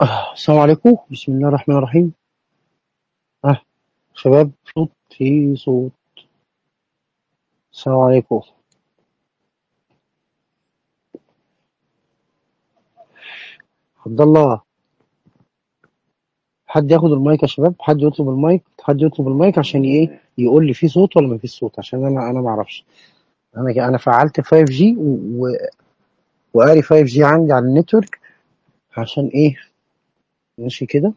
آه، السلام عليكم بسم الله الرحمن الرحيم اه شباب صوت في صوت السلام عليكم عبد الله حد ياخد المايك يا شباب حد يطلب المايك حد يطلب المايك عشان ايه يقول لي في صوت ولا ما فيش صوت عشان انا انا ما اعرفش انا انا فعلت 5G و... و... وقاري 5G عندي على النتورك عشان ايه ماشي كده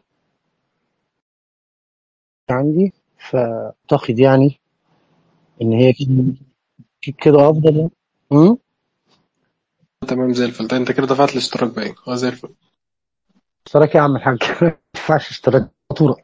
عندي فاعتقد يعني ان هي كده كده افضل يعني امم تمام زي الفل ده انت كده دفعت الاشتراك باين اه زي الفل اشتراك يا عم الحاج ما ينفعش اشتراك فاتوره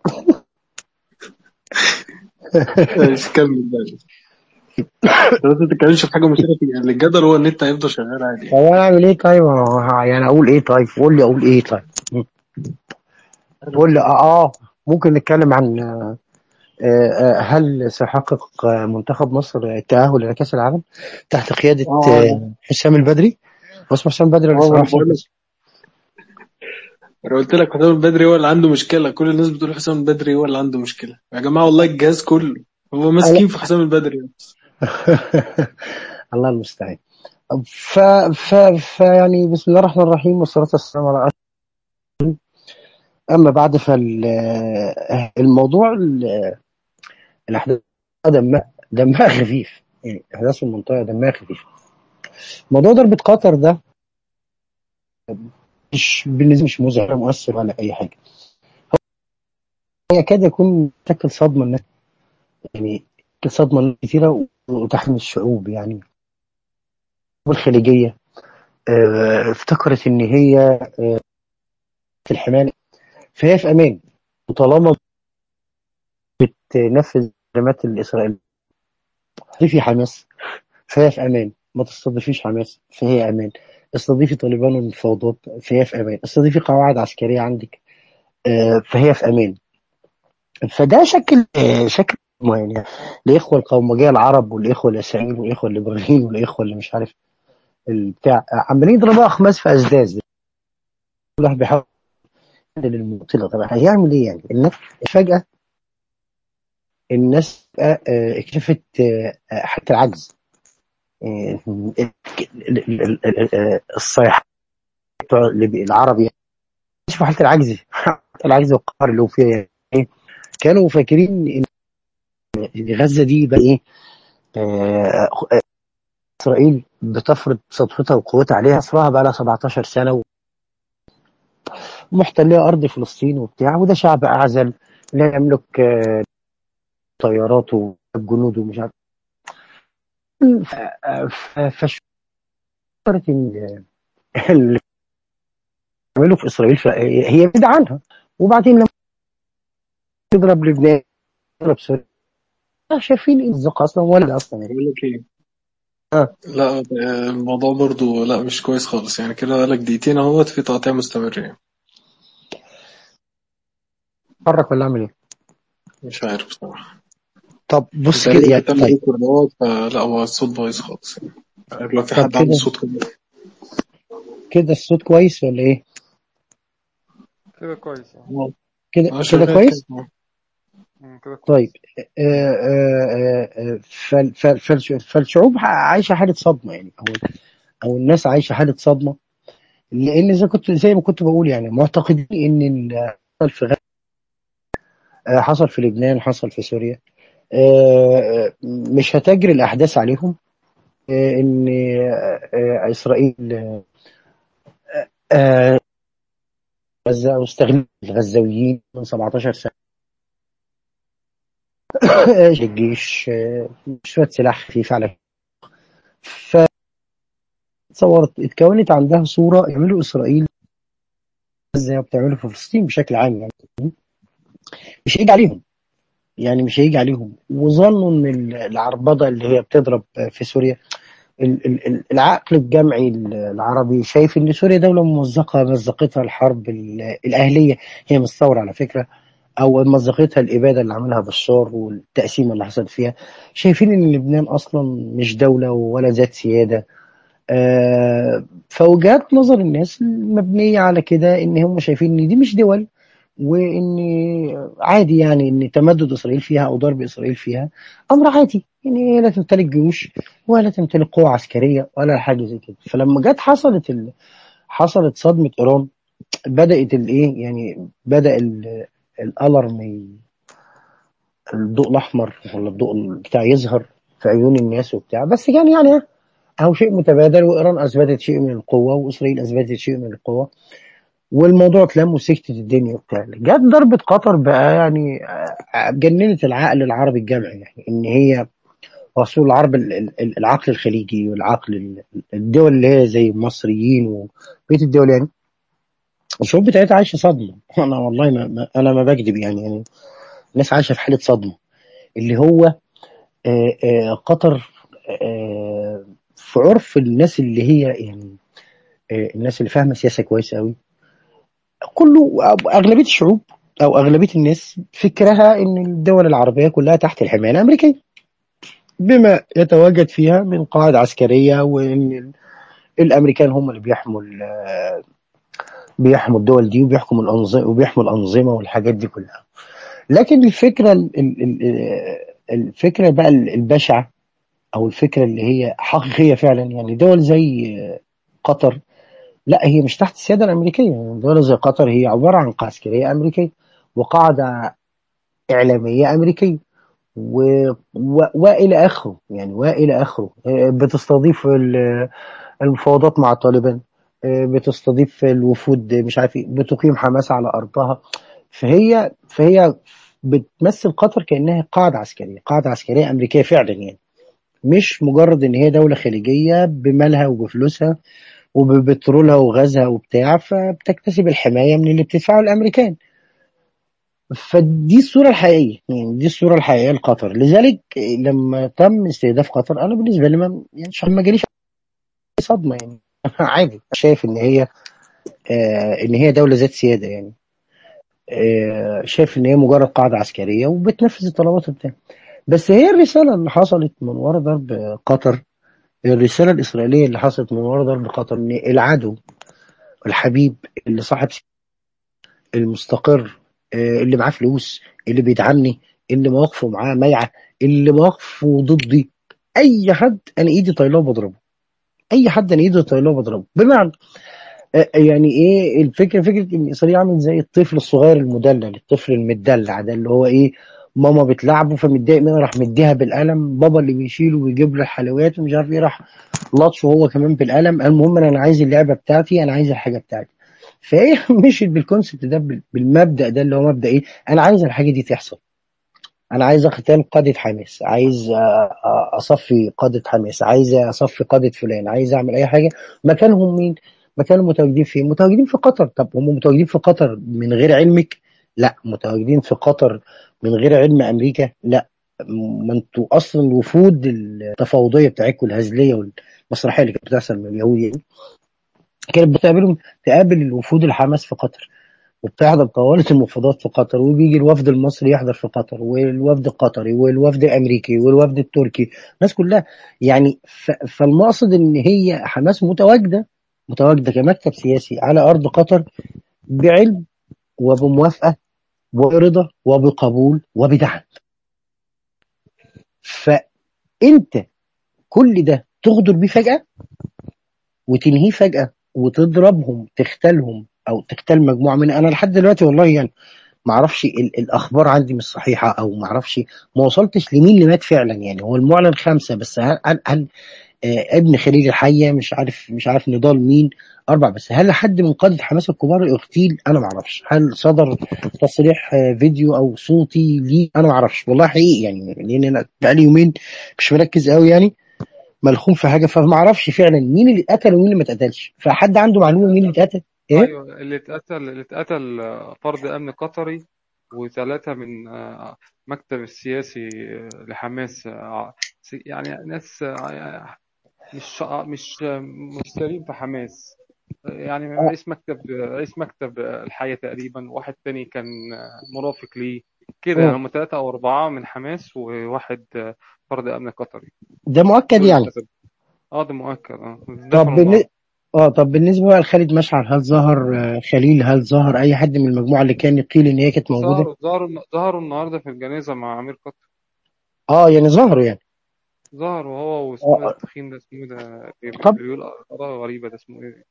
ماشي كمل بقى لو انت تتكلمش في حاجه مثيره في يعني الجدل هو النت هيفضل شغال عادي طب انا اعمل ايه طيب أنا يعني اقول ايه طيب قول لي اقول ايه طيب مم. قول لي اه آه، ممكن نتكلم عن آه، آه، هل سيحقق آه، منتخب مصر التأهل إلى كأس العالم تحت قيادة اه آه، حسام البدري واسمه حسام البدري ولا اه اسمه انا حسام بقول لك البدري انا قلت لك حسام البدري هو اللي عنده مشكله كل الناس بتقول حسام البدري هو اللي عنده مشكله يا جماعه والله الجهاز كله هو ماسكين في حسام البدري الله المستعان ف... ف... ف يعني بسم الله الرحمن الرحيم والصلاة والسلام على أشرف أما بعد فالموضوع الأحداث دمها دمها خفيف يعني أحداث المنطقة دمها خفيف موضوع ضربة قطر ده مش بالنسبة مش مزعج ولا مؤثر ولا أي حاجة هو يكاد يكون شكل صدمة الناس يعني شكل صدمة الناس كثيرة وتحمل الشعوب يعني والخليجية آه، افتكرت إن هي آه، في الحماية فهي في أمان وطالما بتنفذ تعليمات الإسرائيل في حماس فهي في أمان ما تستضيفيش حماس فهي أمان استضيفي طالبان والمفاوضات فهي في أمان استضيفي قواعد عسكرية عندك آه، فهي في أمان فده شكل آه، شكل يعني الإخوة القومجية العرب والإخوة اليساريين والإخوة الليبراليين والإخوة اللي مش عارف البتاع عمالين يضربوا أخماس في أسداس كل واحد بيحاول يقلل المبطلة طب هيعمل إيه يعني الناس فجأة الناس آه، آه، اكتشفت آه، آه، حالة العجز آه، ال- ال- ال- ال- آه، الصيحة بتوع اللي- العربي اكتشفوا حالة العجز حالة العجز والقهر اللي هو فيها يعني كانوا فاكرين ان غزة دي بقى ايه آه، آه، اسرائيل بتفرض سطوتها وقوتها عليها اسرها بقى لها 17 سنة ومحتلية ارض فلسطين وبتاع وده شعب اعزل لا يملك آه، طيارات وجنود ومش عارف ف- ف- فشعرت ان اللي بيعملوا في اسرائيل ف- هي بعيدة عنها وبعدين لما تضرب لبنان تضرب سوريا شايفين ايه الزق اصلا ولا اصلا يعني بقول لك ايه اه لا آه، الموضوع برضو لا مش كويس خالص يعني كده بقالك دقيقتين اهوت في تقطيع مستمر يعني اتحرك ولا اعمل ايه مش عارف بصراحه طب بص كده تقريبا يعني بتعمل طيب ريكورد اهوت فلا هو الصوت بايظ خالص يعني عارف لو في طب حد عنده كده صوت كده كده الصوت كويس ولا ايه كده كويس يعني اه كده آه، كده شغال كده كويس مم، كده طيب كويس آه، آه، آه، آه، فال- فال- فالش- فالشعوب عايشه حاله صدمه يعني او او الناس عايشه حاله صدمه لان زي كنت زي ما كنت بقول يعني معتقدين ان اللي حصل في غزه آه، حصل في لبنان حصل في سوريا آه، آه، مش هتجري الاحداث عليهم آه، ان آه، آه، اسرائيل آه، غزه واستغلت الغزاويين من 17 سنه الجيش آه، شويه سلاح خفيف على فتصورت اتكونت عندها صوره يعملوا اسرائيل زي ما بتعملوا في فلسطين بشكل عام يعني مش هيجي عليهم يعني مش هيجي عليهم وظنوا ان ال- العربضه اللي هي بتضرب في سوريا ال- ال- ال- العقل الجمعي العربي شايف ان سوريا دوله ممزقه مزقتها الحرب ال- الاهليه هي مش ثوره على فكره او مزقتها الاباده اللي عملها بشار والتقسيمه اللي حصلت فيها شايفين ان لبنان اصلا مش دوله ولا ذات سياده آه، فوجهات نظر الناس مبنية على كده ان هم شايفين ان دي مش دول وان عادي يعني ان تمدد اسرائيل فيها او ضرب اسرائيل فيها امر عادي يعني هي لا تمتلك جيوش ولا تمتلك قوة عسكرية ولا حاجة زي كده فلما جت حصلت ال... حصلت صدمة ايران بدأت الايه يعني بدأ ال- الالارم ي- الضوء الاحمر ولا الضوء بتاع يظهر في عيون الناس وبتاع بس كان يعني أو شيء متبادل وإيران أثبتت شيء من القوة وإسرائيل أثبتت شيء من القوة والموضوع اتلم وسكتت الدنيا وبتاع جت ضربة قطر بقى يعني آه، جننت العقل العربي الجمعي يعني إن هي رسول العرب ال- ال- العقل الخليجي والعقل ال- الدول اللي هي زي المصريين وبقية الدول يعني الشعوب بتاعتها عايشة صدمة أنا والله ما ما- أنا ما بكذب يعني يعني الناس عايشة في حالة صدمة اللي هو آه، آه، قطر آه، في عرف الناس اللي هي يعني آه، الناس اللي فاهمه سياسه كويس قوي كله أو اغلبيه الشعوب او اغلبيه الناس فكرها ان الدول العربيه كلها تحت الحمايه الامريكيه بما يتواجد فيها من قواعد عسكريه وان ال- الامريكان هم اللي بيحموا ال- بيحموا الدول دي وبيحكموا الانظمه وبيحموا الانظمه والحاجات دي كلها لكن الفكره ال- ال- ال- الفكره بقى البشعه او الفكره اللي هي حقيقيه فعلا يعني دول زي قطر لا هي مش تحت السياده الامريكيه يعني دول زي قطر هي عباره عن قاعده عسكريه امريكيه وقاعده اعلاميه امريكيه و... و... والى اخره يعني والى اخره آه، بتستضيف ال- المفاوضات مع طالبان آه، بتستضيف الوفود مش عارف ايه بتقيم حماس على ارضها فهي فهي بتمثل قطر كانها قاعده عسكريه قاعده عسكريه امريكيه فعلا يعني مش مجرد ان هي دوله خليجيه بمالها وبفلوسها وببترولها وغازها وبتاع فبتكتسب الحمايه من اللي بتدفعه الامريكان فدي الصوره الحقيقيه يعني دي الصوره الحقيقيه لقطر لذلك لما تم استهداف قطر انا بالنسبه لي ما يعني ما جاليش صدمه يعني عادي شايف ان هي آه ان هي دوله ذات سياده يعني آه شايف ان هي مجرد قاعده عسكريه وبتنفذ الطلبات بتاعها بس هي الرساله اللي حصلت من وراء ضرب قطر الرساله الاسرائيليه اللي حصلت من وراء ضرب قطر ان العدو الحبيب اللي صاحب المستقر آه، اللي معاه فلوس اللي بيدعمني اللي مواقفه معاه ميعه اللي مواقفه ضدي اي حد انا ايدي طايله وبضربه اي حد انا ايدي طايله وبضربه بمعنى آه، يعني ايه الفكره فكره ان اسرائيل عامل زي الطفل الصغير المدلل الطفل المدلع ده اللي هو ايه ماما بتلعبه فمتضايق منها راح مديها بالقلم بابا اللي بيشيله ويجيب له الحلويات ومش عارف ايه راح لطشه هو كمان بالقلم المهم انا عايز اللعبه بتاعتي انا عايز الحاجه بتاعتي فهي مشيت بالكونسبت ده بال- بالمبدا ده اللي هو مبدا ايه انا عايز الحاجه دي تحصل انا عايز اقتل قاده حماس عايز أ- أ- اصفي قاده حماس عايز اصفي قاده فلان عايز اعمل اي حاجه مكانهم مين مكانهم متواجدين فين متواجدين في قطر طب هم متواجدين في قطر من غير علمك لا متواجدين في قطر من غير علم امريكا لا ما انتوا اصلا الوفود التفاوضيه بتاعتكم الهزليه والمسرحيه اللي كانت بتحصل من اليهود يعني كانت بتقابلهم تقابل الوفود الحماس في قطر وبتحضر طوالة المفاوضات في قطر وبيجي الوفد المصري يحضر في قطر والوفد القطري والوفد الامريكي والوفد التركي الناس كلها يعني ف- فالمقصد ان هي حماس متواجده متواجده كمكتب سياسي على ارض قطر بعلم وبموافقه وبرضا وبقبول وبدعم فانت كل ده تغدر بيه فجاه وتنهيه فجاه وتضربهم تختلهم او تختل مجموعه من انا لحد دلوقتي والله يعني ما اعرفش ال- الاخبار عندي مش صحيحه او ما اعرفش ما وصلتش لمين اللي مات فعلا يعني هو المعلن خمسه بس هل, هل, هل آه ابن خليل الحيه مش عارف مش عارف نضال مين اربع بس هل حد من قاده حماس الكبار اغتيل انا ما اعرفش هل صدر تصريح آه فيديو او صوتي ليه انا ما اعرفش والله حقيقي يعني لان انا بقالي يومين مش مركز قوي يعني ملخوم في حاجه فما اعرفش فعلا مين اللي اتقتل ومين اللي ما اتقتلش فحد عنده معلومه مين اللي اتقتل ايه ايوه اللي اتقتل اللي اتقتل آه، فرد امن قطري وثلاثه من آه، مكتب السياسي آه، لحماس آه، سي- يعني ناس آه، مش آه، مش آه، مشترين في حماس آه، يعني آه، رئيس مكتب رئيس مكتب آه، الحياة تقريبا واحد تاني كان آه، مرافق ليه كده يعني مم. هم ثلاثة أو أربعة من حماس وواحد آه، فرد أمن قطري ده مؤكد دول اللي يعني اتقتلوا اه ده مؤكد اه طب دفنوا بالن... النهارده اه طب بالنسبه بقى لخالد مشعل هل ظهر آه، خليل هل ظهر اي حد من المجموعه اللي كان قيل ان هي كانت موجوده ظهروا ظهروا ظهروا النهارده في الجنازة مع أمير قطر اه يعني ظهروا يعني ظهروا هو واسمه ده آه التخين ده اسمه ده بي- طب بيقول آراء غريبة ده اسمه ايه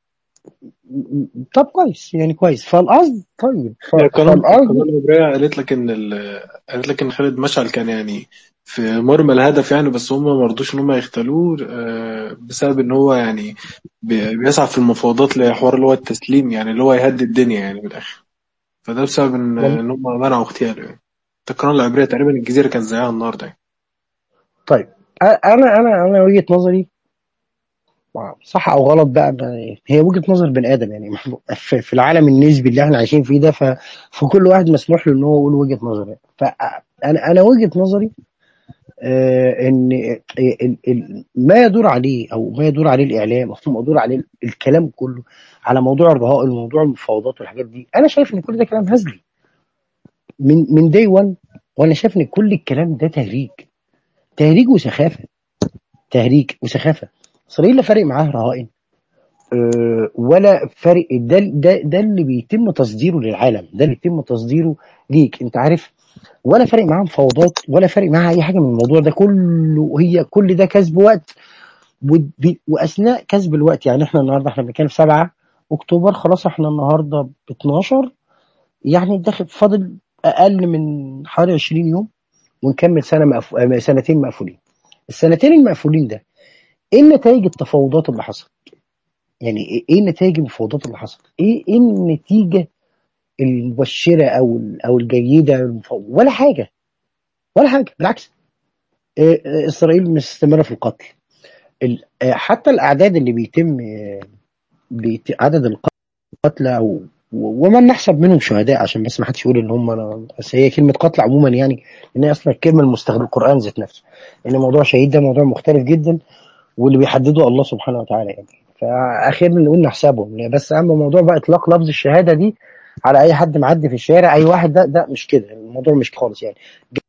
طب كويس يعني كويس فالقصد طيب ف... هي القناة القناة فالقصد العبرية قالت لك إن ال... قالت لك إن خالد مشعل كان يعني في مرمى الهدف يعني بس هم ما رضوش إن هم يختلوه آه، بسبب إن هو يعني بي- بيسعى في المفاوضات لحوار اللي هو التسليم يعني اللي هو يهدي الدنيا يعني من الآخر فده بسبب إن وال... إن هم منعوا اغتياله يعني القناة العبرية تقريبا الجزيرة كانت زيها النهاردة يعني طيب أ- انا انا انا وجهه نظري صح او غلط بقى ب- هي وجهه نظر بني ادم يعني في في العالم النسبي اللي احنا عايشين فيه ده ف- فكل واحد مسموح له ان هو يقول وجهه نظره فانا انا وجهه نظري آه، ان ال- ال- ما يدور عليه او ما يدور عليه الاعلام او ما يدور عليه الكلام كله على موضوع الرهائن وموضوع المفاوضات والحاجات دي انا شايف ان كل ده كلام هزلي من من داي 1 وانا شايف ان كل الكلام ده تهريج تهريج وسخافه تهريج وسخافه اسرائيل لا فارق معاها رهائن آه، ولا فارق ده ده ده اللي بيتم تصديره للعالم ده اللي بيتم تصديره ليك انت عارف ولا فارق معاها مفاوضات ولا فارق معاها اي حاجه من الموضوع ده كله هي كل ده كسب وقت ودي- واثناء كسب الوقت يعني احنا النهارده احنا بنتكلم في 7 اكتوبر خلاص احنا النهارده ب 12 يعني داخل فاضل اقل من حوالي 20 يوم ونكمل سنه مقف... آه، سنتين مقفولين السنتين المقفولين ده ايه نتائج التفاوضات اللي حصلت يعني ايه إيه نتائج المفاوضات اللي حصلت ايه ايه النتيجه المبشره او ال- او الجيده المفاوض ولا حاجه ولا حاجه بالعكس إيه إيه اسرائيل مستمره في القتل ال- آه، حتى الاعداد اللي بيتم آه، بيت- عدد القتلى او و- ومن نحسب منهم شهداء عشان بس ما حدش يقول ان هم أنا- بس هي كلمه قتل عموما يعني ان هي اصلا الكلمه المستخدمه القران ذات نفسه ان موضوع شهيد ده موضوع مختلف جدا واللي بيحدده الله سبحانه وتعالى يعني فاخيرا نقول نحسبهم بس اما موضوع بقى اطلاق لفظ الشهاده دي على اي حد معدي في الشارع اي واحد ده ده مش كده الموضوع مش خالص يعني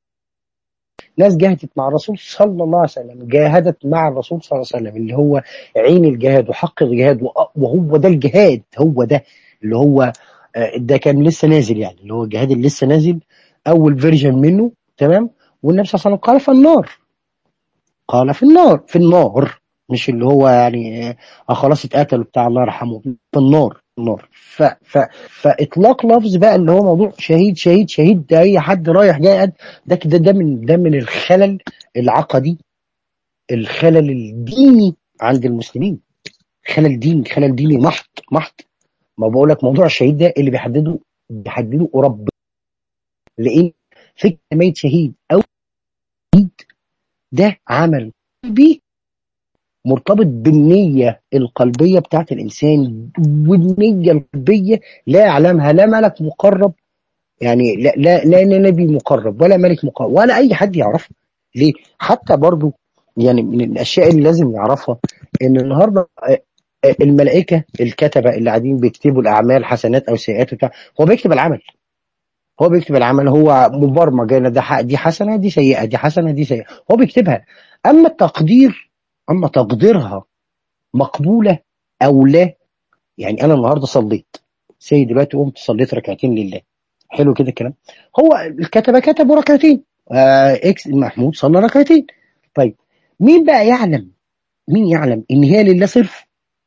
ناس جاهدت مع الرسول صلى الله عليه وسلم جاهدت مع الرسول صلى الله عليه وسلم اللي هو عين الجهاد وحق الجهاد وأ- وهو ده الجهاد هو ده اللي هو آه، ده كان لسه نازل يعني اللي هو الجهاد اللي لسه نازل اول فيرجن منه تمام والنبي صلى الله عليه وسلم قال في النار قال في النار في النار مش اللي هو يعني آه آه خلاص اتقتل بتاع الله يرحمه في النار النار ف ف فاطلاق لفظ بقى اللي هو موضوع شهيد شهيد شهيد ده اي حد رايح جاي قد- ده كده ده من ده من الخلل العقدي الخلل الديني عند المسلمين خلل ديني خلل ديني محض محض ما بقول لك موضوع الشهيد ده اللي بيحدده بيحدده رب لان فكره ميت شهيد او شهيد ده عمل قلبي مرتبط بالنية القلبية بتاعت الإنسان والنية القلبية لا يعلمها لا ملك مقرب يعني لا لا لا نبي مقرب ولا ملك مقرب ولا أي حد يعرفها ليه؟ حتى برضو يعني من الأشياء اللي لازم نعرفها إن النهاردة آه، آه، الملائكة الكتبة اللي قاعدين بيكتبوا الأعمال حسنات أو سيئات وبتاع هو بيكتب العمل هو بيكتب العمل هو مبرمج ان ده ح- دي حسنه دي سيئه دي حسنه دي سيئه هو بيكتبها اما التقدير اما تقديرها مقبوله او لا يعني انا النهارده صليت سيد دلوقتي قمت صليت ركعتين لله حلو كده الكلام هو الكتبه كتبوا ركعتين آه اكس محمود صلى ركعتين طيب مين بقى يعلم مين يعلم ان هي لله صرف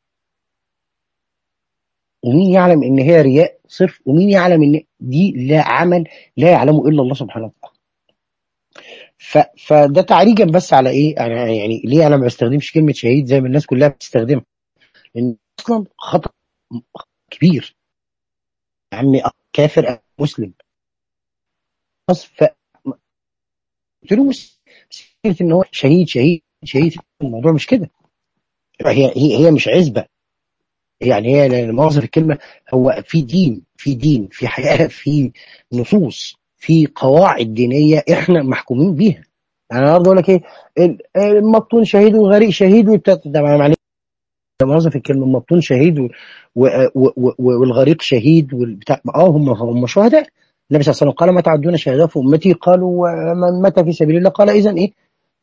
ومين يعلم ان هي رياء صرف ومين يعلم ان دي لا عمل لا يعلمه الا الله سبحانه وتعالى ف... فده تعريجا بس على ايه أنا يعني ليه انا ما بستخدمش كلمه شهيد زي ما الناس كلها بتستخدمها لان اصلا خطا كبير يا عمي كافر أو مسلم بس ف قلت له بس بس فكره ان هو شهيد شهيد شهيد الموضوع مش كده هي هي هي مش عزبه يعني هي لا مؤاخذه في الكلمه هو في دين في دين في حياه في نصوص في قواعد دينيه احنا محكومين بيها انا النهارده اقول لك ايه ال- المبطون شهيد والغريق شهيد وبتاع ده معلش لا مؤاخذه في الكلمه المبطون شهيد و... و... و... و... والغريق شهيد والبتاع اه هم هم شهداء النبي صلى الله عليه وسلم قال ما تعدون شهداء في امتي قالوا ومن مات في سبيل الله قال اذا ايه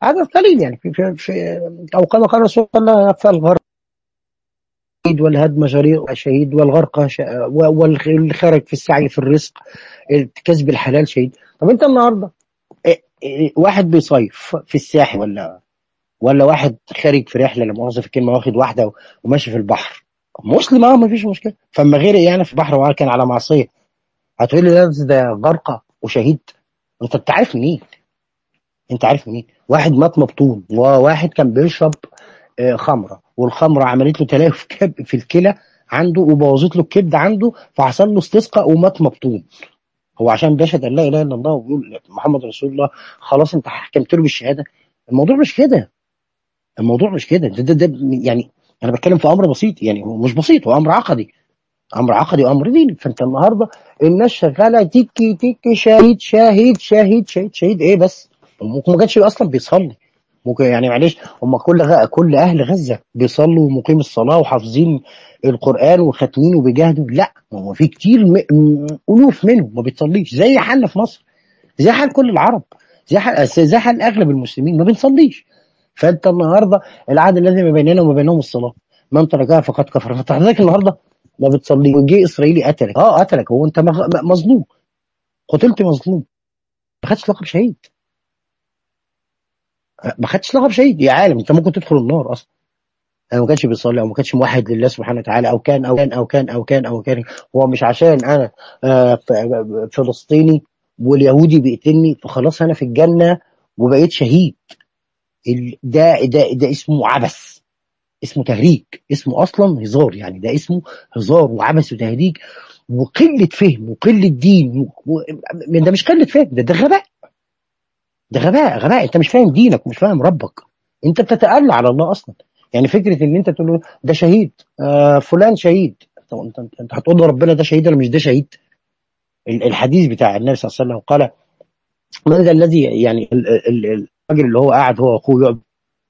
عدد قليل يعني في, في, في او كما قال رسول الله فالغرق شهيد والهدم جريء شهيد والغرق ش... واللي خرج في السعي في الرزق كسب الحلال شهيد طب انت النهارده إيه إيه واحد بيصيف في الساحل ولا ولا واحد خارج في رحله لا مؤاخذه في الكلمه واخد واحده وماشي في البحر مسلم اه مفيش مشكله فاما غير يعني في البحر وكان على معصيه هتقول لي ده ده غرقه وشهيد انت انت عارف منين؟ انت عارف منين؟ واحد مات مبطون وواحد كان بيشرب آه، خمره والخمره عملت له تلف كب في الكلى عنده وبوظت له الكبد عنده فحصل له استسقاء ومات مبطون هو عشان بيشهد ان لا اله الا الله ويقول محمد رسول الله خلاص انت حكمت له بالشهاده الموضوع مش كده الموضوع مش كده ده, ده, ده يعني انا بتكلم في امر بسيط يعني هو مش بسيط هو امر عقدي امر عقدي وامر ديني فانت النهارده الناس شغاله تيكي تيكي شهيد شهيد شهيد شهيد شهيد ايه بس ممكن ما كانش اصلا بيصلي ممكن يعني معلش هم كل غ... كل اهل غزه بيصلوا ومقيم الصلاه وحافظين القران وختمين وبيجاهدوا لا هو في كتير م... م... الوف منهم ما بيتصليش زي حالنا في مصر زي حال كل العرب زي حال زي حال اغلب المسلمين ما بنصليش فانت النهارده العهد الذي ما بيننا وما بينهم الصلاه من تركها فقد كفر فحضرتك النهارده ما بتصلي وجه اسرائيلي قتلك اه قتلك هو انت مغ... مظلوم قتلت مظلوم ما خدتش لقب شهيد ما خدتش لقب شهيد يا عالم انت ممكن تدخل النار اصلا انا ما كانش بيصلي او ما كانش موحد لله سبحانه وتعالى او كان او كان او كان او كان او كان هو مش عشان انا آه ف- فلسطيني واليهودي بيقتلني فخلاص انا في الجنه وبقيت شهيد ال- ده ده ده اسمه عبث اسمه تهريج اسمه اصلا هزار يعني ده اسمه هزار وعبث وتهريج وقله فهم وقله دين و... و... ده مش قله فهم ده ده غباء ده غباء غباء انت مش فاهم دينك ومش فاهم ربك انت بتتألى على الله اصلا يعني فكره ان انت تقول له ده شهيد آه فلان شهيد طب انت انت, انت هتقول له ربنا ده شهيد ولا مش ده شهيد ال- الحديث بتاع النبي صلى الله عليه وسلم قال من ذا الذي يعني ال- ال- ال- الراجل اللي هو قاعد هو واخوه يقعد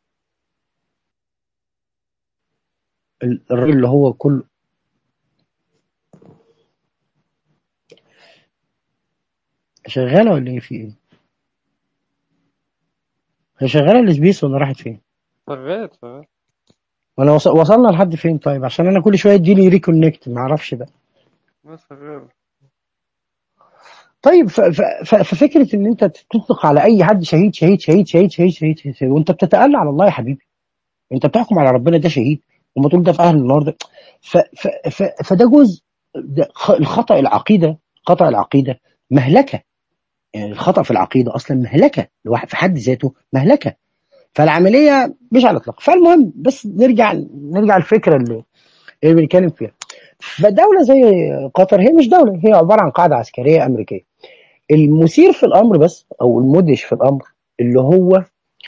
ال- الراجل اللي هو كل شغاله ولا ايه في ايه؟ هي شغاله الاسبيس ولا راحت فين؟ شغال شغال ولا وص- وصلنا لحد فين طيب عشان انا كل شويه اديني ريكونكت ما اعرفش بقى بس شغال طيب ف- ف- ف- ففكره ان انت تطلق على اي حد شهيد شهيد شهيد شهيد شهيد شهيد, شهيد, شهيد وانت بتتألى على الله يا حبيبي انت بتحكم على ربنا ده شهيد وما تقول ده في اهل النار ده ف ف ف فده جزء ده خ- الخطأ العقيده خطأ العقيده مهلكه يعني الخطأ في العقيده اصلا مهلكه لوحد في حد ذاته مهلكه فالعمليه مش على الاطلاق فالمهم بس نرجع نرجع الفكره اللي اللي بنتكلم فيها فدوله زي قطر هي مش دوله هي عباره عن قاعده عسكريه امريكيه المثير في الامر بس او المدهش في الامر اللي هو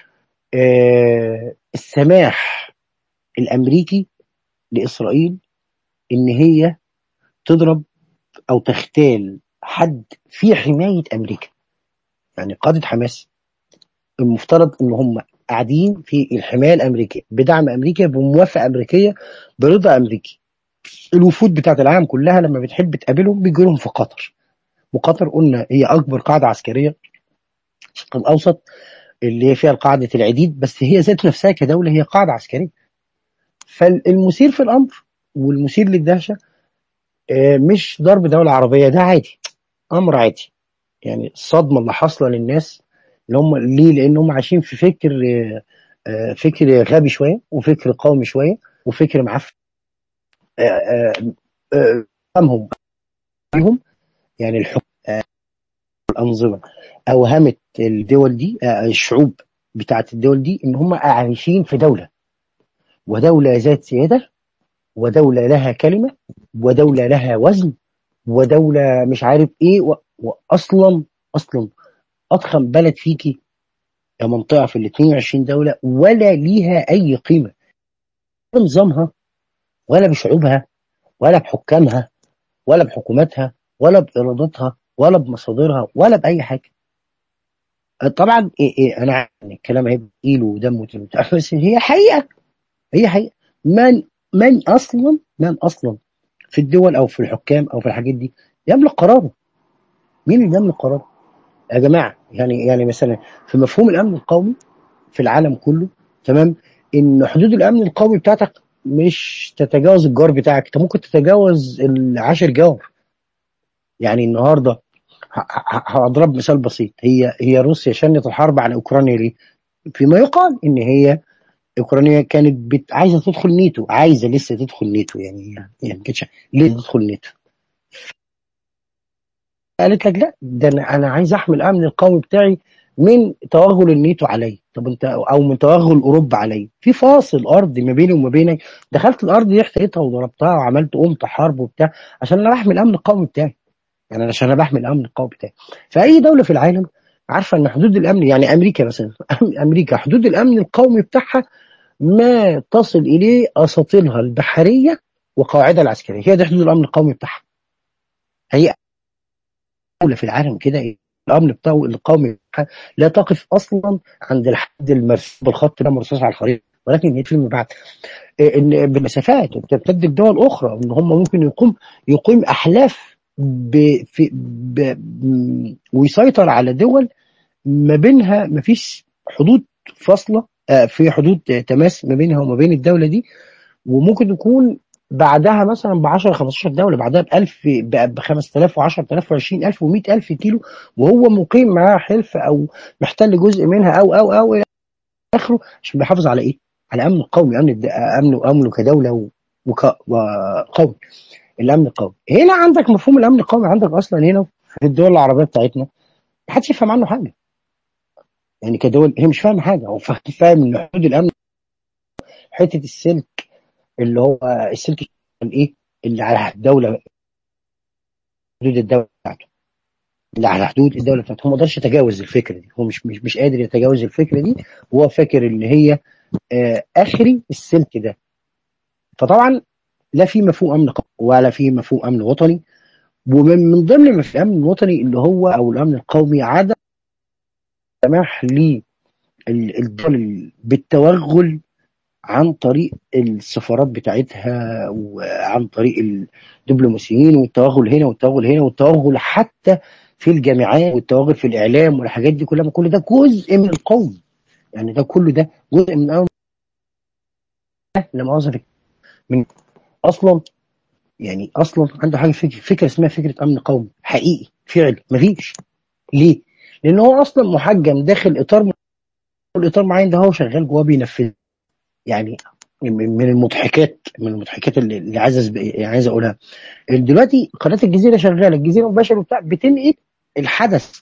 آه السماح الامريكي لاسرائيل ان هي تضرب او تغتال حد في حمايه امريكا يعني قاده حماس المفترض ان هم قاعدين في الحمايه الامريكيه بدعم امريكا بموافقه امريكيه برضا امريكي الوفود بتاعت العالم كلها لما بتحب تقابلهم بيجي لهم في قطر وقطر قلنا هي اكبر قاعده عسكريه في الشرق الاوسط اللي هي فيها قاعده العديد بس هي ذات نفسها كدوله هي قاعده عسكريه فالمثير في الامر والمثير للدهشه آه، مش ضرب دوله عربيه ده عادي امر عادي يعني الصدمه اللي حاصله للناس اللي هم ليه لان هم عايشين في فكر آه، آه، فكر غبي شويه وفكر قومي شويه وفكر معفن آه، آه، آه، فهمهم فيهم يعني الحكم الانظمه اوهمت الدول دي آه، الشعوب بتاعت الدول دي ان هم عايشين في دوله ودوله ذات سياده ودوله لها كلمه ودوله لها وزن ودوله مش عارف ايه و... واصلا اصلا اضخم بلد فيكي يا منطقه في ال 22 دوله ولا ليها اي قيمه لا بنظامها ولا بشعوبها ولا بحكامها ولا بحكوماتها ولا بارادتها ولا بمصادرها ولا باي حاجه طبعا إيه إيه انا عارف ان الكلام هيبقى تقيل ودم وتقيل وبتاع، بس هي حقيقه هي حقيقه من من اصلا من اصلا في الدول او في الحكام او في الحاجات دي يملك قراره مين اللي يملك قراره يا جماعه يعني يعني مثلا في مفهوم الامن القومي في العالم كله تمام ان حدود الامن القومي بتاعتك مش تتجاوز الجار بتاعك انت ممكن تتجاوز العاشر جار يعني النهارده ه- ه- هضرب مثال بسيط هي هي روسيا شنت الحرب على اوكرانيا ليه؟ فيما يقال ان هي اوكرانيا كانت بت... عايزه تدخل نيتو عايزه لسه تدخل نيتو يعني يعني ما كانتش ليه تدخل نيتو قالت لك لا ده انا انا عايز احمي الامن القومي بتاعي من توغل النيتو عليا طب انت او من توغل اوروبا عليا في فاصل ارضي ما بيني وما بينك دخلت الارض دي احتريتها وضربتها وعملت قمت حرب وبتاع عشان انا بحمي الامن القومي بتاعي يعني عشان انا بحمي الامن القومي بتاعي فاي دوله في العالم عارفه ان حدود الامن يعني امريكا مثلا امريكا حدود الامن القومي بتاعها ما تصل اليه اساطيلها البحريه وقواعدها العسكريه هي دي حدود الامن القومي بتاعها هي دوله في العالم كده إيه؟ الامن بتاعه القومي بتاعها لا تقف اصلا عند الحد المرسوم بالخط ده مرصوص على الخريطه ولكن هي فيما بعد إيه ان بمسافات بتمتد لدول اخرى ان هم ممكن يقوم يقيم احلاف ب في ب م- ويسيطر على دول ما بينها ما فيش حدود فاصله آه، في حدود آه، تماس ما بينها وما بين الدوله دي وممكن يكون بعدها مثلا ب 10 15 دوله بعدها ب 1000 ب 5000 و10000 و20000 و100000 كيلو وهو مقيم معاه حلف او محتل جزء منها او او او الى اخره عشان بيحافظ على ايه؟ على امن القومي امن الد- امن امنه كدوله و- وك- وقومي الامن القومي هنا عندك مفهوم الامن القومي عندك اصلا هنا في الدول العربيه بتاعتنا محدش يفهم عنه حاجه يعني كدول هي مش فاهمه حاجه هو فا- فاهم ان حدود الامن حته السلك اللي هو السلك الايه اللي على الدوله حدود الدوله بتاعته اللي على حدود الدوله بتاعته هو ما قدرش يتجاوز الفكره دي هو مش مش مش قادر يتجاوز الفكره دي وهو فاكر ان هي آه اخري السلك ده فطبعا لا في مفهوم امن قومي ولا في مفهوم امن وطني ومن من ضمن مفهوم الامن الوطني اللي هو او الامن القومي عدم سماح للدول بالتوغل عن طريق السفارات بتاعتها وعن طريق الدبلوماسيين والتوغل هنا والتوغل هنا والتوغل حتى في الجامعات والتوغل في الاعلام والحاجات دي كلها ما كل ده جزء من القوم يعني ده كله ده جزء من أمر لا مؤاخذه من اصلا يعني اصلا عنده حاجه فكره, فكرة اسمها فكره امن قومي حقيقي فعلي مفيش ليه؟ لان هو اصلا محجم داخل اطار الاطار معين ده هو شغال جواه بينفذ يعني من من المضحكات من المضحكات اللي اللي عايز أسب- يعني عايز اقولها دلوقتي قناه الجزيره شغاله الجزيره مباشر وبتاع بتنقل الحدث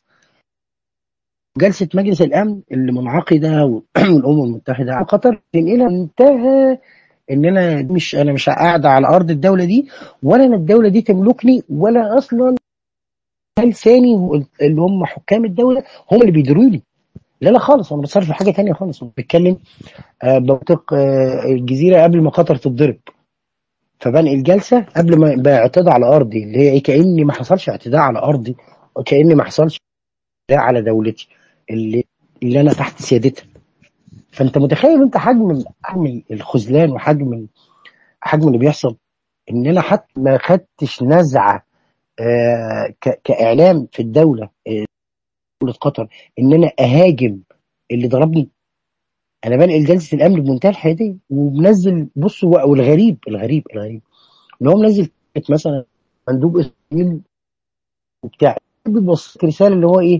جلسه مجلس الامن اللي منعقده والامم المتحده على قطر تنقلها انتهى ان انا مش انا مش قاعده على ارض الدوله دي ولا انا الدوله دي تملكني ولا اصلا لساني اللي هم حكام الدوله هم اللي بيديروني لا لا خالص انا بتصرف في حاجه تانية خالص أنا بتكلم آه، بنطق آه، الجزيره قبل ما قطر تتضرب فبنقل جلسه قبل ما يبقى اعتداء على ارضي اللي هي ايه كاني ما حصلش اعتداء على ارضي وكاني ما حصلش اعتداء على دولتي اللي اللي انا تحت سيادتها فانت متخيل انت حجم حجم الخذلان وحجم حجم اللي بيحصل ان انا حتى ما خدتش نزعه آه، ك- كاعلام في الدوله آه، دوله قطر ان انا اهاجم اللي ضربني انا بنقل جلسه الامن بمنتهى الحياديه ومنزل بص هو والغريب الغريب الغريب ان هو منزل مثلا مندوب اسرائيل وبتاع بيبص رساله اللي هو ايه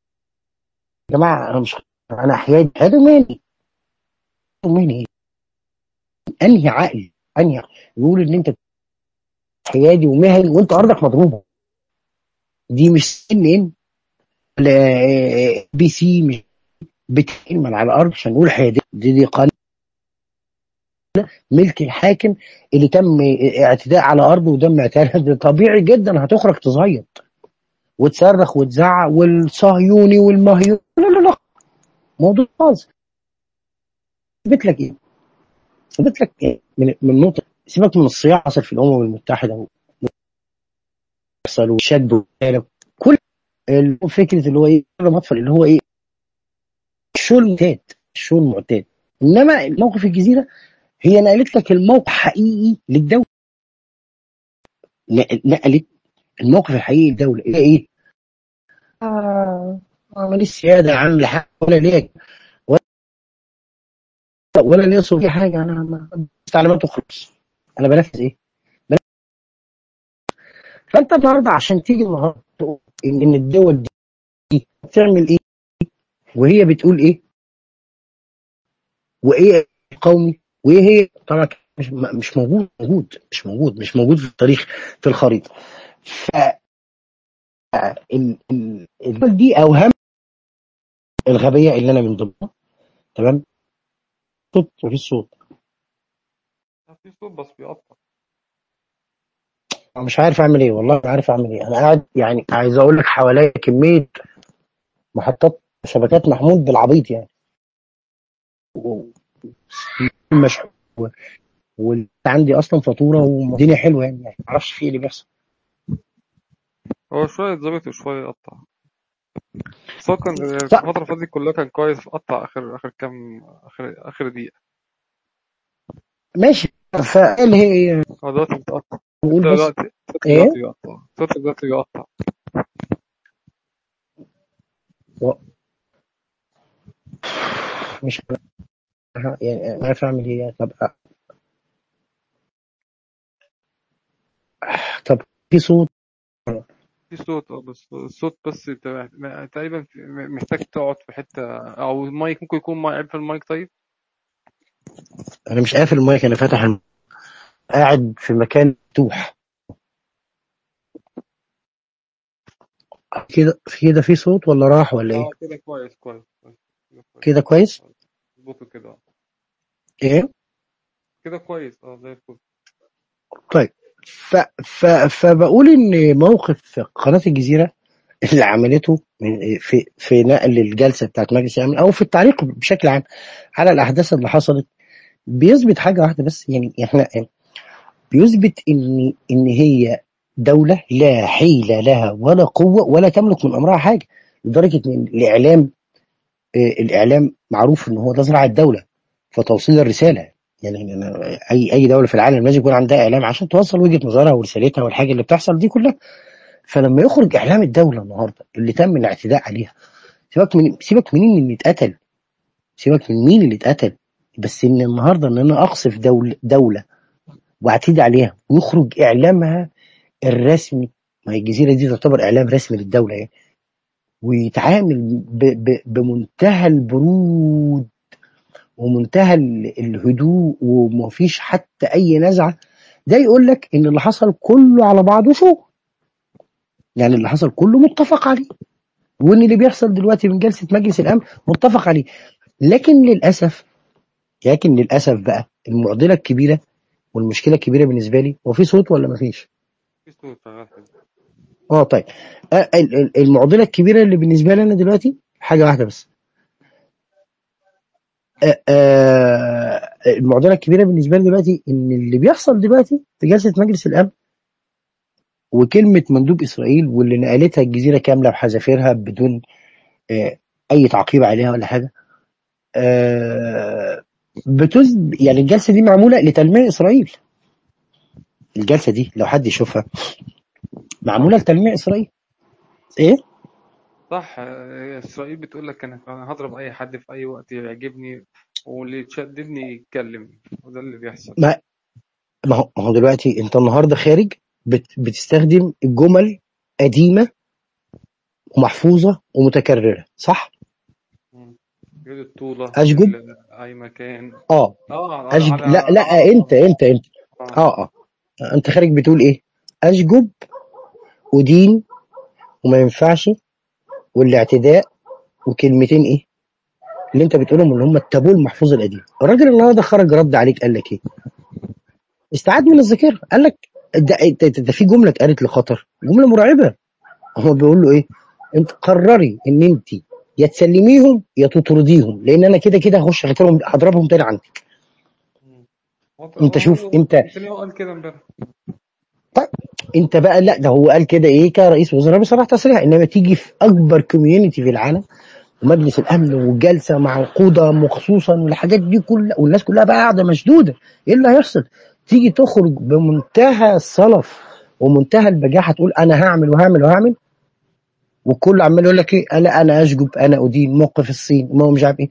يا جماعه انا مش انا حيادي حيادي مالي مالي ايه انهي عقل انهي عقل؟ يقول ان انت حيادي ومهني وانت ارضك مضروبه دي مش سن ان ولا بي سي مش بتكلم على الارض عشان نقول حياديه دي دي قناه ملك الحاكم اللي تم اعتداء على ارضه ودم اعتداء ده طبيعي جدا هتخرج تزيط وتصرخ وتزعق والصهيوني والمهيون لا لا لا موضوع خالص اثبت لك ايه؟ اثبت لك إيه؟ من من نقطه سيبك من الصياعه حصل في الامم المتحده ويحصل وشد وقالب. كل ال- فكره اللي هو ايه مطفل اللي هو ايه الشو المعتاد الشو المعتاد انما موقف الجزيره هي نقلت لك الموقف حقيقي للدوله ن- نقلت الموقف الحقيقي للدوله ايه ايه؟ آه آه، ماليش سياده يا عم لا حق ولا ليك ولا ليا صوت في حاجه انا ما- تعليمات وخلاص انا بنفذ ايه بنفذ. فانت النهارده عشان تيجي النهارده تقول ان إن الدول دي بتعمل ايه وهي بتقول ايه وايه قومي وايه هي طبعا مش مش موجود موجود مش موجود مش موجود في التاريخ في الخريطه ف ال- ال- الدول دي اوهام الغبيه اللي انا من ضمنها تمام صوت مفيش صوت في صوت بس بيقطع أنا مش عارف اعمل ايه والله مش عارف اعمل ايه انا قاعد يعني عايز اقول لك حواليا كميه محطات شبكات محمول بالعبيط يعني و- مش وعندي اصلا فاتوره والدنيا حلوه يعني ما اعرفش في ايه اللي بيحصل هو شوية يتظبط وشوية يقطع بس هو كان ف... الفترة اللي فاتت دي كلها كان كويس قطع آخر آخر كام آخر آخر دقيقة ماشي فاللي هي هو دلوقتي بتقطع بقول صوتك بس دلوقتي صوتك ايه دلوقتي بيقطع صوتك دلوقتي بيقطع و... مش يعني ما عارف اعمل ايه يعني. طب طب في صوت في صوت اه بس الصوت بس انت مح- تقريبا في- محتاج تقعد في حتة أو المايك ممكن يكون مايك عيب في المايك طيب انا مش قافل المايك انا فاتح الم... قاعد في مكان مفتوح كده في كده في صوت ولا راح ولا ايه اه كده كويس كويس كويس كده كويس كده كويس اظبطه كده اه ايه كده كويس اه زي الفل طيب ف... ف... فبقول ان موقف قناه الجزيره اللي عملته من- في في نقل الجلسه بتاعت مجلس الامن او في التعليق بشكل عام على الاحداث اللي حصلت بيثبت حاجه واحده بس يعني احنا بيثبت ان ان هي دوله لا حيله لها ولا قوه ولا تملك من امرها حاجه لدرجه ان الاعلام آه، الاعلام معروف ان هو ده زراعه الدوله فتوصيل الرساله يعني أنا اي اي دوله في العالم لازم يكون عندها اعلام عشان توصل وجهه نظرها ورسالتها والحاجه اللي بتحصل دي كلها فلما يخرج اعلام الدوله النهارده اللي تم الاعتداء عليها سيبك من سيبك منين اللي اتقتل سيبك من مين اللي اتقتل بس ان النهارده ان انا اقصف دول دوله واعتدي عليها ويخرج اعلامها الرسمي ما هي الجزيره دي تعتبر اعلام رسمي للدوله يعني ويتعامل ب ب بمنتهى البرود ومنتهى ال- الهدوء ومفيش حتى اي نزعه ده يقول لك ان اللي حصل كله على بعضه شو يعني اللي حصل كله متفق عليه وان اللي بيحصل دلوقتي من جلسه مجلس الامن متفق عليه لكن للاسف لكن للاسف بقى المعضله الكبيره والمشكله الكبيره بالنسبه لي هو في صوت ولا مفيش؟ في صوت شغال حلو اه طيب آه، ال- ال- المعضله الكبيره اللي بالنسبه لي انا دلوقتي حاجه واحده بس آه، آه، المعضله الكبيره بالنسبه لي دلوقتي ان اللي بيحصل دلوقتي في جلسه مجلس الامن وكلمه مندوب اسرائيل واللي نقلتها الجزيره كامله بحذافيرها بدون آه، اي تعقيب عليها ولا حاجه آه، بتثب يعني الجلسه دي معموله لتلميع اسرائيل الجلسه دي لو حد يشوفها معموله لتلميع اسرائيل ايه صح آه، اسرائيل بتقول لك انا أنا هضرب اي حد في اي وقت يعجبني واللي يتشددني يتكلم وده اللي بيحصل ما ما هو ما هو دلوقتي انت النهارده خارج بت بتستخدم جمل قديمه ومحفوظه ومتكرره صح مم. يقول الطولة اشجب ال- اي مكان اه اه على أشج... على لا لا اه انت انت انت اه اه اه انت خارج بتقول ايه اشجب ودين وما ينفعش والاعتداء وكلمتين ايه اللي انت بتقولهم اللي هم التابو المحفوظ القديم الراجل النهارده خرج رد عليك قال لك ايه استعاد من الذاكره قال لك ده, ده, ده في جمله اتقالت لخطر جمله مرعبه هو بيقول له ايه انت قرري ان انت يا تسلميهم يا تطرديهم لان انا كده كده هخش هضربهم هضربهم تاني عندك مم. هو انت هو شوف برضه انت نتنياهو قال كده امبارح طيب انت بقى لا ده هو قال كده ايه كرئيس وزراء بصراحه تصريح انما تيجي في اكبر كوميونتي في العالم ومجلس الامن وجلسه معقوده مخصوصا والحاجات دي كلها والناس كلها بقى قاعده مشدوده ايه اللي هيحصل؟ تيجي تخرج بمنتهى الصلف ومنتهى البجاحه تقول انا هعمل وهعمل وهعمل والكل عمال يقول لك ايه انا انا اشجب انا ادين موقف الصين ما هو مش عارف ايه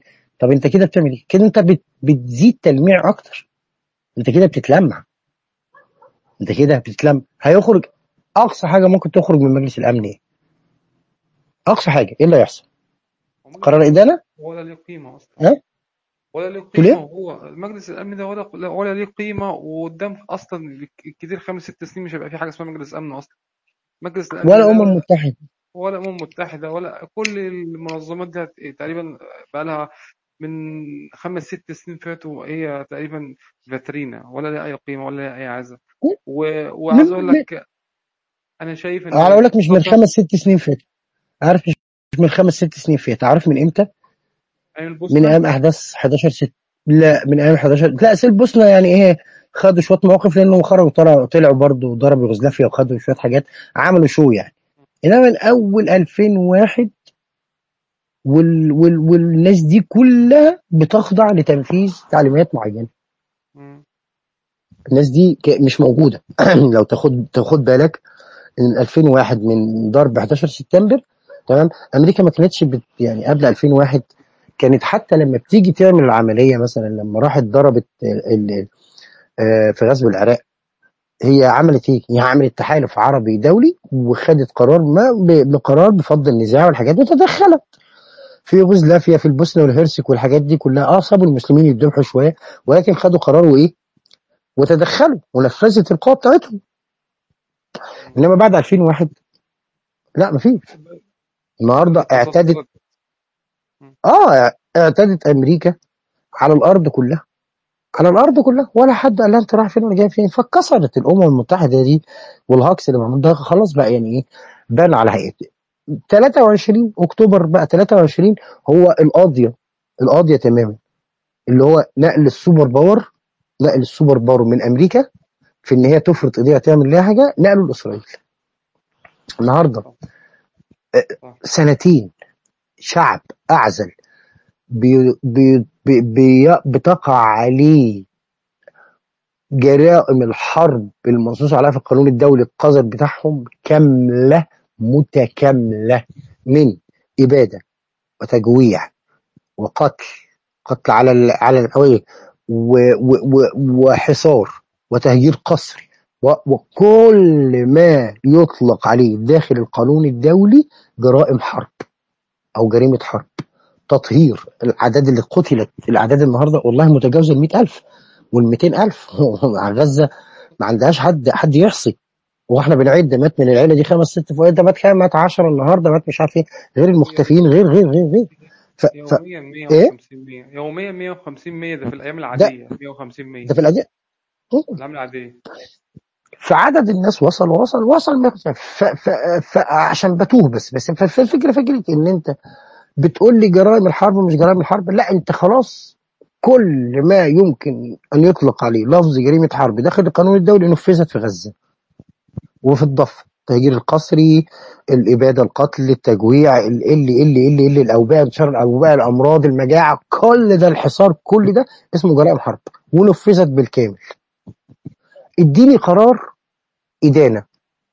طب انت كده بتعمل ايه كده انت بت... بتزيد تلميع اكتر انت كده بتتلمع انت كده بتتلمع هيخرج اقصى حاجه ممكن تخرج من مجلس الامن ايه اقصى حاجه ايه اللي هيحصل هو مجلس قرار الامن ادانه ولا ليه قيمه اصلا ها ولا ليه تقول قيمه ايه وهو مجلس الامن ده ولا ولا ليه قيمه وقدام اصلا كتير خمس ست سنين مش هيبقى في حاجه اسمها مجلس امن اصلا مجلس الامن ولا ده امم متحده ولا الامم المتحده ولا كل المنظمات دي تقريبا بقى لها من خمس ست سنين فاتوا هي تقريبا فاترينا ولا لها اي قيمه ولا لها اي عزه و... وعايز اقول من... من... لك انا شايف ان انا اقول لك مش من قطر خمس ست سنين فاتوا عارف مش من خمس ست سنين فاتوا عارف من امتى ايام من البوسنه ايام احداث 11 ست لا من ايام 11 لا سيل بوسنا يعني ايه خدوا شويه مواقف لانهم خرجوا طلعوا طلعوا برضه وضربوا يوغوسلافيا وخدوا شويه حاجات عملوا شو يعني انما من اول 2001 وال وال والناس دي كلها بتخضع لتنفيذ تعليمات معينه مم. الناس دي ك- مش موجوده لو تاخد تاخد بالك ان 2001 من ضرب 11 سبتمبر تمام امريكا ما كانتش بت يعني قبل 2001 كانت حتى لما بتيجي تعمل العمليه مثلا لما راحت ضربت ال- ال- آه، في غزو العراق هي عملت ايه؟ هي عملت تحالف عربي دولي وخدت قرار ما ب- بقرار بفض النزاع والحاجات دي وتدخلت في يوغوسلافيا في البوسنه والهرسك والحاجات دي كلها اه سابوا المسلمين يتذبحوا شويه ولكن خدوا قرار وايه؟ وتدخلوا ونفذت القوه بتاعتهم انما بعد 2001 لا مفيش النهارده القصاص اعتدت ثبت مم. اه اعتدت امريكا على الارض كلها على الارض كلها ولا حد قال لها انت رايح فين ولا جاي فين فكسرت الامم المتحده دي والهاكس اللي معمول ده خلاص بقى يعني ايه بان على هيئه 23 اكتوبر بقى 23 هو القاضيه القاضيه تماما اللي هو نقل السوبر باور نقل السوبر باور من امريكا في ان هي تفرض ايديها تعمل لها حاجه نقله لاسرائيل النهارده صح صح سنتين شعب اعزل بي بي بي بي بتقع عليه جرائم الحرب المنصوص عليها في القانون الدولي القذر بتاعهم كاملة متكاملة من إبادة وتجويع وقتل قتل على ال- على الهوية و- و- و- وحصار وتهجير قسري و- وكل ما يطلق عليه داخل القانون الدولي جرائم حرب أو جريمة حرب تطهير الأعداد اللي قتلت الأعداد النهاردة والله متجاوزة ال 100000 وال 200000 غزة ما عندهاش حد حد يحصي واحنا بنعد مات من العيله دي خمس ست فوائد ده مات كام مات 10 النهارده مات مش عارف ايه غير المختفين غير غير غير غير ف, ف يوميا ايه 150 100 يوميا 150 100 ده في الايام ده العاديه 150 100 ده في الأداء الايام العاديه فعدد الناس وصل وصل وصل ما- ف- ف- فعشان بتوه بس بس فالفكره فكره ان انت بتقول لي جرائم الحرب مش جرائم الحرب لا انت خلاص كل ما يمكن ان يطلق عليه لفظ جريمه حرب داخل القانون الدولي نفذت في غزه وفي الضفه التهجير القسري الاباده القتل التجويع ال ال ال ال ال الاوبئه انتشار الاوبئه الامراض المجاعه كل ده الحصار كل ده اسمه جرائم حرب ونفذت بالكامل اديني قرار ادانه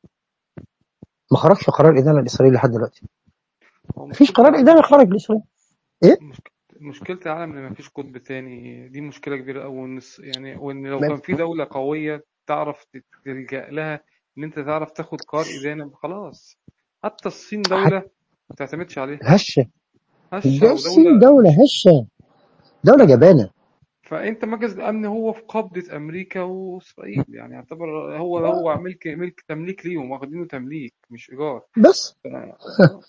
ما خرجش قرار ادانه لاسرائيل لحد دلوقتي هو مفيش مشكله قرار ادانه العالم خرج لاسرائيل ايه مشك... مشكله العالم ان مفيش قطب تاني دي مشكله كبيره قوي وان الس- يعني وان لو ما- كان في دوله قويه تعرف ت- تلجأ لها ان انت تعرف تاخد قرار ادانه خلاص حتى الصين حتى دوله ما تعتمدش عليها هشه هشه ده الصين ودوله دوله هشه دوله ف... جبانه فانت مجلس الامن هو في قبضه امريكا واسرائيل يعني يعتبر هو هو ملك ملك تمليك ليهم واخدينه تمليك مش ايجار بس ف... آه.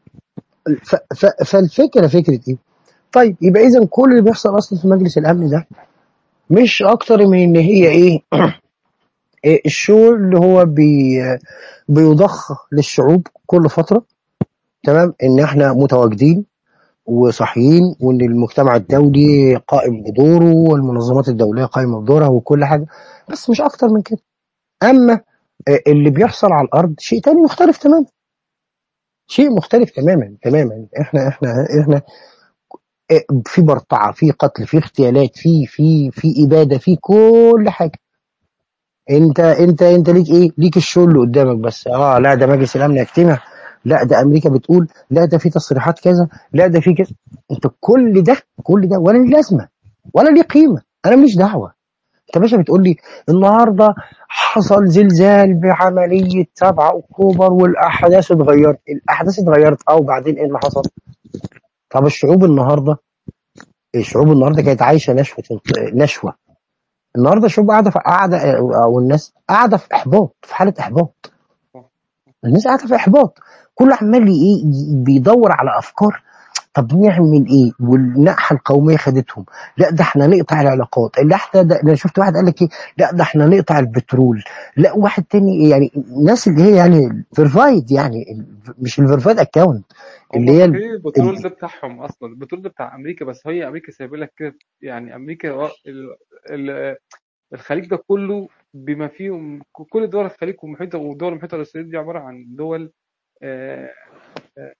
ف ف فالفكره فكره ايه؟ طيب يبقى اذا كل اللي بيحصل اصلا في مجلس الامن ده مش اكتر من ان هي ايه إيه الشو اللي هو بي بيضخ للشعوب كل فتره تمام ان احنا متواجدين وصاحيين وان المجتمع الدولي قائم بدوره والمنظمات الدوليه قائمه بدورها وكل حاجه بس مش اكتر من كده اما آه، اللي بيحصل على الارض شيء تاني مختلف تماما شيء مختلف تماما تماما احنا احنا احنا آه، في برطعه في قتل في اغتيالات في في في اباده في كل حاجه انت انت انت ليك ايه ليك الشغل اللي قدامك بس اه لا ده مجلس الامن يجتمع لا ده امريكا بتقول لا ده في تصريحات كذا لا ده في كذا انت كل ده كل ده ولا ليه لازمه ولا ليه قيمه انا ماليش دعوه انت باشا بتقول لي النهارده حصل زلزال بعمليه 7 اكتوبر والاحداث اتغيرت الاحداث اتغيرت اه وبعدين ايه اللي حصل طب الشعوب النهارده الشعوب النهارده كانت عايشه نشوه نشوه النهارده الشعوب قاعده في قاعده او الناس قاعده في احباط في حاله احباط الناس قاعده في احباط كل عمال ايه بيدور على افكار طب نعمل ايه والناحيه القوميه خدتهم لا ده احنا نقطع العلاقات اللي احنا ده انا شفت واحد قال لك ايه لا ده احنا نقطع البترول لا واحد تاني يعني الناس اللي هي يعني فيرفايد يعني مش الفيرفايد اكونت اللي هي هم فاكرين ال- البترول ال- ده بتاعهم اصلا البترول ده بتاع امريكا بس هي امريكا سايبه لك كده يعني امريكا و- ال- ال- الخليج ده كله بما فيهم كل دول الخليج ومحيطه والدول المحيطه بالاسرائيل دي عباره عن دول آه، آه،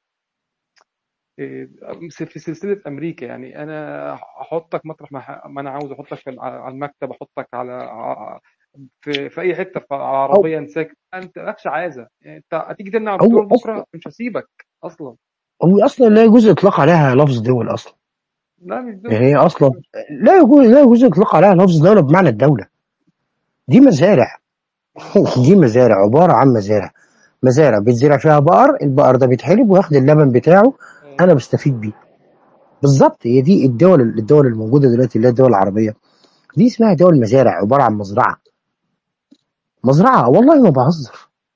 آه، في سلسله امريكا يعني انا احطك مطرح ما ح- ما انا عاوز احطك في الع- على المكتب احطك على ع- في في اي حته في او عربيه انساك انت مالكش عايزه يعني انت هتيجي تمنع هو البترول اصلا بكره مش هسيبك اصلا هو اصلا لا يجوز اطلاق عليها لفظ دول اصلا لا مش دول يعني هي اصلا لا يجوز لا يجوز اطلاق عليها لفظ دوله بمعنى الدوله دي مزارع دي مزارع عباره عن مزارع مزارع بيتزرع فيها بقر البقر ده بيتحلب وياخد اللبن بتاعه انا بستفيد بيه بالظبط هي دي الدول الدول الموجوده دلوقتي اللي هي الدول العربيه دي اسمها دول مزارع عباره عن مزرعه مزرعه والله ما بهزر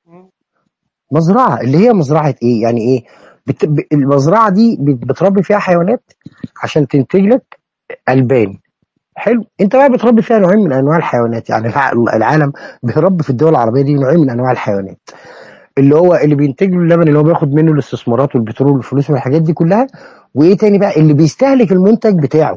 مزرعه اللي هي مزرعه ايه يعني ايه بت... ب- المزرعه دي بت- بتربي فيها حيوانات عشان تنتج لك البان حلو انت بقى بتربي فيها نوعين من انواع الحيوانات يعني الع- العالم بيربي في الدول العربيه دي نوعين من انواع الحيوانات اللي هو اللي بينتج له اللبن اللي هو بياخد منه الاستثمارات والبترول والفلوس والحاجات دي كلها وايه تاني بقى اللي بيستهلك المنتج بتاعه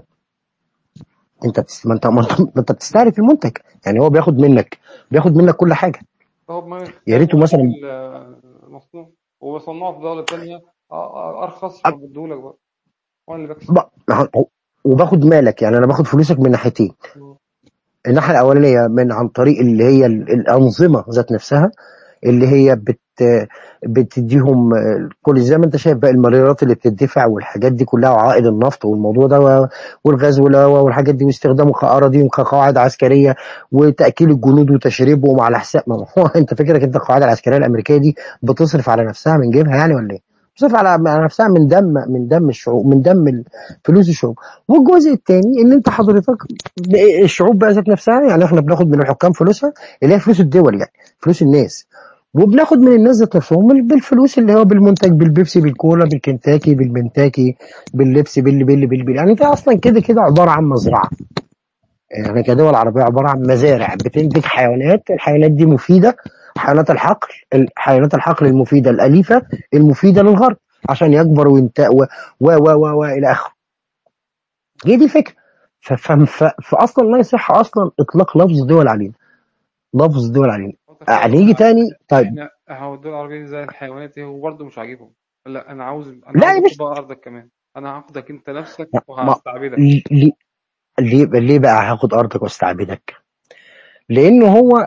انت بتست... ما انت ما انت ما انت بتستهلك المنتج يعني هو بياخد منك بياخد منك كل حاجه هو ما يا ريته مثلا المصنوع وبصنعه في دولة تانية أ- أ- أرخص فبديهولك بقى وأنا اللي بكسب ب... ما هو- وباخد مالك يعني انا باخد فلوسك من ناحيتين الناحيه الاولانيه من عن طريق اللي هي ال- الانظمه ذات نفسها اللي هي بت بتديهم آه، كل زي ما انت شايف بقى المليارات اللي بتدفع والحاجات دي كلها وعائد النفط والموضوع ده و- والغاز ولا- والحاجات دي واستخدامه كأراضي وكقواعد عسكريه وتاكيل الجنود وتشريبهم على حساب ما هو انت فكرك انت القواعد العسكريه الامريكيه دي بتصرف على نفسها من جيبها يعني ولا ايه؟ بتصرف على على نفسها من دم من دم الشعوب من دم ال- فلوس الشعوب والجزء الثاني ان انت حضرتك الشعوب بقى ذات نفسها يعني احنا بناخد من الحكام فلوسها اللي هي فلوس الدول يعني فلوس الناس وبناخد من الناس ذات نفسهم بالفلوس اللي هو بالمنتج بالبيبسي بالكولا بالكنتاكي بالمنتاكي باللبس باللي باللي باللي باللي. يعني انت اصلا كده كده عباره عن مزرعه احنا كدول عربيه عباره عن مزارع بتنتج حيوانات الحيوانات دي مفيده حيوانات الحقل حيوانات الحقل المفيده الاليفه المفيده للغرب عشان يكبر وينتق و و و و, و الى اخره هي دي الفكره ف- ف- ف- فاصلا لا يصح اصلا اطلاق لفظ دول علينا لفظ دول علينا هنيجي تاني طيب احنا هو الدول العربية دي زي الحيوانات دي وبرضه مش عاجبهم لا أنا عاوز أنا لا عاوز يا باشا أخد بقى أرضك كمان أنا هاخدك أنت نفسك ما وهستعبدك ليه ليه ليه بقى هاخد ارضك واستعبدك لانه هو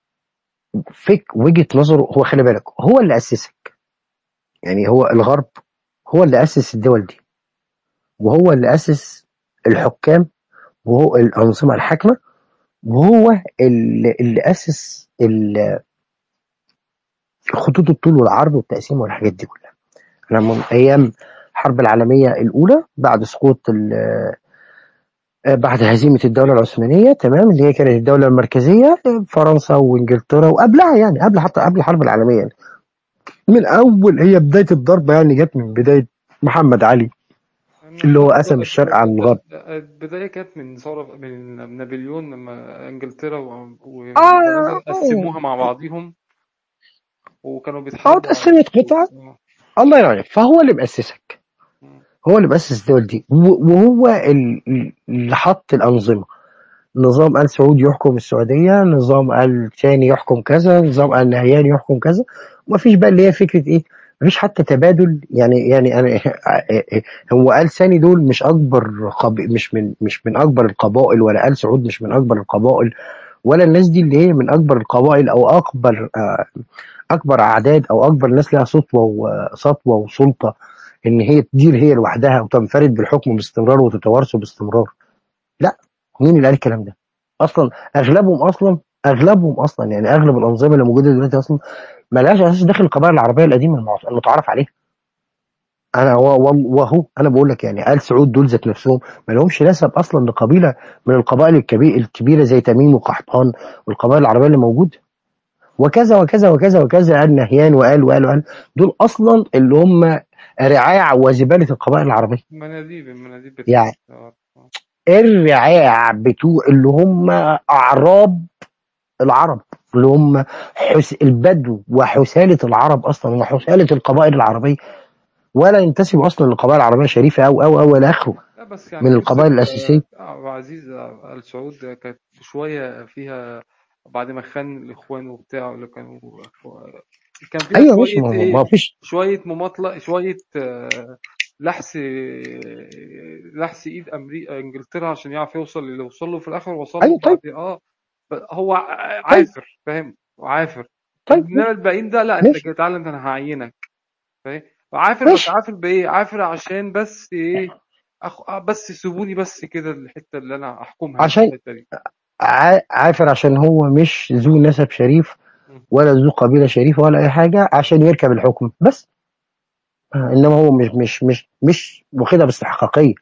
فك وجهه نظره هو خلي بالك هو اللي اسسك يعني هو الغرب هو اللي اسس الدول دي وهو اللي اسس الحكام وهو الانظمه الحاكمه وهو اللي, اللي اسس ال- خطوط الطول والعرض والتقسيم والحاجات دي كلها انا من ايام الحرب العالميه الاولى بعد سقوط ال- آه، بعد هزيمه الدوله العثمانيه تمام اللي هي كانت الدوله المركزيه آه، فرنسا وانجلترا وقبلها يعني قبل حتى قبل الحرب العالميه يعني من اول هي بدايه الضربه يعني جت من بدايه محمد علي اللي هو قسم الشرق عن الغرب البداية كانت من ثورة من نابليون لما إنجلترا و- اه وفرنسا قسموها مع بعضيهم وكانوا اه بيتحاربوا على اتقسمت قطع الله ينور عليك فهو اللي مؤسسك هو اللي مؤسس الدول دي و- وهو ال- اللي حط الأنظمة نظام آل سعود يحكم السعودية نظام آل ثاني يحكم كذا نظام آل نهيان يحكم كذا ومفيش بقى اللي هي فكرة إيه مفيش حتى تبادل يعني يعني أنا هو آل ثاني دول مش أكبر قب... مش من مش من أكبر القبائل ولا آل سعود مش من أكبر القبائل ولا الناس دي اللي هي من أكبر القبائل أو أكبر آه، اكبر اعداد او اكبر ناس لها سطوه وسطوه وسلطه ان هي تدير هي لوحدها وتنفرد بالحكم باستمرار وتتوارثه باستمرار لا مين اللي قال الكلام ده اصلا اغلبهم اصلا اغلبهم اصلا يعني اغلب الانظمه اللي موجوده دلوقتي اصلا ملهاش اساس داخل القبائل العربيه القديمه المع- المتعارف عليها انا و- و- وهو انا بقول لك يعني ال سعود دول ذات نفسهم ما لهمش نسب اصلا لقبيله من القبائل الكبيره الكبيره زي تميم وقحطان والقبائل العربيه اللي موجوده وكذا وكذا وكذا وكذا قال نهيان وقال وقال وقال دول اصلا اللي هم رعاع وزباله القبائل العربيه مناديب المناديب بتاعت يعني آه، آه. الرعاع بتوع اللي هم اعراب العرب اللي هم حس البدو وحسالة العرب اصلا وحسالة القبائل العربية ولا ينتسبوا اصلا للقبائل العربية شريفة او او او الى اخره لا بس من يعني القبائل قصة الاساسية آه، عبد العزيز آه، آل سعود كانت شوية فيها بعد ما خان الإخوان وبتاع اللي كانوا كان فيها ايوه مش شوية ما, ما إيه فيش شوية مماطلة شوية آه، لحس لحس إيد أمريكا إنجلترا عشان يعرف يوصل اللي وصل له في الآخر وصل له ايوه طيب بعد آه ب- هو ع- طيب عافر فاهم عافر طيب إنما ماشي الباقيين ده لا أنت ماشي تعالى أنت أنا هعينك فاهم عافر بس ماشي عافر بايه عافر عشان بس ايه أخ... بس سيبوني بس كده الحته اللي انا احكمها انا عشان الحته دي ع- عافر عشان هو مش ذو نسب شريف مم. ولا ذو قبيلة شريفة ولا اي حاجة عشان يركب الحكم بس آه، انما هو مش مش مش مش واخدها باستحقاقية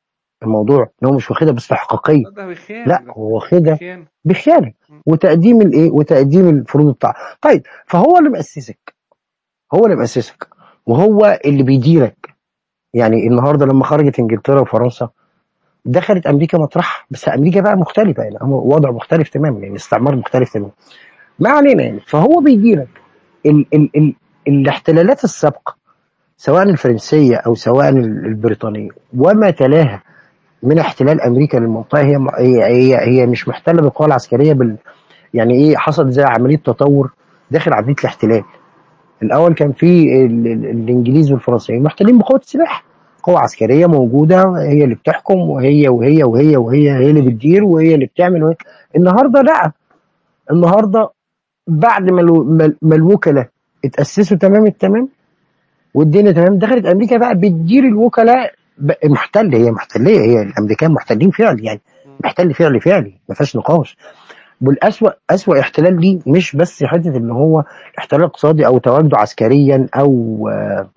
الموضوع ان هو مش واخدها باستحقاقية لا ده بخيانه لا ده هو واخدها بخيانه بخيانة مم. وتقديم الايه وتقديم الفروض بتاعه طيب فهو اللي مؤسسك هو اللي مؤسسك وهو اللي بيديرك يعني النهارده لما خرجت انجلترا وفرنسا دخلت امريكا مطرح بس امريكا بقى مختلفه يعني هو وضع مختلف تماما يعني استعمار مختلف تماما ما علينا يعني فهو بيديرك ال ال ال الاحتلالات السابقه سواء الفرنسيه او سواء ال- البريطانيه وما تلاها من احتلال امريكا للمنطقه هي هي هي, هي مش محتله بالقوى العسكريه بال يعني ايه حصل زي عمليه تطور داخل عمليه الاحتلال الاول كان في ال- ال- الانجليز والفرنسيين محتلين بقوه السلاح قوة عسكرية موجودة هي اللي بتحكم وهي وهي وهي وهي هي اللي بتدير وهي اللي بتعمل وهي. النهارده لا النهارده بعد ما الو- ما ما الوكلاء اتأسسوا تمام التمام والدنيا تمام دخلت امريكا بقى بتدير الوكلاء بقى محتل هي محتليه هي الامريكان محتلين فعل يعني مم. محتل فعل فعلي ما فيهاش نقاش والاسوأ اسوأ احتلال ليه مش بس حته ان هو احتلال اقتصادي او تواجده عسكريا او آه،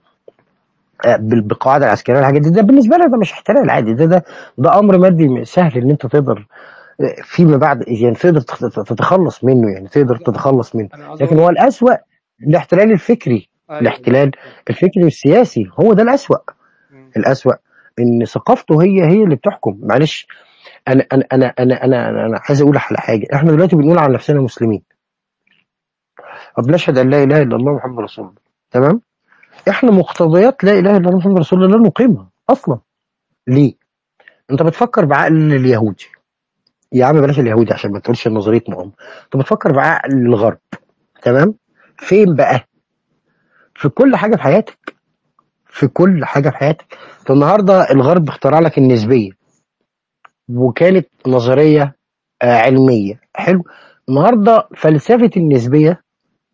آه، بال- بالقواعد العسكريه والحاجات دي ده بالنسبه لك ده مش احتلال عادي ده ده ده امر مادي سهل ان انت تقدر آه، فيما بعد يعني تقدر تخ- تتخلص منه يعني تقدر لا تتخلص منه انا عايز لكن اقول هو لك الاسوأ الاحتلال الفكري ايوه الاحتلال بالظبط الفكري والسياسي هو ده الاسوأ مم. الاسوأ ان ثقافته هي هي اللي بتحكم معلش انا انا انا انا انا, أنا, أنا عايز اقول على حاجه احنا دلوقتي بنقول عن نفسنا مسلمين وبنشهد ان لا اله الا الله محمد رسول الله تمام احنا مقتضيات لا اله الا الله محمد رسول الله لا نقيمها اصلا ليه انت بتفكر بعقل اليهودي يا عم بلاش اليهودي عشان ما تقولش نظريه مؤامره انت بتفكر بعقل الغرب تمام فين بقى في كل حاجه في حياتك في كل حاجه في حياتك فالنهارده الغرب اخترع لك النسبيه وكانت نظريه آه، علميه حلو النهارده فلسفه النسبيه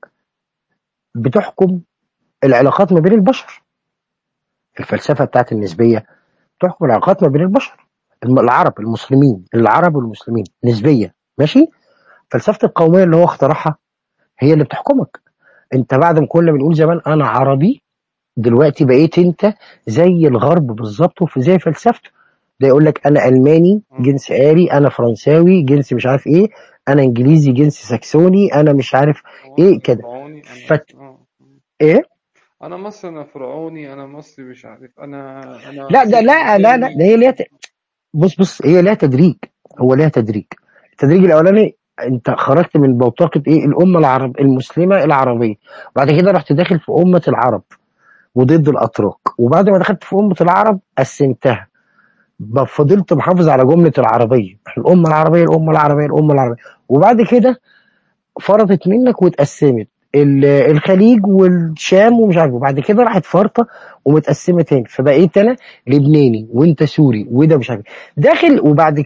بتحكم العلاقات ما بين البشر الفلسفه بتاعت النسبيه تحكم العلاقات ما بين البشر الم- العرب المسلمين العرب والمسلمين نسبيه ماشي فلسفه القوميه اللي هو اخترعها هي اللي بتحكمك انت بعد ما كنا بنقول زمان انا عربي دلوقتي بقيت انت زي الغرب بالظبط وفي زي فلسفته ده يقول لك انا الماني مم. جنس آري انا فرنساوي جنس مش عارف ايه انا انجليزي جنس ساكسوني انا مش عارف هو ايه انا كده فرعوني انا فت اه ايه انا مصري انا فرعوني انا مصري مش عارف انا انا لا ده لا لا لا بريطاني ده هي ليها ت- بص بص هي ليها تدريج هو ليها تدريج التدريج الاولاني انت خرجت من بوتقه ايه الامه العرب المسلمه العربيه بعد كده رحت داخل في امه العرب وضد الاتراك وبعد ما دخلت في امه العرب قسمتها بقى فضلت محافظ على جمله العربيه الامه العربيه الامه العربيه الامه العربيه وبعد كده فرطت منك واتقسمت ال- الخليج والشام ومش عارف وبعد كده راحت فرطه ومتقسمه تاني فبقيت انا لبناني وانت سوري وده مش عارف داخل وبعد كده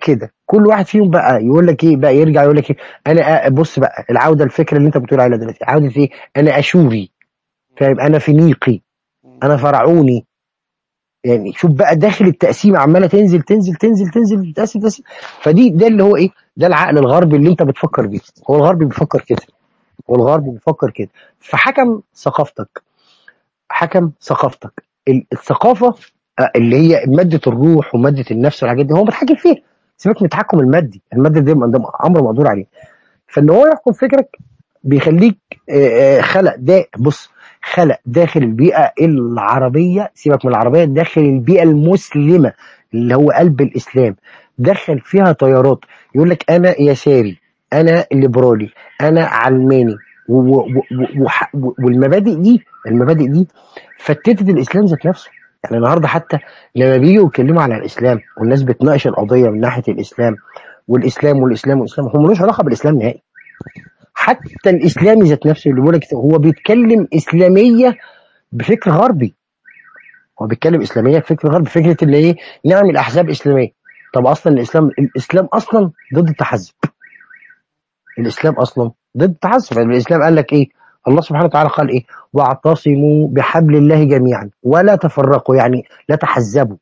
كل واحد فيهم بقى يقول لك ايه بقى يرجع يقول لك ايه انا أ- بص بقى العوده الفكره اللي انت بتقول عليها دلوقتي عوده ايه انا اشوري فاهم انا فينيقي انا فرعوني يعني شوف بقى داخل التقسيمه عماله تنزل تنزل تنزل تنزل تقسم تقسم فدي ده اللي هو ايه ده العقل الغربي اللي انت بتفكر بيه هو الغربي بيفكر كده هو الغربي بيفكر كده فحكم ثقافتك حكم ثقافتك ال- الثقافه آه، اللي هي ماده الروح وماده النفس والحاجات دي هو متحكم فيها سيبك من التحكم المادي الماده دي ده امر مقدور عليه فان هو يحكم فكرك بيخليك آه، آه، خلق ده بص خلق داخل البيئه العربيه سيبك من العربيه داخل البيئه المسلمه اللي هو قلب الاسلام دخل فيها تيارات يقول لك انا يساري انا ليبرالي انا علماني و- و- و- وح- و- والمبادئ دي المبادئ دي فتتت الاسلام ذات نفسه يعني النهارده حتى لما بييجوا يتكلموا على الاسلام والناس بتناقش القضيه من ناحيه الاسلام والاسلام والاسلام والاسلام هو ملوش علاقه بالاسلام نهائي حتى الاسلامي ذات نفسه اللي بيقول لك هو بيتكلم اسلاميه بفكر غربي هو بيتكلم اسلاميه بفكر غربي فكره اللي ايه نعمل احزاب اسلاميه طب اصلا الاسلام الاسلام اصلا ضد التحزب الاسلام اصلا ضد التحزب يعني الاسلام قال لك ايه الله سبحانه وتعالى قال ايه واعتصموا بحبل الله جميعا ولا تفرقوا يعني لا تحزبوا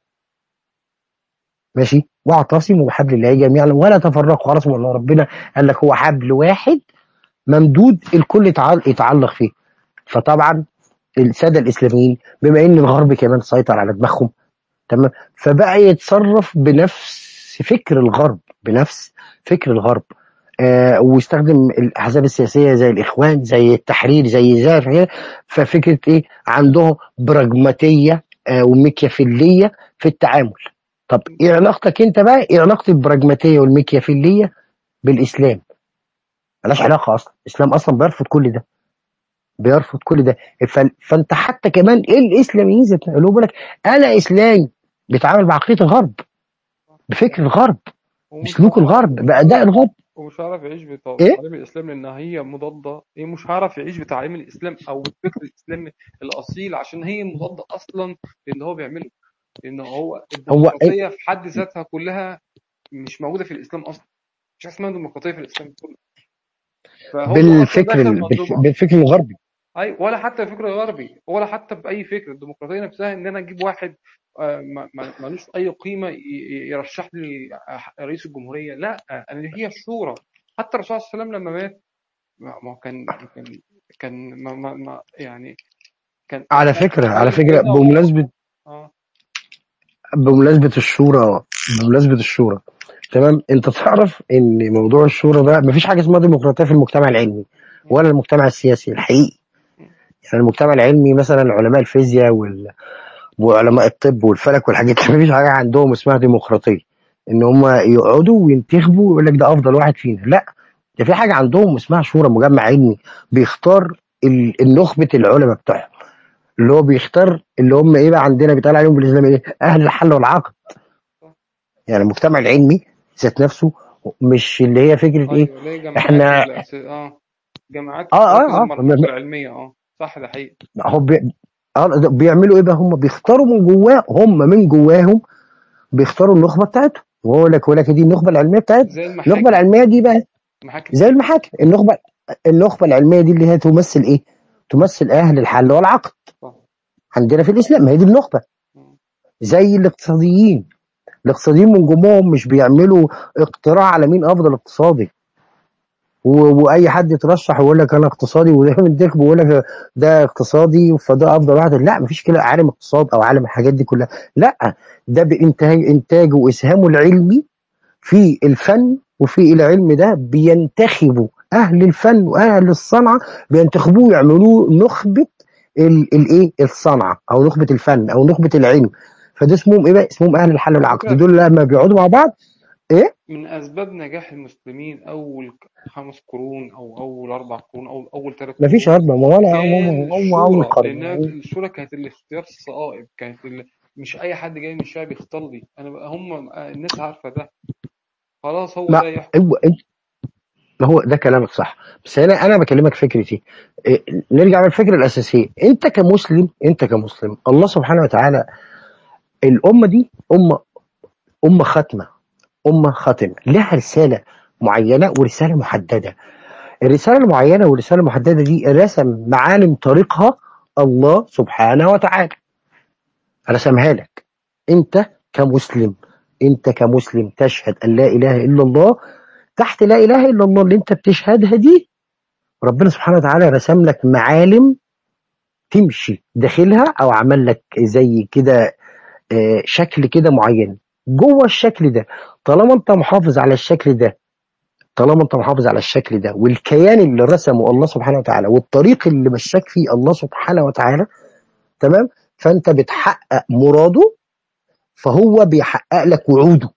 ماشي واعتصموا بحبل الله جميعا ولا تفرقوا خلاص ما ربنا قال لك هو حبل واحد ممدود الكل يتعل- يتعلق فيه فطبعا الساده الاسلاميين بما ان الغرب كمان سيطر على دماغهم تمام فبقى يتصرف بنفس فكر الغرب بنفس فكر الغرب آه ويستخدم الاحزاب السياسيه زي الاخوان زي التحرير زي زي ففكره ايه عندهم براجماتيه آه وميكيافيليه في التعامل طب ايه علاقتك انت بقى ايه علاقه البراجماتيه والميكيافيليه بالاسلام ملهاش علاقه اصلا الاسلام اصلا بيرفض كل ده بيرفض كل ده ف... فانت حتى كمان ايه الاسلاميين ذات اللي هو بيقول لك انا اسلامي بيتعامل بعقليه الغرب بفكر الغرب ومش بسلوك هعرف الغرب ومش باداء هعرف الغرب ومش هعرف يعيش بت- ايه بتعليم الإسلام لأنها هي مضادة هي مش هعرف يعيش بتعليم الإسلام أو الفكر الإسلامي الأصيل عشان هي مضادة أصلا للي هو بيعمله لأن هو هو إيه؟ الديمقراطية في حد ذاتها كلها مش موجودة في الإسلام أصلا مش حاجة اسمها ديمقراطية في الإسلام كله فهو أصلا بالفكر دخل ال... بالف... منظومة بالفكر الغربي اي ولا حتى الفكر الغربي ولا حتى باي فكر الديمقراطيه نفسها ان انا اجيب واحد آه، ما- ما- ملوش اي قيمه ي- ي- يرشح لي رئيس الجمهوريه لا انا هي الشورى حتى الرسول صلى الله عليه وسلم لما مات ما ما هو كان كان كان ما ما ما يعني كان على كان فكره على خلي فكره سيدنا ابو بمناسبه اه بمناسبه الشورى بمناسبه الشورى تمام انت تعرف ان موضوع الشورى ده مفيش حاجه اسمها ديمقراطيه في المجتمع العلمي ولا المجتمع السياسي الحقيقي يعني المجتمع العلمي مثلا علماء الفيزياء وال... وعلماء الطب والفلك والحاجات دي مفيش حاجه عندهم اسمها ديمقراطيه ان هم يقعدوا وينتخبوا ويقول لك ده افضل واحد فينا لا ده في حاجه عندهم اسمها شورى مجمع علمي بيختار ال- النخبه العلماء بتوعهم اللي هو بيختار اللي هم ايه بقى عندنا بيتقال عليهم بالاسلام ايه اهل الحل والعقد يعني المجتمع العلمي ذات نفسه مش اللي هي فكره ايه ايوه ليه جماعات احنا الأس... اه جماعات اه اه بتركز اه المركز العلميه اه صح ده حقيقي هو بي... اه ده بيعملوا ايه بقى هم بيختاروا من جواه هم من جواهم بيختاروا النخبه بتاعتهم وهو لك يقول لك دي النخبه العلميه بتاعتهم زي النخبه المحاكم العلميه دي بقى المحاكم زي المحاكم النخبه النخبه العلميه دي اللي هي تمثل ايه؟ تمثل اهل الحل والعقد صح عندنا في الاسلام ما هي دي النخبه مم. زي الاقتصاديين الاقتصاديين من جمهم مش بيعملوا اقتراع على مين افضل اقتصادي و- واي حد يترشح ويقول لك انا اقتصادي وده منتخب ويقول لك ده اقتصادي فده افضل واحد لا مفيش كده عالم اقتصاد او عالم الحاجات دي كلها لا ده بانتاج انتاجه واسهامه العلمي في الفن وفي العلم ده بينتخبوا اهل الفن واهل الصنعه بينتخبوه ويعملوه نخبه ال- الايه الصنعه او نخبه الفن او نخبه العلم فده اسمهم ايه بقى اسمهم اهل الحل على والعقد فكره دول لما بيقعدوا مع بعض ايه من أسباب نجاح المسلمين أول خمس قرون أو أول أربع قرون أو أول ثلاث مفيش قرون هرب ما ولا كان هم هم اول الشورى قرن لأن الشورى كانت الاختيار الصائب كانت ال... مش أي حد جاي من الشعب يختار لي أنا بقى هم الناس عارفة ده خلاص هو ما ده يحكم هو انت ما هو ده كلامك صح بس انا انا بكلمك فكرتي إيه، نرجع للفكره الاساسيه انت كمسلم انت كمسلم الله سبحانه وتعالى الامه دي امه امه ختمه أمة خاتمة لها رسالة معينة ورسالة محددة الرسالة المعينة والرسالة المحددة دي رسم معالم طريقها الله سبحانه وتعالى رسمها لك انت كمسلم انت كمسلم تشهد ان لا اله الا الله تحت لا اله الا الله اللي انت بتشهدها دي ربنا سبحانه وتعالى رسم لك معالم تمشي داخلها او عمل لك زي كده آه، شكل كده معين جوه الشكل ده طالما انت محافظ على الشكل ده طالما انت محافظ على الشكل ده والكيان اللي رسمه الله سبحانه وتعالى والطريق اللي مشاك فيه الله سبحانه وتعالى تمام فانت بتحقق مراده فهو بيحقق لك وعوده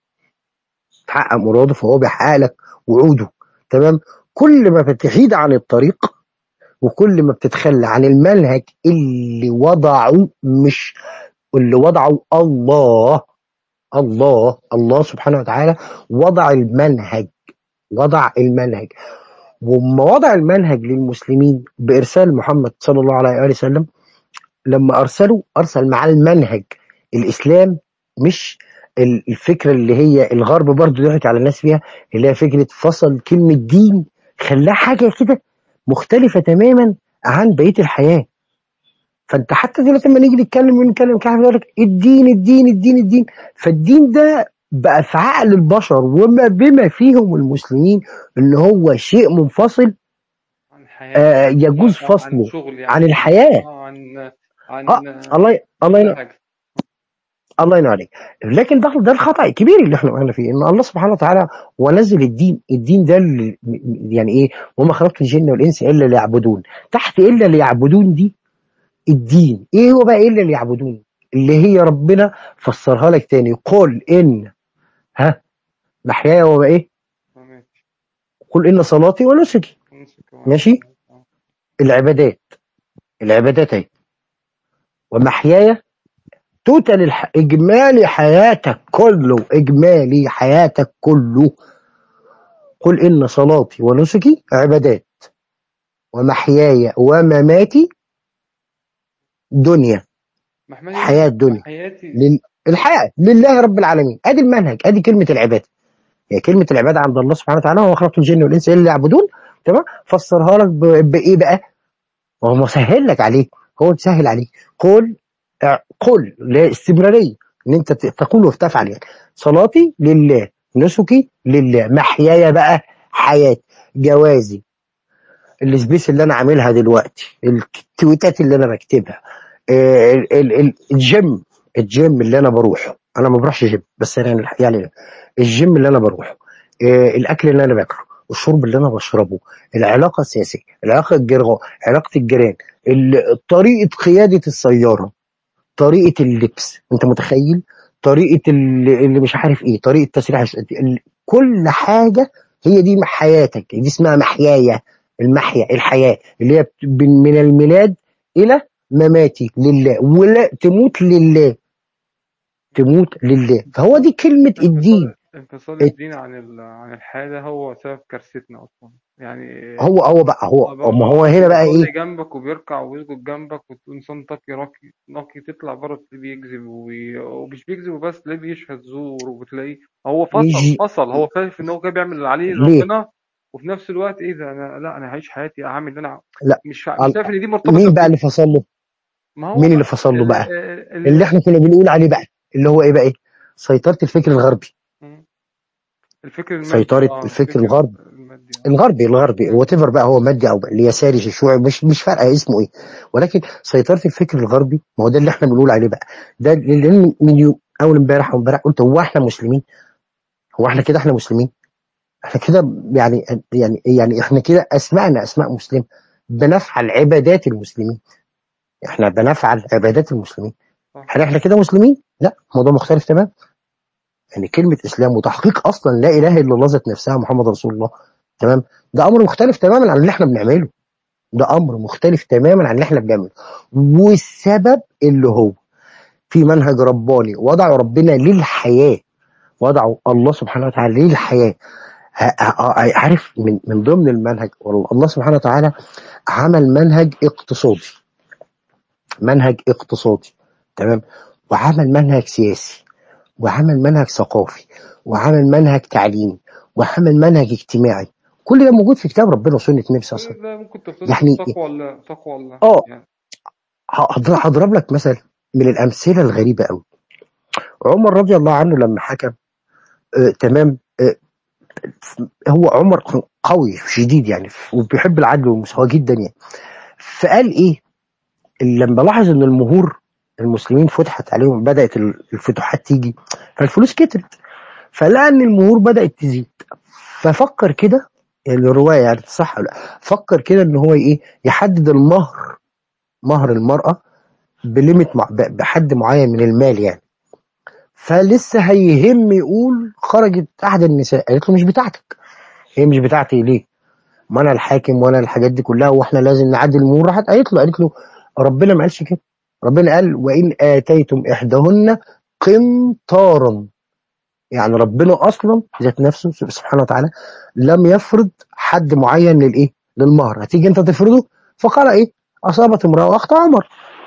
تحقق مراده فهو بيحقق لك وعوده تمام كل ما بتحيد عن الطريق وكل ما بتتخلى عن المنهج اللي وضعه مش اللي وضعه الله الله الله سبحانه وتعالى وضع المنهج وضع المنهج وما وضع المنهج للمسلمين بإرسال محمد صلى الله عليه وآله وسلم لما أرسله أرسل مع المنهج الإسلام مش ال- الفكرة اللي هي الغرب برضو ضحك على الناس فيها اللي هي فكرة فصل كلمة دين خلاها حاجة كده مختلفة تماما عن بقية الحياة فانت حتى دلوقتي لما نيجي نتكلم ونتكلم كده يقول لك الدين الدين الدين الدين فالدين ده بقى في عقل البشر وما بما فيهم المسلمين ان هو شيء منفصل عن آه حياتي يجوز عن فصله شغلي عن عن الحياة آه، عن اه عن الله الله كل ينور حاجة الله ينور عليك لكن ده ده الخطأ الكبير اللي احنا وقعنا فيه ان الله سبحانه وتعالى ونزل الدين الدين ده اللي يعني ايه وما خلقت الجن والانس الا ليعبدون تحت الا ليعبدون دي الدين ايه هو بقى الا ليعبدون اللي هي ربنا فسرها لك تاني قل ان ها محياي وما ايه تمام قل ان صلاتي ونسكي نمسك ماشي آه. العبادات العبادات اهي ومحياي توتال الح... اجمالي حياتك كله اجمالي حياتك كله قل ان صلاتي ونسكي عبادات ومحياي ومماتي دنيا محمد حياة دنيا حياتي لل... الحياة لله رب العالمين ادي المنهج ادي كلمة العبادة هي كلمة العبادة عند الله سبحانه وتعالى هو خلق الجن والانس الا يعبدون تمام فسرها لك ب... بايه بقى وهو مسهل لك عليه هو مسهل عليه قل اه، قل لاستمرارية ان انت ت- تقول وتفعل يعني صلاتي لله نسكي لله محياي بقى حياتي جوازي السبيس اللي انا عاملها دلوقتي التويتات اللي انا بكتبها آه، ال- ال- ال- الجيم الجيم اللي انا بروحه انا ما بروحش جيم بس انا الح- يعني الجيم اللي انا بروحه آه، الاكل اللي انا باكله الشرب اللي انا بشربه العلاقه السياسيه العلاقه الجيران علاقه الجيران ال- طريقه قياده السياره طريقه اللبس انت متخيل طريقه ال- اللي مش عارف ايه طريقه تسريح الس- ال- كل حاجه هي دي حياتك دي اسمها محيايا المحيا الحياه اللي هي بت- من من الميلاد الى مماتي لله ولا تموت لله تموت لله فهو دي كلمه الدين انفصال انفصال الدين عن ال... عن الحياة ده هو سبب كارثتنا أصلا يعني هو هو بقى هو أبقى ما هو هنا بقى بيصلي ايه جنبك وبيركع ويسجد جنبك وتقول إنسان تقي راقي نقي تطلع بره تلاقيه بيكذب وبي... ومش بيكذب بس تلاقيه بيشهد زور وبتلاقيه هو فصل يجي فصل هو شايف إن هو كده بيعمل اللي عليه ليه ربنا وفي نفس الوقت إيه ده أنا لا أنا هعيش حياتي أعمل اللي أنا لا مش مش ال- شايف إن دي مرتبطة مين بقى ب... اللي فصل له ما هو مين اللي فصل له ال... بقى ال... اللي احنا كنا بنقول عليه بقى اللي هو ايه بقى ايه سيطرة الفكر الغربي الفكر المادي سيطرة اه الفكر الفكر الغربي المادي اه الغربي الغربي مم. وات بقى هو مادي او اليساري الشيوعي مش مش فارقه اسمه ايه ولكن سيطرة الفكر الغربي ما هو ده اللي احنا بنقول عليه بقى ده اللي من من يوم اول امبارح او امبارح قلت هو احنا مسلمين هو احنا كده احنا مسلمين احنا كده يعني يعني يعني احنا كده اسمائنا اسماء مسلم بنفعل عبادات المسلمين احنا بنفعل عبادات المسلمين صح هل احنا كده مسلمين؟ لا موضوع مختلف تمام يعني كلمة إسلام وتحقيق أصلا لا إله إلا الله ذات نفسها محمد رسول الله تمام ده أمر مختلف تماما عن اللي إحنا بنعمله ده أمر مختلف تماما عن اللي إحنا بنعمله والسبب اللي هو في منهج رباني وضعه ربنا للحياة وضعه الله سبحانه وتعالى للحياة ه- ه- عارف من من ضمن المنهج والله الله سبحانه وتعالى عمل منهج اقتصادي منهج اقتصادي تمام وعمل منهج سياسي وعمل منهج ثقافي وعمل منهج تعليمي وعمل منهج اجتماعي كل ده موجود في كتاب ربنا وسنة النبي صلى الله عليه كل وسلم ده ممكن تفسده يعني تقوى الله تقوى الله اه يعني هضرب هضرب لك مثل من الأمثلة الغريبة قوي عمر رضي الله عنه لما حكم آه تمام آه هو عمر كان قوي شديد يعني وبيحب العدل والمساواة جدا يعني فقال ايه لما لاحظ ان المهور المسلمين فتحت عليهم بدأت الفتوحات تيجي فالفلوس كترت فلقى ان المهور بدأت تزيد ففكر كده يعني الرواية يعني صح ولا لا فكر كده ان هو ايه يحدد المهر مهر المرأة بليميت مع ب- بحد معين من المال يعني فلسه هيهم يقول خرجت احد النساء قالت له مش بتاعتك هي مش بتاعتي ليه ما انا الحاكم وانا الحاجات دي كلها واحنا لازم نعدل المهور راحت قالت له قالت له ربنا ما قالش كده ربنا قال وان اتيتم احداهن قنطارا يعني ربنا اصلا ذات نفسه سبحانه وتعالى لم يفرض حد معين للايه للمهر هتيجي انت تفرضه فقال ايه اصابت امراه واخت عمر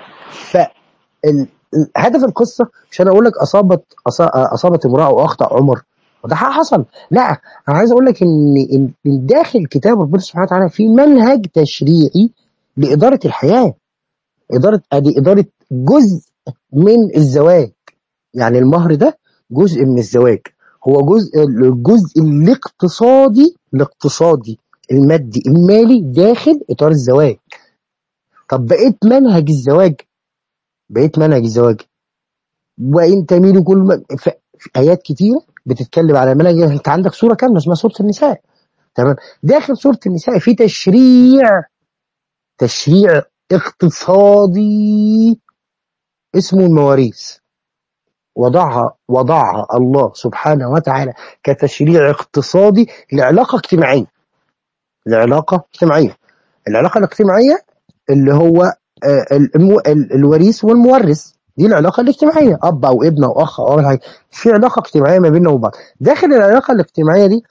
فهدف القصه عشان اقول لك اصابت أصا- اصابت امراه واخطا عمر وده حصل لا انا عايز اقول لك ان إن من داخل كتاب ربنا سبحانه وتعالى في منهج تشريعي لاداره الحياه اداره ادي اداره جزء من الزواج يعني المهر ده جزء من الزواج هو جزء الجزء الاقتصادي الاقتصادي المادي المالي داخل اطار الزواج طب بقيت منهج الزواج بقيت منهج الزواج وان تميلوا كل ما في في ايات كتيره بتتكلم على منهج انت عندك سوره كامله اسمها سوره النساء تمام داخل سوره النساء في تشريع تشريع اقتصادي اسمه المواريث وضعها وضعها الله سبحانه وتعالى كتشريع اقتصادي لعلاقه اجتماعيه لعلاقه اجتماعيه العلاقه الاجتماعيه اللي هو آه، المو- ال- الوريث والمورث دي العلاقه الاجتماعيه اب او ابن او اخ او أي حاجه في علاقه اجتماعيه ما بيننا وبعض داخل العلاقه الاجتماعيه دي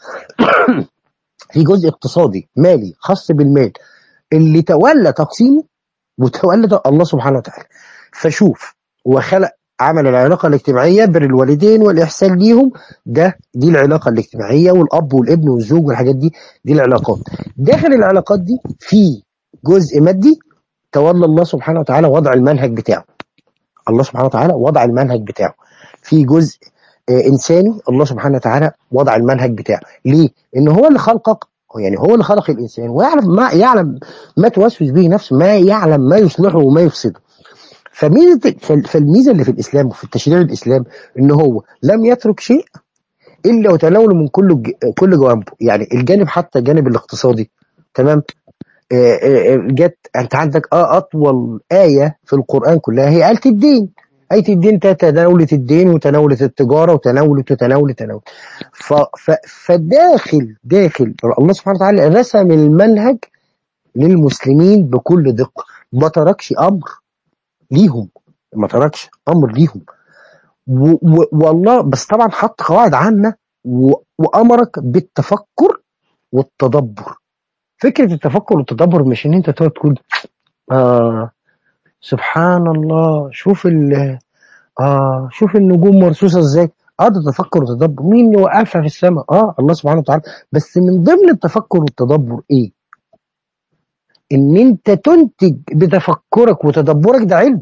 في جزء اقتصادي مالي خاص بالمال اللي تولى تقسيمه وتولى ده الله سبحانه وتعالى فشوف وخلق عمل العلاقة الاجتماعية بر الوالدين والإحسان ليهم ده دي العلاقة الاجتماعية والأب والابن والزوج والحاجات دي دي العلاقات داخل العلاقات دي في جزء مادي تولى الله سبحانه وتعالى وضع المنهج بتاعه الله سبحانه وتعالى وضع المنهج بتاعه في جزء آه، إنساني الله سبحانه وتعالى وضع المنهج بتاعه ليه؟ إن هو اللي خلقك يعني هو اللي خلق الإنسان ويعلم ما يعلم ما توسوس به نفسه ما يعلم ما يصلحه وما يفسده فميزه فال- فالميزه اللي في الاسلام وفي التشريع الاسلام ان هو لم يترك شيء الا وتناوله من كل الج- كل جوانبه يعني الجانب حتى الجانب الاقتصادي تمام آه، آه، آه، جت انت عندك اه اطول ايه في القران كلها هي ايه الدين آية الدين تناولت الدين وتناولت التجارة وتناولت وتناولت وتناولت ف ف فداخل داخل الله سبحانه وتعالى رسم المنهج للمسلمين بكل دقة ما تركش أمر ليهم ما تركش أمر ليهم و و والله بس طبعا حط قواعد عامة و وأمرك بالتفكر والتدبر فكرة التفكر والتدبر مش إن أنت تقعد تقول آه سبحان الله شوف ال آه شوف النجوم مرصوصة إزاي اه ده تفكر وتدبر مين اللي وقفها في السماء اه الله سبحانه وتعالى بس من ضمن التفكر والتدبر ايه ان انت تنتج بتفكرك وتدبرك ده علم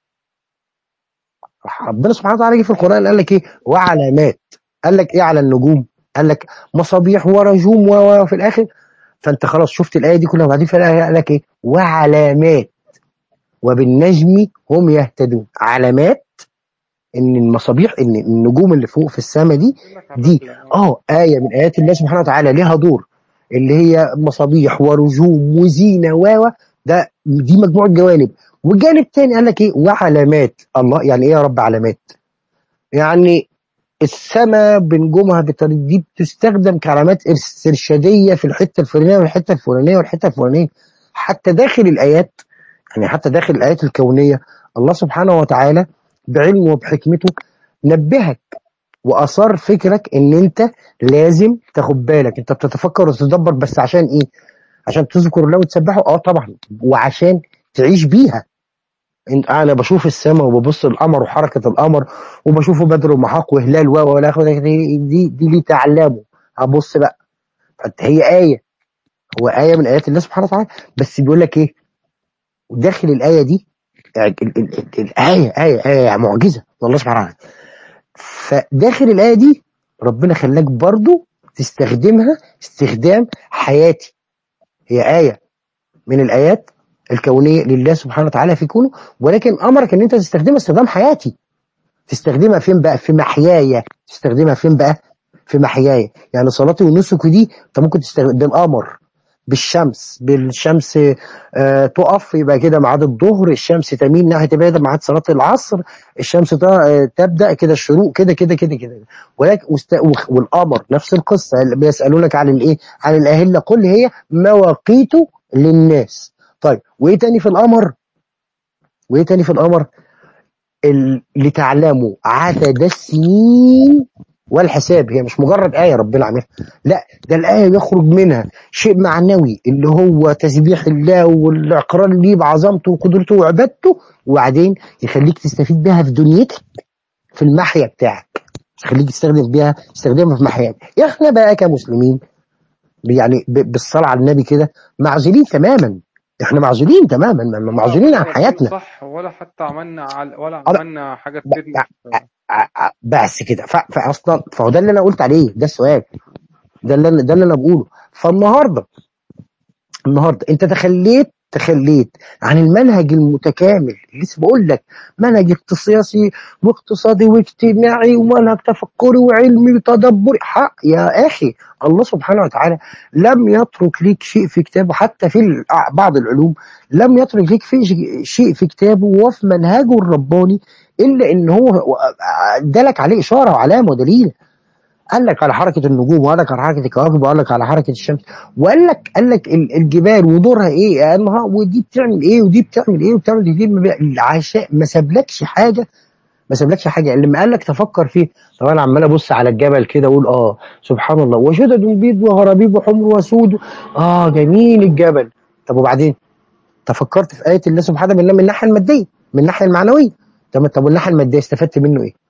ربنا سبحانه وتعالى جه في القران قال لك ايه وعلامات قال لك ايه على النجوم قال لك مصابيح ورجوم و- و- وفي الاخر فانت خلاص شفت الايه دي كلها وبعدين في الايه قال لك ايه وعلامات وبالنجم هم يهتدون علامات ان المصابيح ان النجوم اللي فوق في السماء دي يقول لك على دي الرحلة اه اه آية من آيات الله سبحانه وتعالى ليها دور اللي هي مصابيح ورجوم وزينة و و- ده دي مجموعة جوانب وجانب تاني قال لك ايه وعلامات الله يعني ايه يا رب علامات يعني السماء بنجومها بالطريق دي بتستخدم كعلامات إرس- إرشادية في الحتة الفلانية والحتة الفلانية والحتة الفلانية حتى داخل الآيات يعني حتى داخل الآيات الكونية الله سبحانه وتعالى بعلمه وبحكمته نبهك واثار فكرك ان انت لازم تاخد بالك انت بتتفكر وتتدبر بس عشان ايه عشان تذكر الله وتسبحه اه طبعا وعشان تعيش بيها انت انا بشوف السماء وببص القمر وحركه القمر وبشوفه بدر ومحاق وهلال و ولا اخد دي دي, دي ليه تعلمه هبص بقى فانت هي ايه هو ايه من ايات الله سبحانه وتعالى بس بيقول لك ايه وداخل الايه دي ال- ال- ال- الايه ايه ايه معجزه من الله سبحانه وتعالى فداخل الايه دي ربنا خلاك برضو تستخدمها استخدام حياتي هي ايه من الايات الكونيه لله سبحانه وتعالى في كونه ولكن امرك ان انت تستخدمها استخدام حياتي تستخدمها فين بقى في محياي تستخدمها فين بقى في محياي يعني صلاتي ونسكي دي انت ممكن تستخدم بالقمر بالشمس بالشمس آه تقف يبقى كده ميعاد الظهر الشمس تميل ناحيه البعد ميعاد صلاه العصر الشمس ت- آه، تبدا كده الشروق كده كده كده كده ولكن وست- وخ- والقمر نفس القصه اللي بيسالونك عن الايه عن الاهله قل هي مواقيت للناس طيب وايه تاني في القمر وايه تاني في القمر ال- لتعلموا عدد السنين والحساب هي مش مجرد آية ربنا عاملها لا ده الآية يخرج منها شيء معنوي اللي هو تسبيح الله والإقرار ليه بعظمته وقدرته وعبادته وبعدين يخليك تستفيد بها في دنيتك في المحيا بتاعك يخليك تستخدم بيها تستخدمها في محياك احنا بقى كمسلمين يعني ب- بالصلاة على النبي كده معزولين تماما احنا معزولين تماما لا معزولين عن ولا حياتنا صح ولا حتى عملنا على ولا أنا- عملنا حاجة تفيدنا في ع- ع- بس كده ف- فاصلا فهو ده اللي انا قلت عليه ده السؤال ده اللي أنا- ده اللي انا بقوله فالنهارده النهارده انت تخليت تخليت عن المنهج المتكامل لسه بقول لك منهج اختصاصي واقتصادي واجتماعي ومنهج تفكري وعلمي وتدبري حق يا اخي الله سبحانه وتعالى لم يترك ليك شيء في كتابه حتى في ال- بعض العلوم لم يترك ليك في ش- شيء في كتابه وفي منهجه الرباني الا ان هو ادالك عليه اشاره وعلامه ودليل قال لك على حركه النجوم وقال لك على حركه الكواكب وقال لك على حركه الشمس وقال لك قال لك ال- الجبال ودورها ايه انها ودي بتعمل ايه ودي بتعمل ايه وبتعمل دي ما بي- العشاء ما سابلكش حاجه ما سابلكش حاجه اللي ما قال لك تفكر فيه طب انا عمال ابص على الجبل كده اقول اه سبحان الله وشدد بيض وغرابيب وحمر وسود اه جميل الجبل طب وبعدين تفكرت في ايه الله سبحانه من من الناحيه الماديه من الناحيه المعنويه طب طب والناحيه الماديه استفدت منه ايه؟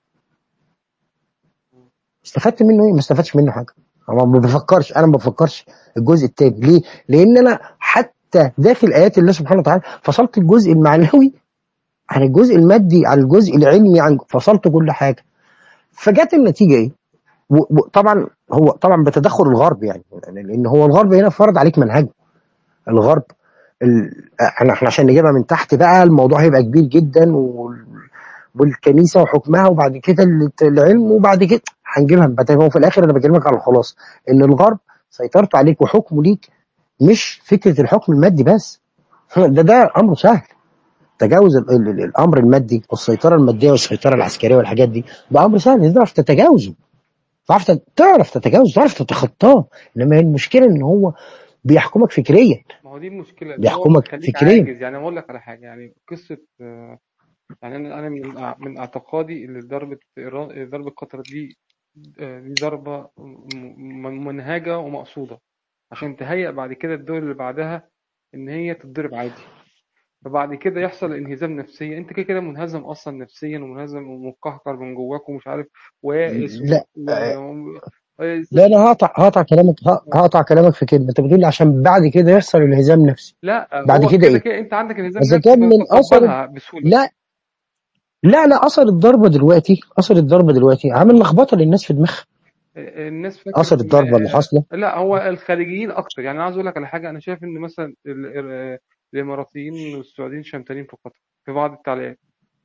استفدت منه ايه؟ ما استفدتش منه حاجه انا ما بفكرش انا ما بفكرش الجزء التاني ليه؟ لان انا حتى داخل ايات الله سبحانه وتعالى فصلت الجزء المعنوي عن الجزء المادي عن الجزء العلمي عن فصلت كل حاجه فجت النتيجه ايه؟ و- وطبعا هو طبعا بتدخل الغرب يعني لان هو الغرب هنا فرض عليك منهجه الغرب ال... احنا احنا عشان نجيبها من تحت بقى الموضوع هيبقى كبير جدا وال... والكنيسه وحكمها وبعد كده ال- العلم وبعد كده هنجيبها من بعدين هو في الاخر انا بكلمك على الخلاص ان الغرب سيطرته عليك وحكمه ليك مش فكره الحكم المادي بس ده ده امر سهل تجاوز ال ال ال الامر المادي والسيطره الماديه والسيطره العسكريه والحاجات دي ده امر سهل تعرف تتجاوزه تعرف تت- تعرف تتجاوزه تعرف تتخطاه انما هي المشكله ان هو بيحكمك فكريا ما هو دي المشكلة اللي هو بيحكمك بيخليك فكريا عاجز يعني أقول لك على حاجة يعني قصة آه، يعني أنا أنا من أع- من اعتقادي إن ضربة إيران ضربة قطر دي آه، دي ضربة م- م- منهجة ومقصودة عشان تهيئ بعد كده الدول اللي بعدها إن هي تتضرب عادي فبعد كده يحصل انهزام نفسي انت كده كده منهزم اصلا نفسيا ومنهزم ومقهقر من جواك ومش عارف ويائس و... لا و... و... لا انا هقطع هقطع كلامك هقطع كلامك في كلمه انت بتقول لي عشان بعد كده يحصل انهزام نفسي لا بعد هو كده كده ايه كده انت عندك انهزام اذا نفسي كان من اثر فتتقبلها بسهولة لا لا لا اثر الضربه دلوقتي اثر الضربه دلوقتي عامل لخبطه للناس في دماغها الناس فاكر اثر الضربه اللي حاصله لا هو الخارجيين اكتر يعني انا عايز اقول لك على حاجه انا شايف ان مثلا ال- ال- الاماراتيين والسعوديين شمتانين في قطر في بعض التعليقات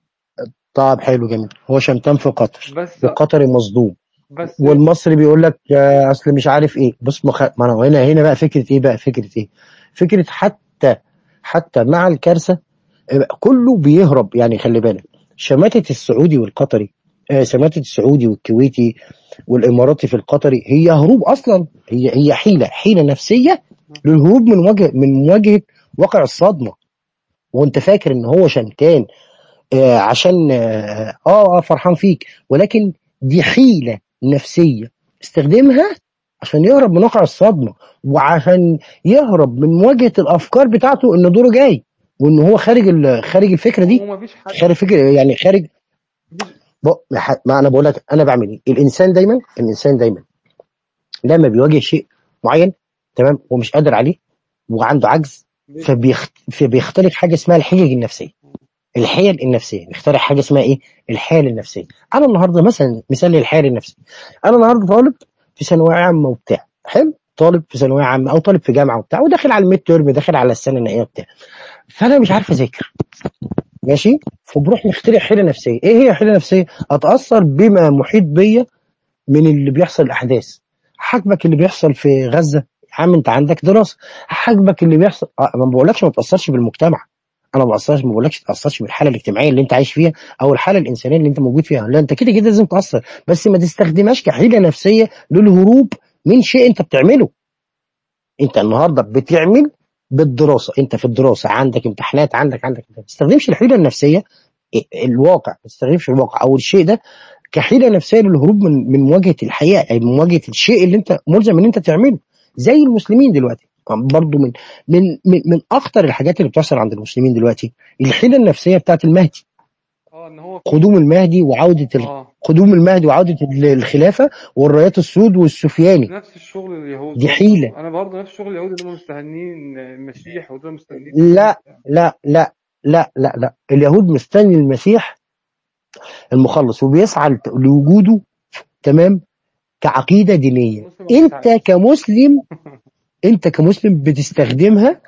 طب حلو جميل هو شمتان في قطر بس والقطري مصدوم بس والمصري بيقول لك آه، اصل مش عارف ايه بص مخ... ما انا هنا هنا بقى فكره ايه بقى فكره ايه فكره حتى حتى مع الكارثه آه، كله بيهرب يعني خلي بالك شماتة السعودي والقطري آه، شماتة السعودي والكويتي والاماراتي في القطري هي هروب اصلا هي هي حيله حيله نفسيه للهروب من وجه من مواجهه واقع الصدمه وانت فاكر ان هو شمتان آه، عشان اه اه فرحان فيك ولكن دي حيله نفسيه استخدمها عشان يهرب من واقع الصدمه وعشان يهرب من مواجهه الافكار بتاعته ان دوره جاي وان هو خارج ال- خارج الفكره دي هو مفيش حد خارج فكره يعني خارج مفيش ب- ما انا بقول لك انا بعمل ايه الانسان دايما الانسان دايما لما بيواجه شيء معين تمام ومش قادر عليه وعنده عجز بيجي فبيخت... فبيخترق حاجه اسمها الحجج النفسيه الحيل النفسيه بيخترق حاجه اسمها ايه الحيل النفسيه انا النهارده مثلا مثال للحيل النفسيه انا النهارده طالب في ثانويه عامه وبتاع حلو طالب في ثانويه عامه او طالب في جامعه وبتاع وداخل على الميد تيرم داخل على السنه النهائيه وبتاع فانا مش عارف اذاكر ماشي فبروح مخترع حيله نفسيه ايه هي حيله نفسيه اتاثر بما محيط بيا من اللي بيحصل الاحداث حاجبك اللي بيحصل في غزه يا عم انت عندك دراسه حاجبك اللي بيحصل آه، ما بقولكش ما تاثرش بالمجتمع انا ما بأثرش ما بقولكش تاثرش بالحاله الاجتماعيه اللي انت عايش فيها او الحاله الانسانيه اللي انت موجود فيها لا انت كده كده لازم تاثر بس ما تستخدمهاش كحيله نفسيه للهروب من شيء انت بتعمله انت النهارده بتعمل بالدراسه انت في الدراسه عندك امتحانات عندك عندك ما تستخدمش الحيله النفسيه ال- الواقع ما تستخدمش الواقع او الشيء ده كحيله نفسيه للهروب من من مواجهه الحقيقه أي من مواجهه الشيء اللي انت ملزم ان انت تعمله زي المسلمين دلوقتي برضو من من من, من اخطر الحاجات اللي بتحصل عند المسلمين دلوقتي الحيله النفسيه بتاعت المهدي اه ان هو قدوم في المهدي وعوده ال- اه قدوم المهدي وعوده ال- الخلافه والرايات السود والسفياني نفس الشغل اليهود دي برضه حيله انا برضه نفس الشغل اليهود اللي هم مستهنين المسيح ودول مستهنين لا لا لا لا لا لا اليهود مستني المسيح المخلص وبيسعى لت- لوجوده تمام كعقيده دينيه المسلم ما انت بيسعاش كمسلم انت كمسلم بتستخدمها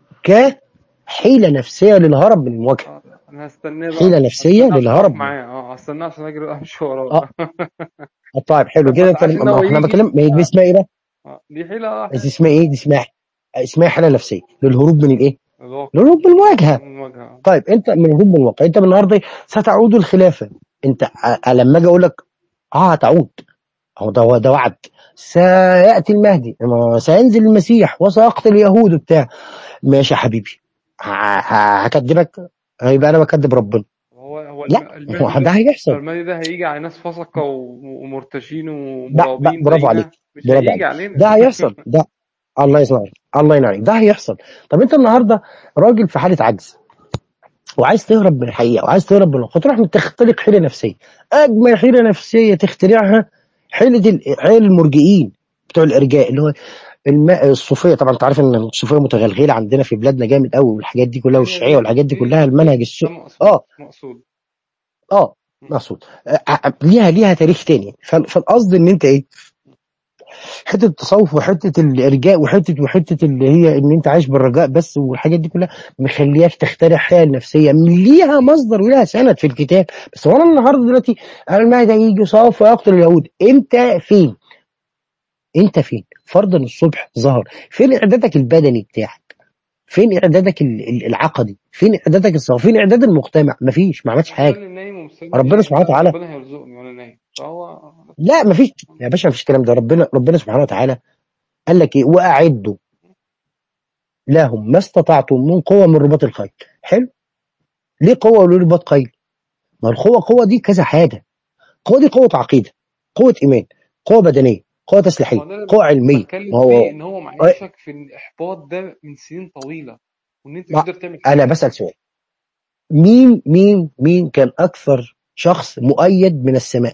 كحيله نفسيه للهرب من المواجهه اه انا هستناه بقى حيله نفسيه هستناه عشان اروح للهرب من معاه اه هستناه عشان اجري امشي اه وراه آه، طيب حلو كده انت عشان ما هو احنا يجي بكلم ما هي دي آه. اسمها ايه بقى؟ آه. دي حيلة دي اسمها ايه؟ دي اسمها اسمها حاله نفسيه للهروب من الايه؟ الواقع للهروب من المواجهه من الواجهة طيب انت من الهروب من الواقع انت من النهارده ستعود الخلافه انت ا- لما اجي اقول لك اه هتعود هو ده هو ده وعد سياتي المهدي ما سينزل المسيح وسيقتل اليهود وبتاع ماشي يا حبيبي ه- ه- هكدبك هيبقى انا بكدب ربنا هو هو لا الم- هو المهدي ده ده هيحصل المهدي ده هيجي على ناس فسقة و- ومرتشين لا لا ومراوبين برافو عليك زينا مش برافو هيجي عليك علينا ده هيحصل ده الله يسمع عليك الله ينور عليك ده هيحصل طب انت النهارده راجل في حاله عجز وعايز تهرب من الحقيقه وعايز تهرب من الواقع تروح تخترق حيله نفسيه اجمل حيله نفسيه تخترعها حيله ال- حيل المرجئين بتوع الارجاء اللي هو الماء الصوفيه طبعا انت عارف ان الصوفيه متغلغله عندنا في بلادنا جامد قوي والحاجات دي كلها هي والشيعيه دي والحاجات دي دي كلها دي المنهج ده السو مقصود اه مقصود اه مقصود آه، آه، ليها ليها تاريخ تاني فال- فالقصد ان انت ايه حته التصوف وحته الارجاء وحته وحته اللي هي ان انت عايش بالرجاء بس والحاجات دي كلها مخلياك تخترع حيل نفسيه ليها مصدر وليها سند في الكتاب بس وانا النهارده دلوقتي المهدي هيجي صاف ويقتل اليهود انت فين؟ انت فين؟ فرضا الصبح ظهر فين اعدادك البدني بتاعك؟ فين اعدادك ال- ال- العقدي؟ فين اعدادك الصغير؟ فين اعداد المجتمع؟ مفيش ما عملتش حاجه مستني نايم ومستني ربنا سبحانه ان وتعالى ربنا هيرزقني وانا نايم فهو لا مفيش يا باشا مفيش الكلام ده ربنا ربنا سبحانه وتعالى قال لك ايه واعدوا لهم ما استطعتم من قوه من رباط الخيل حلو ليه قوه وليه رباط خيل ما القوه قوه دي كذا حاجه قوه دي قوه عقيده قوه ايمان قوه بدنيه قوه ما تسليحيه ده اللي قوه علميه بتكلم ما فيه هو ان هو معيشك في الاحباط ده من سنين طويله وان انت مش ما قادر تعمل انا حاجه بسال سؤال مين مين مين كان اكثر شخص مؤيد من السماء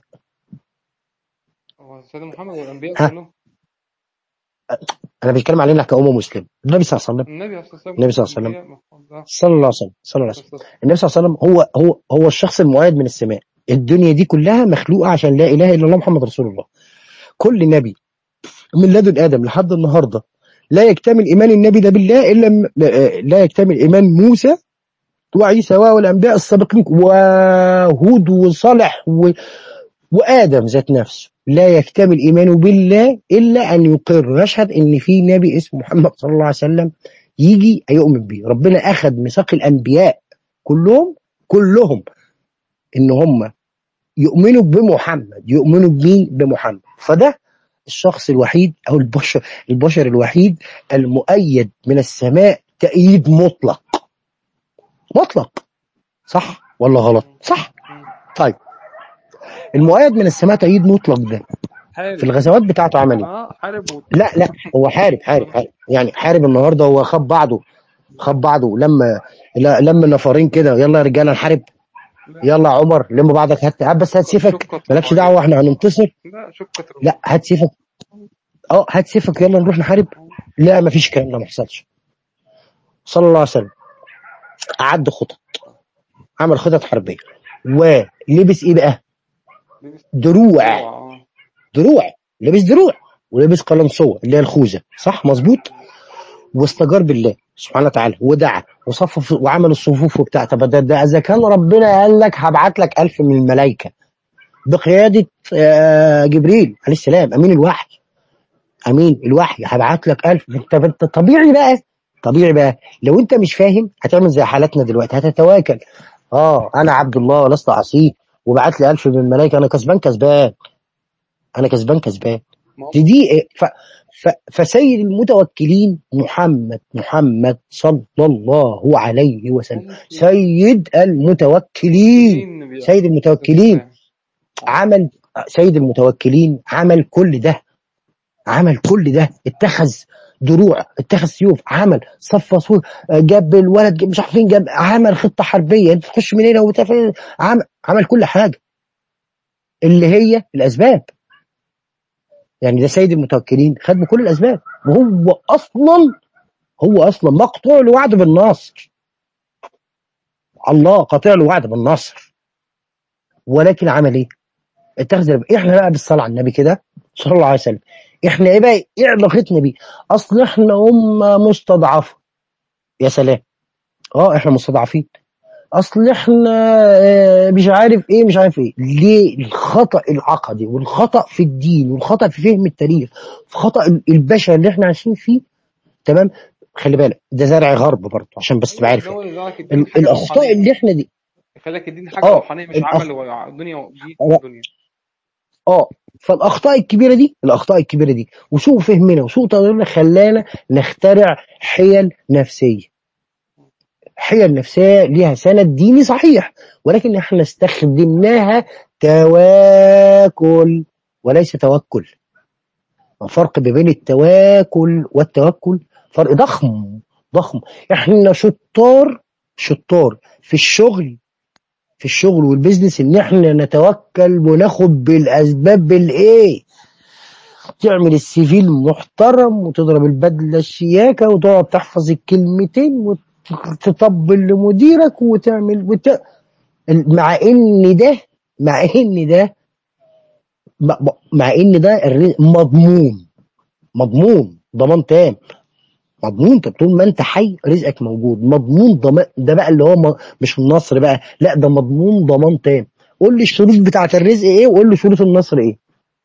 هو سيدنا محمد والانبياء ها كلهم انا بتكلم علينا كأمة مسلم النبي صلى الله عليه وسلم النبي عليه الصلاه والسلام النبي صلى الله عليه وسلم والانبياء ده صلى الله عليه وسلم صلى الله عليه وسلم بس النبي صلى الله عليه وسلم هو هو هو الشخص المؤيد من السماء الدنيا دي كلها مخلوقه عشان لا اله الا الله محمد رسول الله كل نبي من لدن ادم لحد النهارده لا يكتمل ايمان النبي ده بالله الا م- لا لا يكتمل ايمان موسى وعيسى والانبياء السابقين وهود وصالح و... وادم ذات نفسه لا يكتمل ايمانه بالله الا ان يقر ويشهد ان في نبي اسمه محمد صلى الله عليه وسلم يجي هيؤمن بيه ربنا اخذ ميثاق الانبياء كلهم كلهم ان هم يؤمنوا بمحمد يؤمنوا بمين بمحمد فده الشخص الوحيد او البشر البشر الوحيد المؤيد من السماء تأييد مطلق مطلق صح ولا غلط صح طيب المؤيد من السماء تأييد مطلق ده في حارب الغزوات بتاعته عمل ايه اه حارب و... لا لا هو حارب حارب حارب يعني حارب النهارده هو خد بعضه خد بعضه لما لا لم نفرين كده يلا يا رجاله نحارب لا يلا يا عمر لم بعضك هات هات بس هات سيفك شقة مالكش رباعية دعوه احنا هننتصر لا شقة لا هات سيفك اه هات سيفك يلا نروح نحارب لا مفيش الكلام ده ما حصلش صلى الله عليه وسلم اعد خطط عمل خطط حربيه ولبس ايه بقى لبس دروع دروع اه دروع لبس دروع ولبس قلنسوه اللي هي الخوذه صح مظبوط واستجار بالله سبحانه وتعالى ودعا وصفف وعمل الصفوف وبتاع طب ده, ده اذا كان ربنا قال لك هبعت لك ألف من الملائكه بقياده آه، جبريل عليه السلام امين الوحي امين الوحي هبعت لك ألف انت انت طبيعي بقى طبيعي بقى لو انت مش فاهم هتعمل زي حالتنا دلوقتي هتتواكل اه انا عبد الله لست عصيه وبعت لي ألف من الملائكه انا كسبان كسبان انا كسبان كسبان ما هو دي دي ف ف فسيد المتوكلين محمد محمد صلى الله عليه وسلم ممكن سيد المتوكلين مين بي- سيد المتوكلين الإسلام اه عمل سيد المتوكلين عمل كل ده عمل كل ده اتخذ دروع اتخذ سيوف عمل صف صفوف جاب الولد جاب مش عارفين جاب عمل خطه حربيه انت تخش من هنا وتفل عمل عمل كل حاجه اللي هي الاسباب يعني ده سيد المتوكلين خد بكل الاسباب وهو اصلا هو اصلا مقطوع له وعد بالنصر الله قاطع له وعد بالنصر ولكن عمل ايه؟ اتخذ الب- احنا بقى بالصلاه على النبي كده صلى الله عليه وسلم احنا ايه بقى ايه علاقتنا بيه؟ اصل احنا امه مستضعفه يا سلام اه احنا مستضعفين اصل احنا آه، مش عارف ايه مش عارف ايه ليه الخطا العقدي والخطا في الدين والخطا في فهم التاريخ في خطا ال- البشر اللي احنا عايشين فيه تمام خلي بالك ده زرع غرب برضه عشان بس تبقى هو عارف اللي يعني هو يجعلك الدين ال- حاجة الاخطاء روحانية اللي احنا دي يخليك الدين حاجة اه روحانية مش الأخ... عمل ودنيا ودين اه ودنيا اه فالاخطاء الكبيره دي الاخطاء الكبيره دي وسوء فهمنا وسوء تقديرنا خلانا نخترع حيل نفسيه حيل نفسيه ليها سند ديني صحيح ولكن احنا استخدمناها تواكل وليس توكل الفرق ما بين التواكل والتوكل فرق ضخم ضخم احنا شطار شطار في الشغل في الشغل والبيزنس ان احنا نتوكل وناخد بالاسباب بالايه تعمل السي في المحترم وتضرب البدله الشياكه وتقعد تحفظ الكلمتين وتطبل لمديرك وتعمل وت... مع ان ده مع ان ده مع ان ده الرزق مضمون مضمون ضمان تام مضمون انت طول ما انت حي رزقك موجود مضمون ضمان ده بقى اللي هو م- مش النصر بقى لا ده مضمون ضمان تام قول لي الشروط بتاعه الرزق ايه وقول لي شروط النصر ايه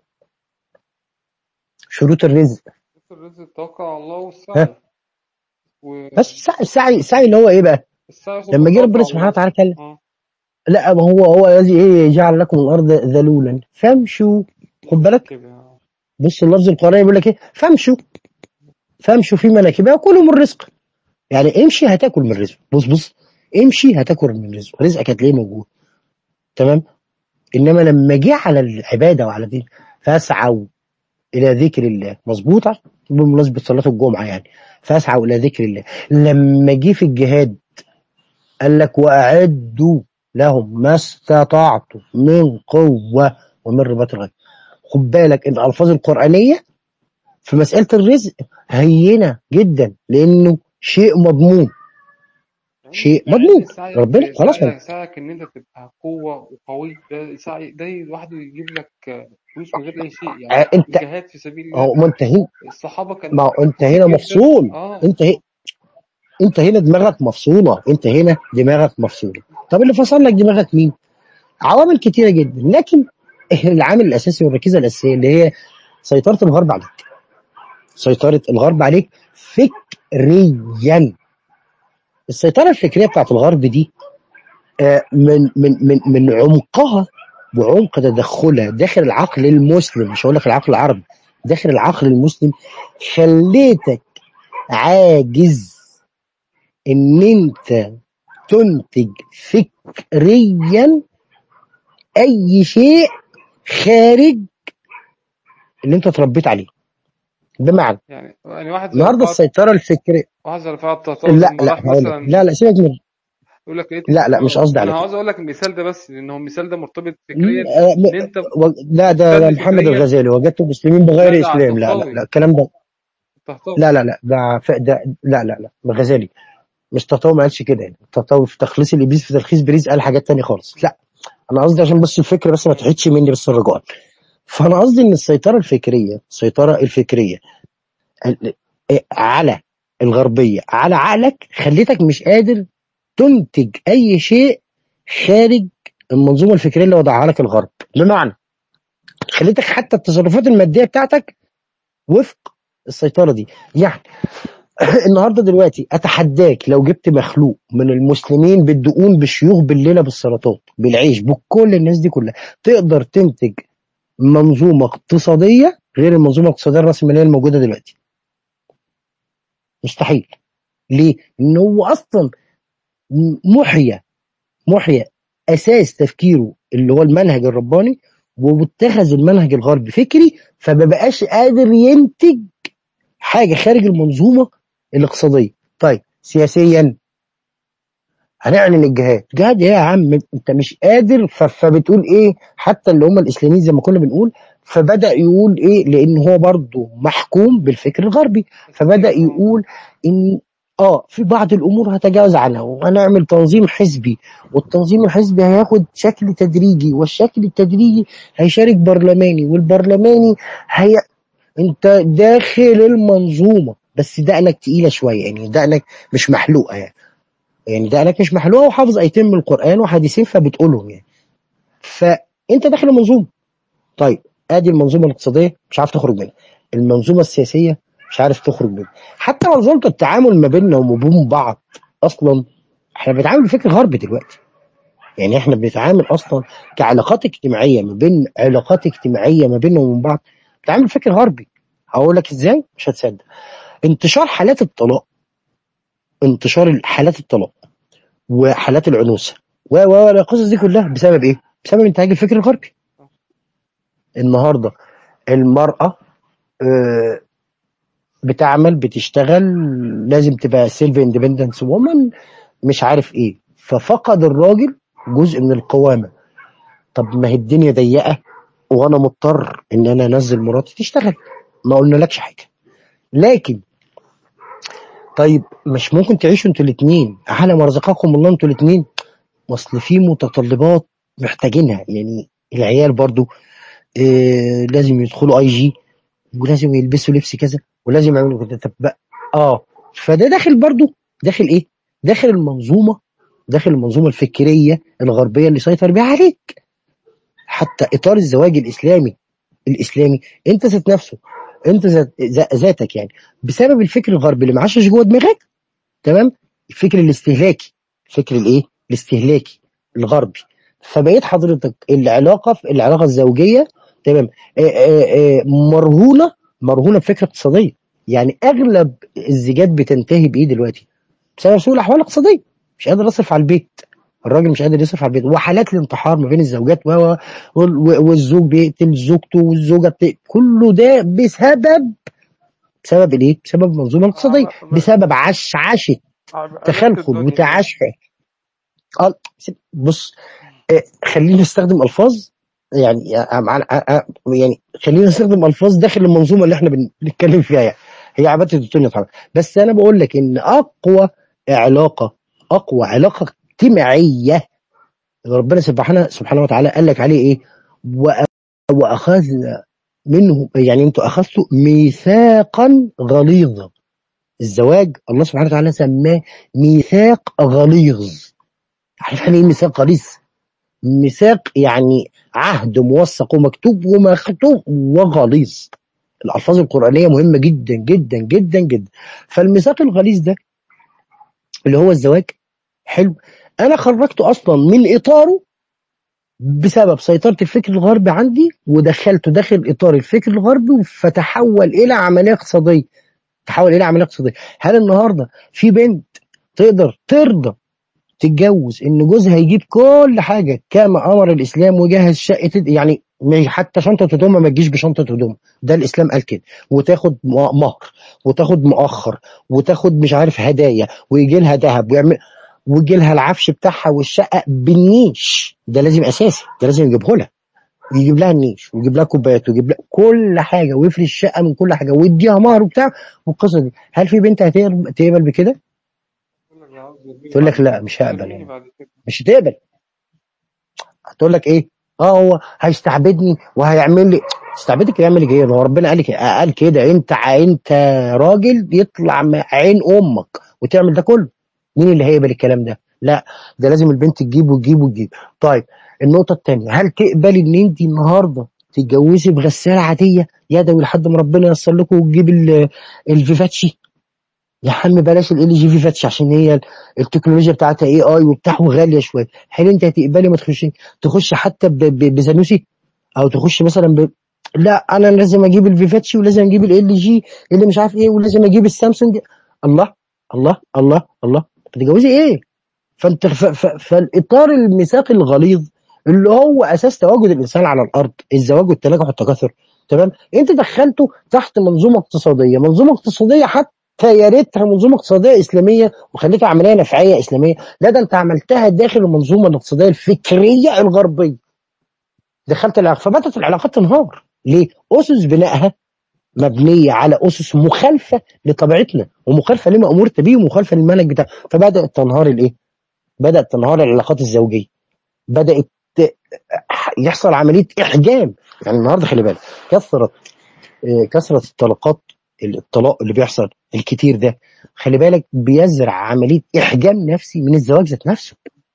شروط الرزق الرزق التوكل على الله ها والسعي والسعي بس السعي السعي السعي اللي هو ايه بقى ياخد لما جه بالخطوة ربنا على سبحانه الله وتعالى قال اه لا ما هو هو الذي ايه جعل لكم الارض ذلولا فامشوا خد بالك مناكبها بص اللفظ القرآني بيقول لك ايه فامشوا فامشوا في مناكبها وكلوا من الرزق يعني امشي هتاكل من الرزق بص بص امشي هتاكل من الرزق رزقك هتلاقيه موجود تمام انما لما جه على العباده وعلى الدين فاسعوا الى ذكر الله مظبوطه بمناسبه صلاه الجمعه يعني فاسعوا الى ذكر الله لما جه في الجهاد قال لك واعدوا لهم ما استطعتم من قوه ومن رباط الغيب خد بالك ان الالفاظ القرانيه في مساله الرزق هينه جدا لانه شيء مضمون يعني شيء يعني مضمون سعيك ربنا خلاص سعيك سعيك ان انت تبقى قوة وقوي ده سعي ده لوحده يجيب لك فلوس من غير اي شيء يعني ع- انت الجهاد في سبيل الله اهو ما انت هنا الصحابة كان ما هو انت كتير هنا جدا مفصول اه انت هنا انت هنا دماغك مفصوله انت هنا دماغك مفصوله طب اللي فصل لك دماغك مين عوامل كتيره جدا لكن العامل الاساسي والركيزه الاساسيه اللي هي سيطره الغرب عليك سيطره الغرب عليك فكريا السيطره الفكريه بتاعت الغرب دي آه، من من من من عمقها وعمق تدخلها داخل العقل المسلم مش هقول لك العقل العربي داخل العقل المسلم خليتك عاجز ان انت تنتج فكريا اي شيء خارج اللي انت اتربيت عليه بمعنى يعني يعني واحد زي النهارده رفاعة السيطره الفكريه واحد زي رفاعة الطهطاوي لا لما لا راح هقول لك مثلا لا لا سيبك من يقول لك ايه لا لا مش تستغرب قصدي انا على كده عاوز اقول لك المثال ده بس لان هو المثال ده مرتبط م- فكريا آه، م- ان انت و- لا ده ده مستني محمد فكريا الغزالي وجدت المسلمين لا بغير ده على اسلام لا لا الطهطاوي لا الكلام ده الطهطاوي لا لا لا ده ف- ده لا لا لا الغزالي مش تطاوي ما قالش كده يعني تطاوي في تخليص الابليس في تلخيص بريز قال حاجات تانية خالص لا انا قصدي عشان بس الفكره بس ما تحيدش مني بس الرجاء فانا قصدي ان السيطره الفكريه السيطره الفكريه ال- على الغربيه على عقلك خليتك مش قادر تنتج اي شيء خارج المنظومه الفكريه اللي وضعها لك الغرب بمعنى خليتك حتى التصرفات الماديه بتاعتك وفق السيطره دي يعني النهارده دلوقتي اتحداك لو جبت مخلوق من المسلمين بالدقون بالشيوخ بالليله بالسرطان بالعيش بكل الناس دي كلها تقدر تنتج منظومه اقتصاديه غير المنظومه الاقتصاديه الراسماليه الموجوده دلوقتي مستحيل ليه؟ لان هو اصلا محيا محيا اساس تفكيره اللي هو المنهج الرباني واتخذ المنهج الغربي فكري فما بقاش قادر ينتج حاجه خارج المنظومه الاقتصاديه طيب سياسيا هنعلن الجهاد جهاد ايه يا عم انت مش قادر ف- فبتقول ايه حتى اللي هم الاسلاميين زي ما كنا بنقول فبدا يقول ايه لان هو برضه محكوم بالفكر الغربي فبدا التفكير اه يقول ان اه في بعض الامور هتجاوز عنها وهنعمل تنظيم حزبي والتنظيم الحزبي هياخد شكل تدريجي والشكل التدريجي هيشارك برلماني والبرلماني هي انت داخل المنظومه بس دقنك تقيله شويه يعني دقنك مش محلوقه يعني يعني دقنك مش محلوقه وحافظ ايتين من القران وحديثين فبتقولهم يعني فانت داخل المنظومه طيب ادي المنظومه الاقتصاديه مش عارف تخرج منها المنظومه السياسيه مش عارف تخرج منها حتى منظومه التعامل ما بيننا وما بين بعض اصلا احنا بنتعامل بفكر غربي دلوقتي يعني احنا بنتعامل اصلا كعلاقات اجتماعيه ما بين علاقات اجتماعيه ما بيننا وبين بعض بنتعامل بفكر غربي هقول لك ازاي مش هتصدق انتشار حالات الطلاق انتشار حالات الطلاق وحالات العنوسه و و و القصص دي كلها بسبب ايه؟ بسبب انتهاج الفكر الغربي النهارده المراه آه، بتعمل بتشتغل لازم تبقى سيلف اندبندنس وومن مش عارف ايه ففقد الراجل جزء من القوامه طب ما هي الدنيا ضيقه وانا مضطر ان انا انزل مراتي تشتغل ما قلنالكش حاجه لكن طيب مش ممكن تعيشوا انتوا الاثنين على ما رزقكم الله انتوا الاثنين اصل في متطلبات محتاجينها يعني العيال برضو إيه لازم يدخلوا اي جي ولازم يلبسوا لبس كذا ولازم يعملوا كده طب بقى اه فده داخل برضو داخل ايه داخل المنظومه داخل المنظومه الفكريه الغربيه اللي سيطر بيها عليك حتى اطار الزواج الاسلامي الاسلامي انت ذات نفسه انت ذات ذا- ذاتك يعني بسبب الفكر الغربي اللي معشش جوه دماغك تمام الفكر الاستهلاكي الفكر الايه الاستهلاكي الغربي فبقيت حضرتك العلاقه في العلاقه الزوجيه تمام آه، آه، آه، مرهونه مرهونه بفكره اقتصاديه يعني اغلب الزيجات بتنتهي بايه دلوقتي بسبب سوء الاحوال الاقتصاديه مش قادر يصرف على البيت الراجل مش قادر يصرف على البيت وحالات الانتحار ما بين الزوجات و و- وال- والزوج بيقتل زوجته والزوجه بت... كله ده بسبب بسبب الايه؟ بسبب المنظومه الاقتصاديه عب- بسبب عشعشه عب- عبادة تخلخل الدنيا وتعشع آه، بص آه، خلينا نستخدم الفاظ يعني آه، آه، يعني خلينا نستخدم الفاظ داخل المنظومه اللي احنا بن- بنتكلم فيها يعني هي عباده الدنيا طبعا بس انا بقول لك ان اقوى علاقه اقوى علاقه اجتماعيه ربنا سبحانه سبحانه وتعالى قال لك عليه ايه؟ وأ- واخذنا منه يعني انتوا اخذتوا ميثاقا غليظا الزواج الله سبحانه وتعالى سماه ميثاق غليظ عارف يعني ايه ميثاق غليظ؟ ميثاق يعني عهد موثق ومكتوب ومختوم وغليظ الالفاظ القرانيه مهمه جدا جدا جدا جدا فالميثاق الغليظ ده اللي هو الزواج حلو انا خرجته اصلا من اطاره بسبب سيطره الفكر الغربي عندي ودخلته داخل اطار الفكر الغربي فتحول الى عمليه اقتصاديه تحول الى عمليه اقتصاديه هل النهارده في بنت تقدر ترضى تتجوز ان جوزها يجيب كل حاجه كما امر الاسلام وجهز شقه يعني مش- حتى شنطه هدومها ما تجيش بشنطه هدوم ده الاسلام قال كده وتاخد م- مهر وتاخد مؤخر وتاخد مش عارف هدايا ويجي لها ذهب ويعمل ويجي لها العفش بتاعها والشقه بالنيش ده لازم اساسي ده لازم يجيبه لها يجيب لها النيش ويجيب لها كوبايات ويجيب لها كل حاجه ويفرش الشقه من كل حاجه ويديها مهر وبتاع والقصه دي هل في بنت هتقبل تقبل بكده؟ يقول لك ده عاوز يرميني تقول بعد لك لا كده مش هقبل يرميني يعني بعد كده مش هتقبل هتقول لك ايه؟ اه هو هيستعبدني وهيعمل لي استعبدك يعمل لك ايه؟ هو ربنا قال لك قال كده انت ع- انت راجل يطلع من عين امك وتعمل ده كله مين اللي هيقبل الكلام ده؟ لا ده لازم البنت تجيب وتجيب وتجيب طيب النقطه الثانيه هل تقبل ان انت النهارده تتجوزي بغساله عاديه يدوي لحد ما ربنا ييسر لكم وتجيب ال- الفيفاتشي يا عم بلاش ال جي فيفاتش عشان هي التكنولوجيا بتاعتها اي اي وبتاع وغاليه شويه هل انت هتقبلي ما تخشي تخش حتى ب- ب- بزانوسي او تخش مثلا ب... لا انا لازم اجيب الفيفاتشي ولازم اجيب ال جي اللي مش عارف ايه ولازم اجيب السامسونج الله الله الله الله بتتجوزي ايه فانت ف... ف... فالاطار الميثاقي الغليظ اللي هو اساس تواجد الانسان على الارض الزواج والتناجح والتكاثر تمام انت دخلته تحت منظومه اقتصاديه منظومه اقتصاديه حتى يا ريتها منظومه اقتصاديه اسلاميه وخليتها عمليه نفعيه اسلاميه لا ده انت عملتها داخل المنظومه الاقتصاديه الفكريه الغربيه دخلت العلاقات فبدات العلاقات تنهار ليه؟ اسس بنائها مبنيه على اسس مخالفه لطبيعتنا ومخالفه لما امرت به ومخالفه للمنهج بتاع فبدات تنهار الايه؟ بدات تنهار العلاقات الزوجيه بدات ت- يحصل عمليه احجام يعني النهارده خلي بالك كثرت آه، كثره الطلاقات الطلاق اللي بيحصل الكتير ده خلي بالك بيزرع عمليه احجام نفسي من الزواج ذات نفسه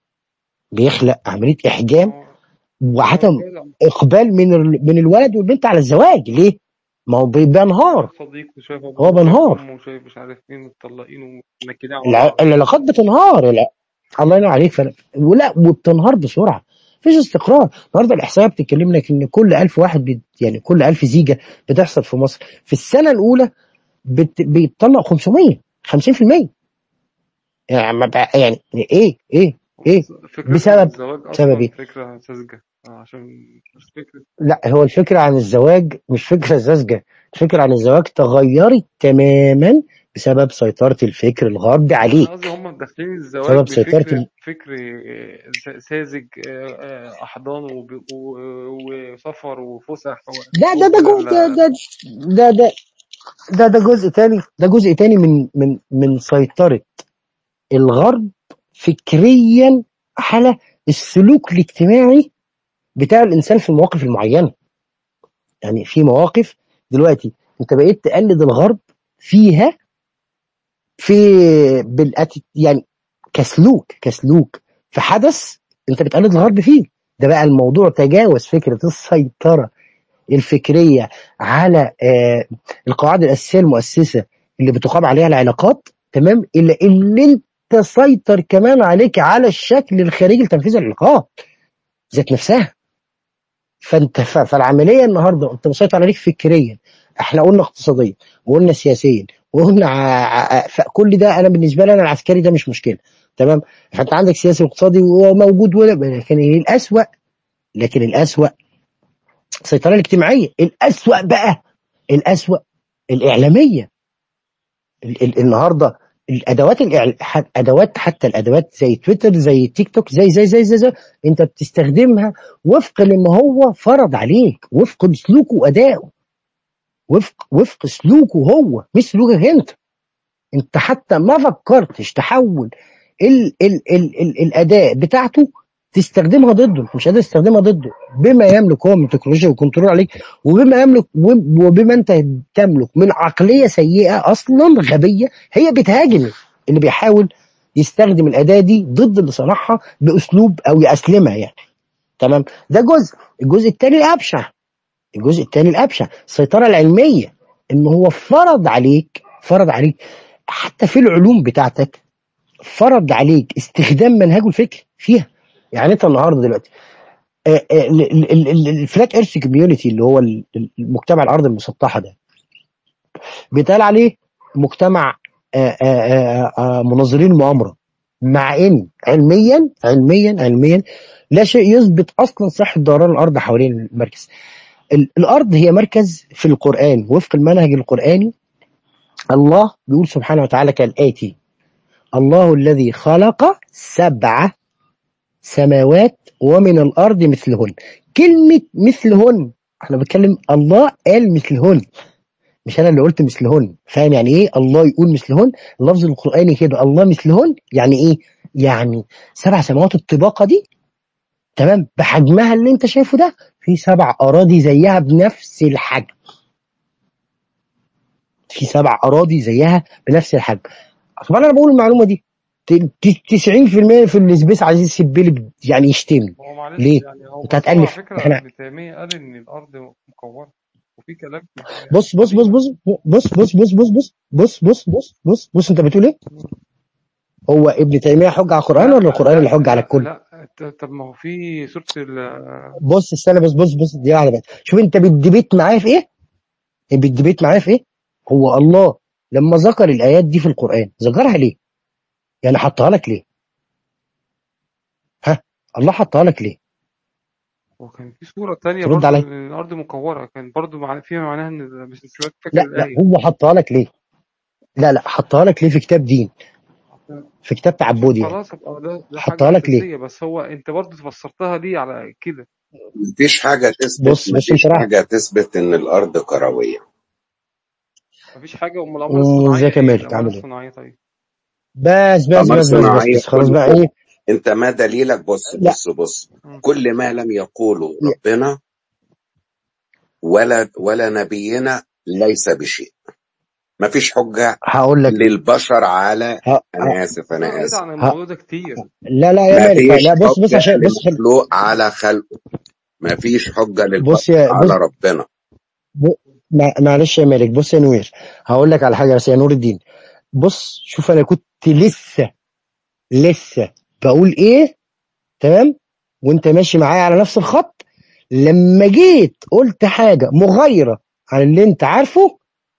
بيخلق عمليه احجام هو هو وعدم فعلا اقبال من ال- من الولد والبنت على الزواج ليه؟ ما هو بي- بينهار شايف صديق وشايف هو ابوه وشايف بينهار امه وشايف مش عارف مين متطلقين ومنكدين على الع- بعض العلاقات بتنهار الع- الله ينور عليك فلا ولا وبتنهار بسرعه مفيش استقرار النهارده الاحصائيه بتتكلم لك ان كل 1000 واحد بي يعني كل 1000 زيجه بتحصل في مصر في السنه الاولى بت بيطلق 500 50% يعني ما بقى- يعني ايه ايه ايه فكرة بسبب الزواج بسبب أصلا ايه؟ فكرة ساذجة آه، عشان مش فكرة لا هو الفكره عن الزواج مش فكره ساذجه الفكره عن الزواج تغيرت تماما بسبب سيطره الفكر الغربي أنا عليك قصدي هم داخلين الزواج بسبب سيطره بفكر ال... فكر آه، س- ساذج آه، آه، أحضان وب- و- وسفر وفسح ده ده ده وأوبرا جو ده لا ده ده ده ده ده جزء تاني ده جزء تاني من من من سيطرة الغرب فكريا على السلوك الاجتماعي بتاع الإنسان في المواقف المعينة يعني في مواقف دلوقتي أنت بقيت تقلد الغرب فيها في بالأتي يعني كسلوك كسلوك في حدث أنت بتقلد الغرب فيه ده بقى الموضوع تجاوز فكرة السيطرة الفكرية على آه، القواعد الأساسية المؤسسة اللي بتقام عليها العلاقات تمام إلا اللي أنت سيطر كمان عليك على الشكل الخارجي لتنفيذ العلاقات ذات نفسها فانت ف- فالعمليه النهارده انت مسيطر عليك فكريا احنا قلنا اقتصاديا وقلنا سياسيا وقلنا ع- ع- فكل ده انا بالنسبه لي انا العسكري ده مش مشكله تمام فانت عندك سياسي واقتصادي وموجود ولا لكن الاسوأ لكن الاسوأ السيطره الاجتماعيه الاسوأ بقى الاسوأ الاعلاميه ال- ال- النهارده الادوات الإعل... ح- ادوات حتى الادوات زي تويتر زي تيك توك زي زي زي زي, زي انت بتستخدمها وفق لما هو فرض عليك وفق سلوكه وادائه وفق وفق سلوكه هو مش سلوكك انت انت حتى ما فكرتش تحول ال ال ال ال الاداء بتاعته تستخدمها ضده انت مش قادر تستخدمها ضده بما يملك هو من تكنولوجيا وكنترول عليك وبما يملك وب- وبما انت تملك من عقليه سيئه اصلا غبيه هي بتهاجم اللي بيحاول يستخدم الاداه دي ضد اللي صنعها باسلوب او يأسلمها يعني تمام ده جزء الجزء الثاني الابشع الجزء الثاني الابشع السيطره العلميه ان هو فرض عليك فرض عليك حتى في العلوم بتاعتك فرض عليك استخدام منهجه الفكري فيها يعني انت النهارده دلوقتي آه، آه، ال- ال- ال- ال- الفلات ايرث كوميونتي اللي هو ال- ال- المجتمع الارض المسطحه ده بيتقال عليه مجتمع آه، آه، آه، آه، مناظرين المؤامره مع ان علميا علميا علميا لا شيء يثبت اصلا صحه دوران الارض حوالين المركز ال- الارض هي مركز في القران وفق المنهج القراني الله بيقول سبحانه وتعالى كالاتي الله الذي خلق سبع سماوات ومن الأرض مثلهن كلمة مثلهن احنا بنتكلم الله قال مثلهن مش انا اللي قلت مثلهن فاهم يعني ايه الله يقول مثلهن اللفظ القرآني كده الله مثلهن يعني ايه يعني سبع سماوات الطباقة دي تمام بحجمها اللي انت شايفه ده في سبع اراضي زيها بنفس الحجم في سبع اراضي زيها بنفس الحجم طبعا انا بقول المعلومه دي ت- ت- 90% في السبيس عايز يسبلي يعني يشتمني هو معلش ليه؟ يعني هو انت بس هو على هتألف فكرة احنا ابن تيمية قال إن الأرض مكورة وفي كلام يعني بص بص بص بص بص بص بص بص بص بص بص بص بص بص انت بتقول ايه؟ هو ابن تيميه حجه على القران لا ولا القران اللي لا حجه على لا الكل؟ لا ط- طب ما هو في سورة ال بص استنى بس بص بص دي واحده بس شوف انت بتديبيت معايا في ايه؟ بتديبيت معايا في ايه؟ هو الله لما ذكر الايات دي في القران ذكرها ليه؟ يعني حطها لك ليه؟ ها؟ الله حطها لك ليه؟ وكان في سورة تانية ترد برضو عليا إن الأرض مكورة كان برضو مع فيها معناها إن مش مش فاكر لا لا الآية هو حطها لك ليه؟ لا لا حطها لك ليه في كتاب دين في كتاب ماشي تعبدي يعني خلاص يبقى ده ده حطها حاجة لك ليه؟ أساسية بس هو أنت برضو فسرتها ليه على كده مفيش حاجة تثبت بص بص انت مفيش رايح حاجة تثبت إن الأرض كروية مفيش حاجة أمال الأقمار مم، الصناعية ازيك يا إيه مالك الأقمار عامل ايه؟ الصناعية طيب بس بس قمر بس بس بس صناعية بس خلاص كل بقى ايه أنت ما دليلك بص لا بص بص مم. كل ما لم يقوله ربنا ولا ولا نبينا ليس بشيء مفيش حجة هقول لك للبشر على ه... ه... أنا آسف بس أنا أنا قريت آسف عن ه... الموضوع ده كتير لا لا يا مالك مفيش لا بص بص حجة عشان بص خل... لمخلوق على خلقه مفيش حجة للبشر بص يا على بص ربنا ب... مع- معلش يا مالك بص يا نوير هقول لك على حاجه بس يا نور الدين بص شوف انا كنت لسه لسه بقول ايه تمام وانت ماشي معايا على نفس الخط لما جيت قلت حاجه مغايره عن اللي انت عارفه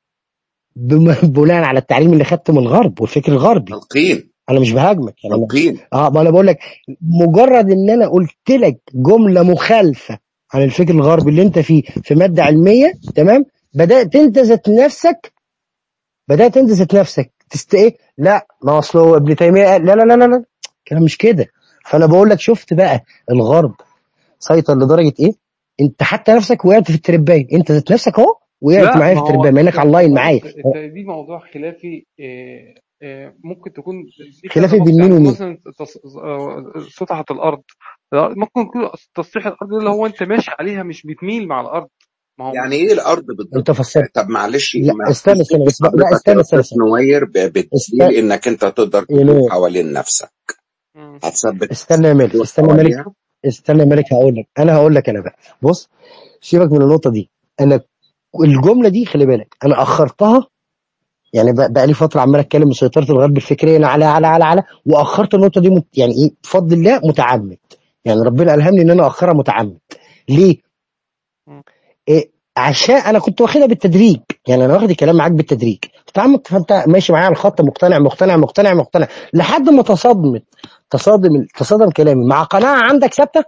بم- بناء على التعليم اللي خدته من الغرب والفكر الغربي تلقين انا مش بهاجمك يعني انا تلقين اه ما انا بقول لك مجرد ان انا قلت لك جمله مخالفه عن الفكر الغربي اللي انت فيه في ماده علميه تمام بدات انت ذات نفسك بدات انت ذات نفسك تست ايه لا ما اصل هو ابن تيميه قال لا لا لا لا لا الكلام مش كده فانا بقول لك شفت بقى الغرب سيطر لدرجه ايه انت حتى نفسك وقعت في التربايه انت ذات نفسك اهو وقعت لا معايا ما في هو التربايه مع انك انت على اللاين ما معايا انت انت دي موضوع خلافي إيه إيه ممكن تكون في كذا خلافي نقطة بين مين يعني ومين مثلا تص- آه، سطحة الأرض لا، ممكن يكون تسطيح الأرض اللي هو أنت ماشي عليها مش بتميل مع الأرض ما هو يعني ايه الارض بالضبط انت فسرت طب معلش لا ما استنى استنى بس بقى- لا حضرتك استنى يا استنى استاذ استنى نوير ب- بدليل استنى انك انت تقدر يا تدور نور حوالين نفسك مم. هتثبت استنى يا مالك تدور استنى يا مالك حواليها استنى يا مالك هقول لك انا هقول لك انا بقى بص سيبك من النقطه دي انا الجمله دي خلي بالك انا اخرتها يعني بقى, بقى لي فتره عمال اتكلم بسيطره الغرب الفكريه أنا على على على على واخرت النقطه دي مت يعني ايه بفضل الله متعمد يعني ربنا الهمني ان انا اخرها متعمد ليه؟ مم. إيه عشان انا كنت واخدها بالتدريج يعني انا واخد الكلام معاك بالتدريج متعمد فانت ماشي معايا على الخط مقتنع مقتنع مقتنع مقتنع لحد ما تصادمت تصادم تصادم كلامي مع قناعه عندك ثابته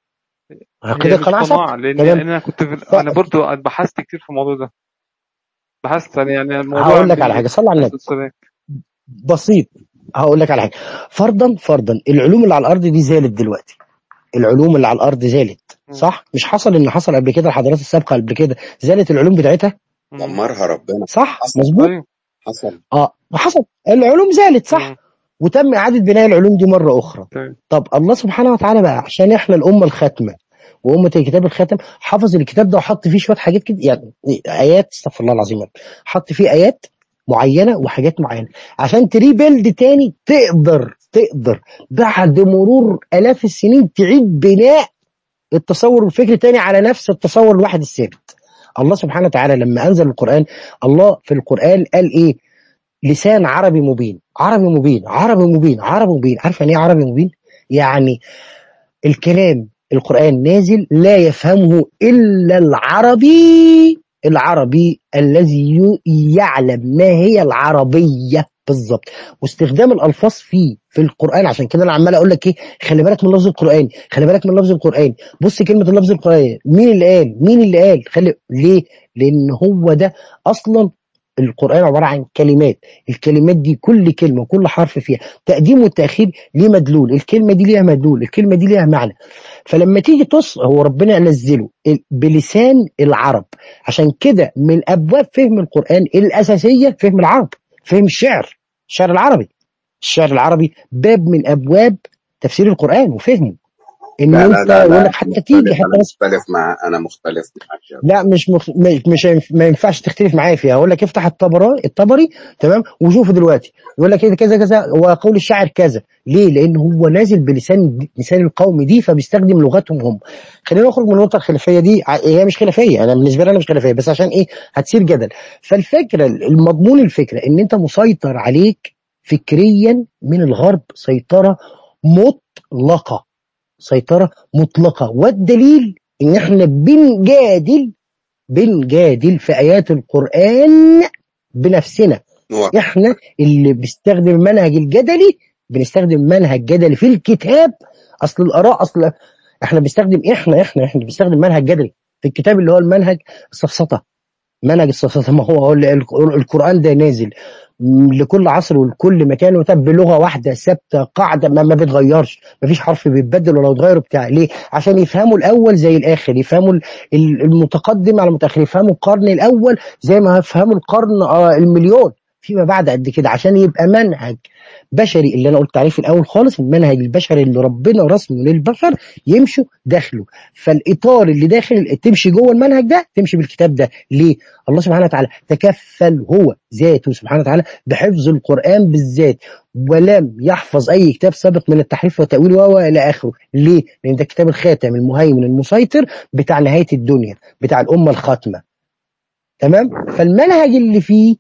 هي كده مش قناعه قناعة ثابته لأن تمام أنا كنت في ف- أنا برضو بحثت كتير في الموضوع ده بحثت يعني يعني الموضوع هقول لك على عندي حاجه صلي على النبي السلام بسيط هقول لك على حاجه فرضا فرضا العلوم اللي على الارض دي زالت دلوقتي العلوم اللي على الارض زالت مم. صح مش حصل ان حصل قبل كده الحضارات السابقه قبل كده زالت العلوم بتاعتها مم. دمرها ربنا صح حصل مظبوط أيوه حصل اه حصل العلوم زالت صح مم. وتم اعاده بناء العلوم دي مره اخرى تمام طب الله سبحانه وتعالى بقى عشان احنا الامه الخاتمه وامه الكتاب الخاتم حفظ الكتاب ده وحط فيه شويه حاجات كده يعني ايات استغفر الله العظيم يا رب. حط فيه ايات معينه وحاجات معينه عشان تريبيلد تاني تقدر تقدر بعد مرور الاف السنين تعيد بناء التصور الفكري تاني على نفس التصور الواحد الثابت الله سبحانه وتعالى لما انزل القران الله في القران قال ايه لسان عربي مبين عربي مبين عربي مبين عربي مبين عارف يعني ايه عربي مبين يعني الكلام القرآن نازل لا يفهمه إلا العربي العربي الذي ي- يعلم ما هي العربية بالظبط واستخدام الألفاظ فيه في القرآن عشان كده أنا عمال أقول لك إيه خلي بالك من اللفظ القرآني خلي بالك من اللفظ القرآني بص كلمة اللفظ القرآني مين اللي قال مين اللي قال خلي ليه لأن هو ده أصلا القرآن عبارة عن كلمات الكلمات دي كل كلمة وكل حرف فيها تقديم والتأخير ليه مدلول الكلمة دي ليها مدلول الكلمة دي ليها معنى فلما تيجي تص هو ربنا نزله ال- بلسان العرب عشان كده من أبواب فهم القرآن الأساسية فهم العرب فهم الشعر الشعر العربي الشعر العربي باب من أبواب تفسير القرآن وفهمه ان لا لا انت لا يقول لا لك حتى تيجي مختلف حتى انا بس مختلف مع انا مختلف معاك يا لا مش مخ... مش مش هينف- ما ينفعش تختلف معايا فيها اقول لك افتح الطبري الطبري تمام وشوفه دلوقتي يقول لك كده كذا كذا وقول الشاعر كذا ليه لان هو نازل بلسان لسان القوم دي فبيستخدم لغتهم هم خلينا نخرج من النقطه الخلافيه دي ع- هي مش خلافيه انا بالنسبه لي انا مش خلافيه بس عشان ايه هتثير جدل فالفكره المضمون الفكره ان انت مسيطر عليك فكريا من الغرب سيطره مطلقه سيطره مطلقه والدليل ان احنا بنجادل بنجادل في ايات القران بنفسنا هو احنا اللي بنستخدم المنهج الجدلي بنستخدم منهج جدلي في الكتاب اصل الاراء اصل احنا بنستخدم احنا احنا احنا بنستخدم منهج جدلي في الكتاب اللي هو المنهج السفسطه منهج السفسطه ما هو هو ال- ال- القران ده نازل م- لكل عصر ولكل مكان وتب بلغه واحده ثابته قاعده ما, ما بتغيرش ما فيش حرف بيتبدل ولا يتغير بتاع ليه عشان يفهموا الاول زي الاخر يفهموا ال- ال- المتقدم على المتاخر يفهموا القرن الاول زي ما يفهموا القرن آه، المليون فيما بعد قد كده عشان يبقى منهج بشري اللي انا قلت عليه في الاول خالص المنهج البشري اللي ربنا رسمه للبشر يمشوا داخله فالاطار اللي داخل تمشي جوه المنهج ده تمشي بالكتاب ده ليه الله سبحانه وتعالى تكفل هو ذاته سبحانه وتعالى بحفظ القران بالذات ولم يحفظ اي كتاب سابق من التحريف والتاويل و الى اخره ليه لان ده كتاب الخاتم المهيمن المسيطر بتاع نهايه الدنيا بتاع الامه الخاتمه تمام فالمنهج اللي فيه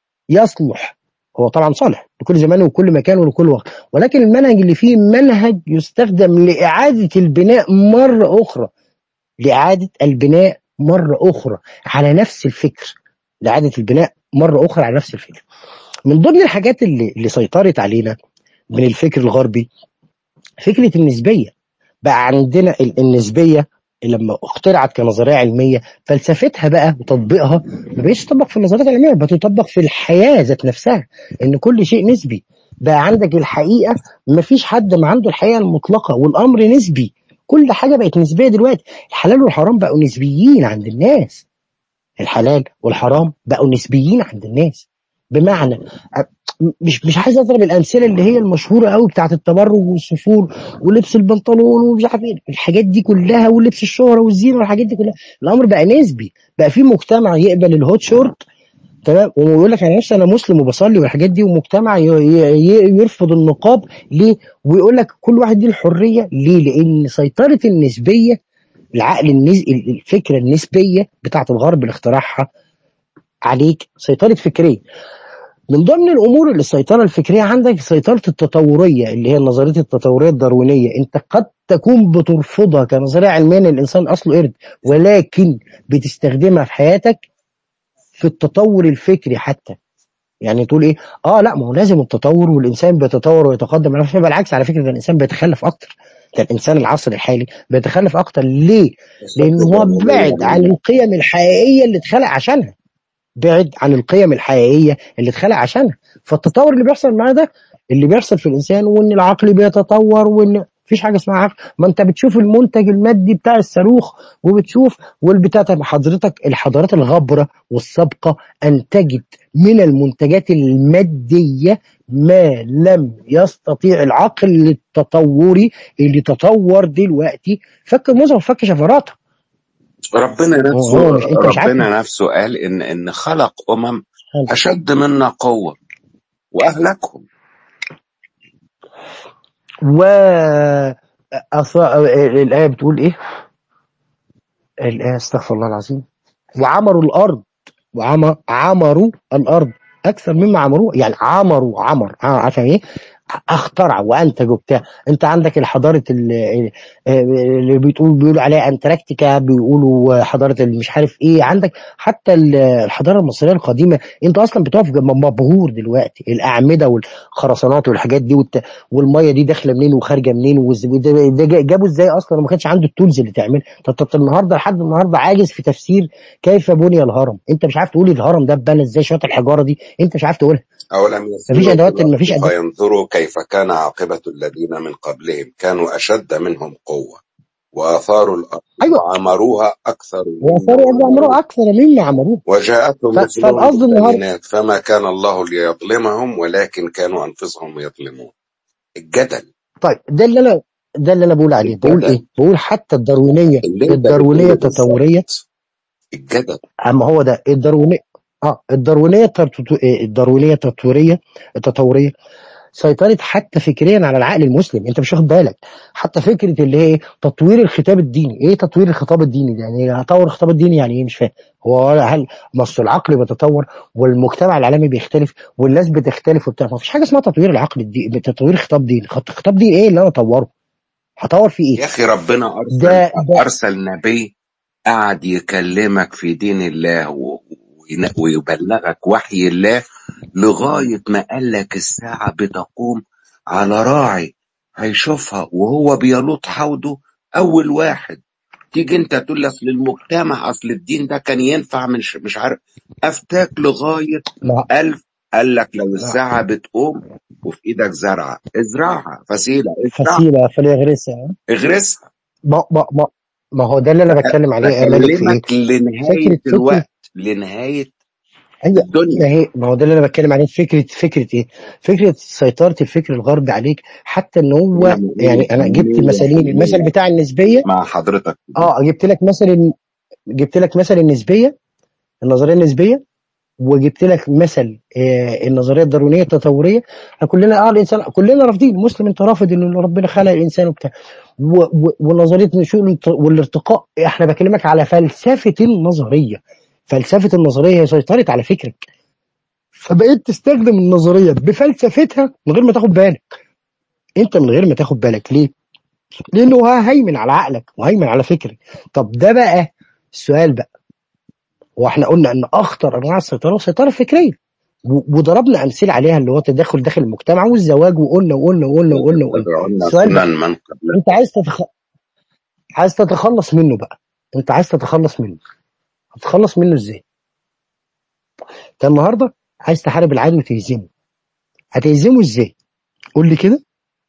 يصلح هو طبعا صالح لكل زمان وكل مكان ولكل وقت ولكن المنهج اللي فيه منهج يستخدم لإعادة البناء مرة أخرى لإعادة البناء مرة أخرى على نفس الفكر لإعادة البناء مرة أخرى على نفس الفكر من ضمن الحاجات اللي, اللي سيطرت علينا من الفكر الغربي فكرة النسبية بقى عندنا ال- النسبية لما اخترعت كنظرية علمية فلسفتها بقى وتطبيقها ما بقتش تطبق في النظريات العلمية بتطبق في الحياة ذات نفسها ان كل شيء نسبي بقى عندك الحقيقة ما فيش حد ما عنده الحقيقة المطلقة والامر نسبي كل حاجة بقت نسبية دلوقتي الحلال والحرام بقوا نسبيين عند الناس الحلال والحرام بقوا نسبيين عند الناس بمعنى أ- مش مش عايز اضرب الامثله اللي هي المشهوره قوي بتاعت التبرج والسفور ولبس البنطلون ومش عارف ايه الحاجات دي كلها ولبس الشهره والزينه والحاجات دي كلها الامر بقى نسبي بقى في مجتمع يقبل الهوت شورت تمام ويقول لك انا نفسي انا مسلم وبصلي والحاجات دي ومجتمع ي- ي- ي- يرفض النقاب ليه ويقول لك كل واحد دي الحريه ليه لان سيطره النسبيه العقل النز... الفكره النسبيه بتاعت الغرب اللي اخترعها عليك سيطره فكريه من ضمن الامور اللي السيطره الفكريه عندك سيطره التطوريه اللي هي النظريه التطوريه الداروينيه انت قد تكون بترفضها كنظريه علميه ان الانسان اصله قرد ولكن بتستخدمها في حياتك في التطور الفكري حتى يعني تقول ايه اه لا ما هو لازم التطور والانسان بيتطور ويتقدم على بالعكس على فكره ده الانسان بيتخلف اكتر ده الانسان العصر الحالي بيتخلف اكتر ليه لان هو بعد عن القيم الحقيقيه اللي اتخلق عشانها بعد عن القيم الحقيقيه اللي اتخلق عشانها فالتطور اللي بيحصل معاه ده اللي بيحصل في الانسان وان العقل بيتطور وان مفيش حاجه اسمها عقل ما انت بتشوف المنتج المادي بتاع الصاروخ وبتشوف والبتاع طب حضرتك الحضارات الغبره والسابقه انتجت من المنتجات الماديه ما لم يستطيع العقل التطوري اللي تطور دلوقتي فك موزه وفك شفراته ربنا هو نفسه هو مش انت مش عارف ربنا نفسه قال ان ان خلق امم اشد منا قوه واهلكهم و أص... الآية بتقول إيه؟ الآية استغفر الله العظيم وعمروا الأرض وعمروا الأرض أكثر مما عمروها يعني عمروا عمر ع- عارف يعني إيه؟ اخترع وانتج وبتاع انت عندك الحضاره ال- اللي بتقول بيقولوا عليها انتاركتيكا بيقولوا حضاره اللي مش عارف ايه عندك حتى ال- الحضاره المصريه القديمه انت اصلا بتقف جنب مبهور دلوقتي الاعمده والخرسانات والحاجات دي والت... والميه دي داخله منين وخارجه منين والز- وده ده جا- جابوا ازاي اصلا وما كانش عنده التولز اللي تعملها طب طب النهارده لحد النهارده عاجز في تفسير كيف بني الهرم انت مش عارف تقول الهرم ده اتبنى ازاي شويه الحجاره دي انت مش عارف تقولها أولم مفيش يسيروا في ادوات الأرض مفيش ادوات فينظروا كيف كان عاقبة الذين من قبلهم كانوا أشد منهم قوة وآثاروا الأرض ايوه وعمروها أكثر مما واثاروا ان يعملوا عمروها اكثر مما عملوه وجاءتهم ف- رسلهم فالقصد النهارده بالبينات فما كان الله ليظلمهم ولكن كانوا أنفسهم يظلمون الجدل طيب ده اللي انا ده اللي انا بقول عليه بقول الجدل ايه بقول حتى الداروينيه اللي انت الداروينيه بتقوله التطوريه بالظبط الجدل اما هو ده الداروينيه اه الداروينيه الترتو- إيه، الداروينيه التطوريه التطوريه سيطرت حتى فكريا على العقل المسلم انت مش واخد بالك حتى فكره اللي هي ايه تطوير الخطاب الديني ايه تطوير الخطاب الديني ده يعني هطور الخطاب الديني يعني ايه مش فاهم هو هل ما أصل العقل بيتطور والمجتمع العالمي بيختلف والناس بتختلف وبتاع ما فيش حاجه اسمها تطوير العقل الديني تطوير خطاب ديني خط- خطاب ديني ايه اللي انا اطوره هطور فيه يا ايه أخي ربنا أرسل ده ده أرسل نبي قعد يكلمك في دين الله و- وين- ويبلغك وحي الله لغاية ما قال لك الساعة بتقوم على راعي هيشوفها وهو بيلوط حوضه أول واحد تيجي انت تقول لي اصل المجتمع اصل الدين ده كان ينفع مش مش عارف افتاك لغايه ما ألف قال لك لو ما الساعه بتقوم وفي ايدك زرعه ازرعها فسيله ازرعها فسيله فليغرسها اغرسها ما ما ما ما هو ده اللي انا بتكلم عليه يا مالك في ايه بكلمك لنهايه فكره فكره الوقت لنهايه ايوه الدنيا ما هي ما هو ده اللي انا بتكلم عليه فكره فكره ايه؟ فكره سيطره الفكر الغربي عليك حتى ان هو انا بقول يعني انا جبت المثالين المثل بتاع النسبيه مع حضرتك اه جبت لك مثل الن- جبت لك مثل النسبيه النظريه النسبيه وجبت لك مثل آه النظريه الداروينيه التطوريه احنا كلنا اه الانسان كلنا رافضين مسلم انت رافض ان ربنا خلق الانسان وبتاع و- و- ونظريه النشوء والارت- والارتقاء احنا بكلمك على فلسفه النظريه فلسفه النظريه هي سيطرت على فكرك فبقيت تستخدم النظريه بفلسفتها من غير ما تاخد بالك انت من غير ما تاخد بالك ليه؟ لانه هو هيمن على عقلك وهيمن على فكرك طب ده بقى السؤال بقى واحنا قلنا ان اخطر انواع السيطره هو السيطره الفكريه و- وضربنا امثله عليها اللي هو تدخل داخل المجتمع والزواج وقلنا وقلنا وقلنا وقلنا وقلنا تبعونا السؤال بقى سنن من قبل انت عايز تتخ... عايز تتخلص منه بقى انت عايز تتخلص منه هتتخلص منه ازاي؟ انت النهارده عايز تحارب العدو وتهزمه هتهزمه ازاي؟ قول لي كده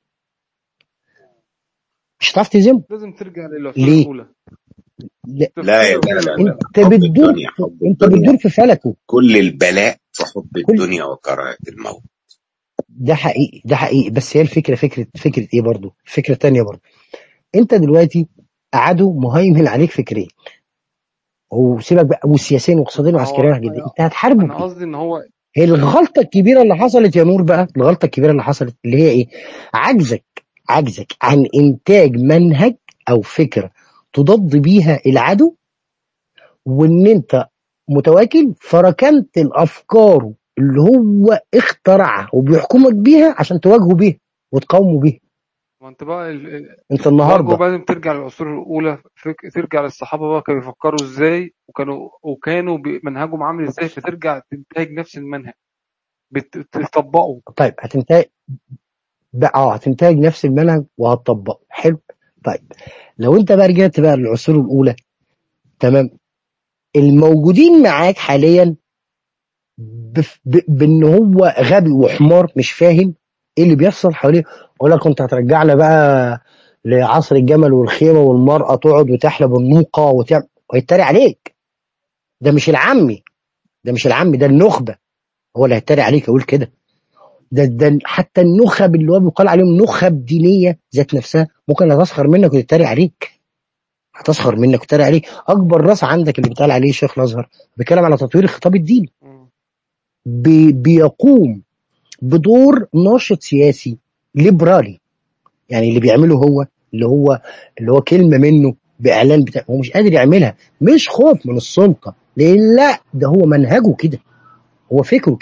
مش هتعرف تهزمه لازم ترجع للعصور ليه؟ الأولى لا لا يا تفكير لا الأولى لا لا انت حب بتدور الدنيا حب انت الدنيا بتدور في فلكه كل البلاء في حب كل الدنيا وكراهة الموت ده حقيقي ده حقيقي بس هي الفكره فكره فكره ايه برضو فكره تانية برضو انت دلوقتي عدو مهيمن عليك فكريا وسيبك بقى وسياسيا واقتصاديا ما وعسكريا هو وحاجات دي انت هتحاربه أنا بايه؟ قصدي إن هو هي الغلطه الكبيره اللي حصلت يا نور بقى الغلطه الكبيره اللي حصلت اللي هي ايه؟ عجزك عجزك عن انتاج منهج او فكره تضاد بيها العدو وان انت متواكل فركنت الافكار اللي هو اخترعها وبيحكمك بيها عشان تواجهه بيها وتقاومه بيها ما أنت بقى ال- ال- انت تواجهه النهارده بقى لازم ترجع للعصور الأولى فك... ترجع للصحابة بقى كانوا بيفكروا إزاي وكانوا وكانوا بي- منهجهم عامل إزاي فترجع تنتهج نفس المنهج بتطبقه طيب هتنتهي بقى اه هتنتهج نفس المنهج وهتطبقه حلو طيب لو انت بقى رجعت بقى للعصور الاولى تمام الموجودين معاك حاليا بف... ب... بان هو غبي وحمار مش فاهم ايه اللي بيحصل حواليه اقول لك كنت هترجعنا بقى لعصر الجمل والخيمه والمراه تقعد وتحلب النوقه وتعمل ويتريق عليك ده مش العمي ده مش العمي ده النخبه هو اللي هيتريق عليك يقول كده ده ده حتى النخب اللي هو بيقال عليهم نخب دينيه ذات نفسها ممكن هتسخر منك وتتريق عليك هتسخر منك وتتريق عليك اكبر راس عندك اللي بيتقال عليه شيخ الازهر بيتكلم على تطوير الخطاب الديني مم. بي بيقوم بدور ناشط سياسي ليبرالي يعني اللي بيعمله هو اللي هو اللي هو كلمه منه باعلان بتاع هو مش قادر يعملها مش خوف من السلطه لان لا ده هو منهجه كده هو فكره كده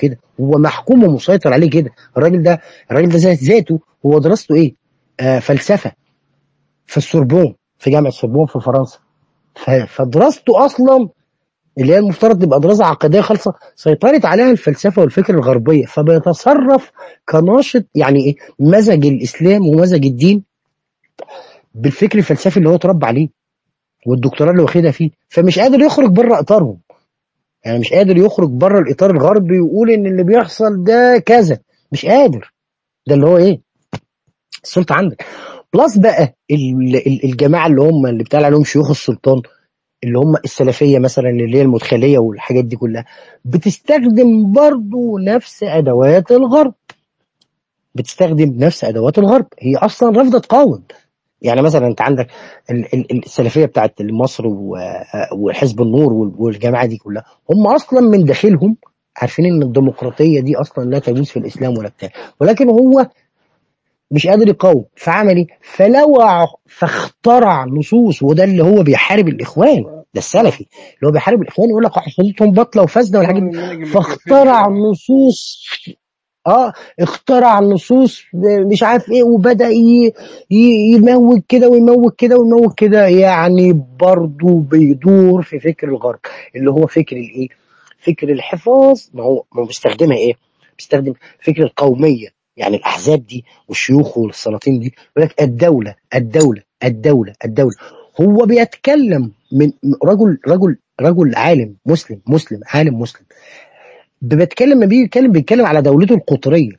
هو محكوم ومسيطر عليه كده الراجل ده الراجل ده ذات ذاته هو دراسته ايه آه فلسفه في السوربون في جامعه السوربون في فرنسا ف- فدراسته اصلا اللي هي المفترض تبقى دراسه عقديه خالصه سيطرت عليها الفلسفه والفكر الغربيه فبيتصرف كناشط يعني ايه مزج الاسلام ومزج الدين بالفكر الفلسفي اللي هو اتربى عليه والدكتوراه اللي واخدها فيه فمش قادر يخرج بره اطارهم يعني مش قادر يخرج بره الاطار الغربي ويقول ان اللي بيحصل ده كذا مش قادر ده اللي هو ايه السلطه عندك بلس بقى ال- ال- الجماعه اللي هم اللي بتقال عليهم شيوخ السلطان اللي هم السلفيه مثلا اللي هي المدخليه والحاجات دي كلها بتستخدم برضو نفس ادوات الغرب بتستخدم نفس ادوات الغرب هي اصلا رافضه تقاوم يعني مثلا انت عندك ال- ال- السلفيه بتاعت مصر و- وحزب النور وال- والجماعه دي كلها هم اصلا من داخلهم عارفين ان الديمقراطيه دي اصلا لا تجوز في الاسلام ولا بتاع ولكن هو مش قادر يقاوم فعمل ايه؟ فلوع فاخترع نصوص وده اللي هو بيحارب الاخوان ده السلفي اللي هو بيحارب الاخوان يقول لك حصلتهم باطله وفاسده والحاجات طبعا دي المنهج فاخترع الميكروفيزياء نصوص اه اخترع نصوص مش عارف ايه وبدأ ي- ي- يموج كده ويموج كده ويموج كده يعني برضه بيدور في فكر الغرب اللي هو فكر الايه؟ فكر الحفاظ ما هو ما هو بيستخدمها ايه؟ بيستخدم فكر القوميه يعني الاحزاب دي والشيوخ والسلاطين دي يقول لك الدوله الدوله الدوله الدوله هو بيتكلم من رجل رجل رجل عالم مسلم مسلم عالم مسلم بيتكلم لما بيجي يتكلم بيتكلم على دولته القطريه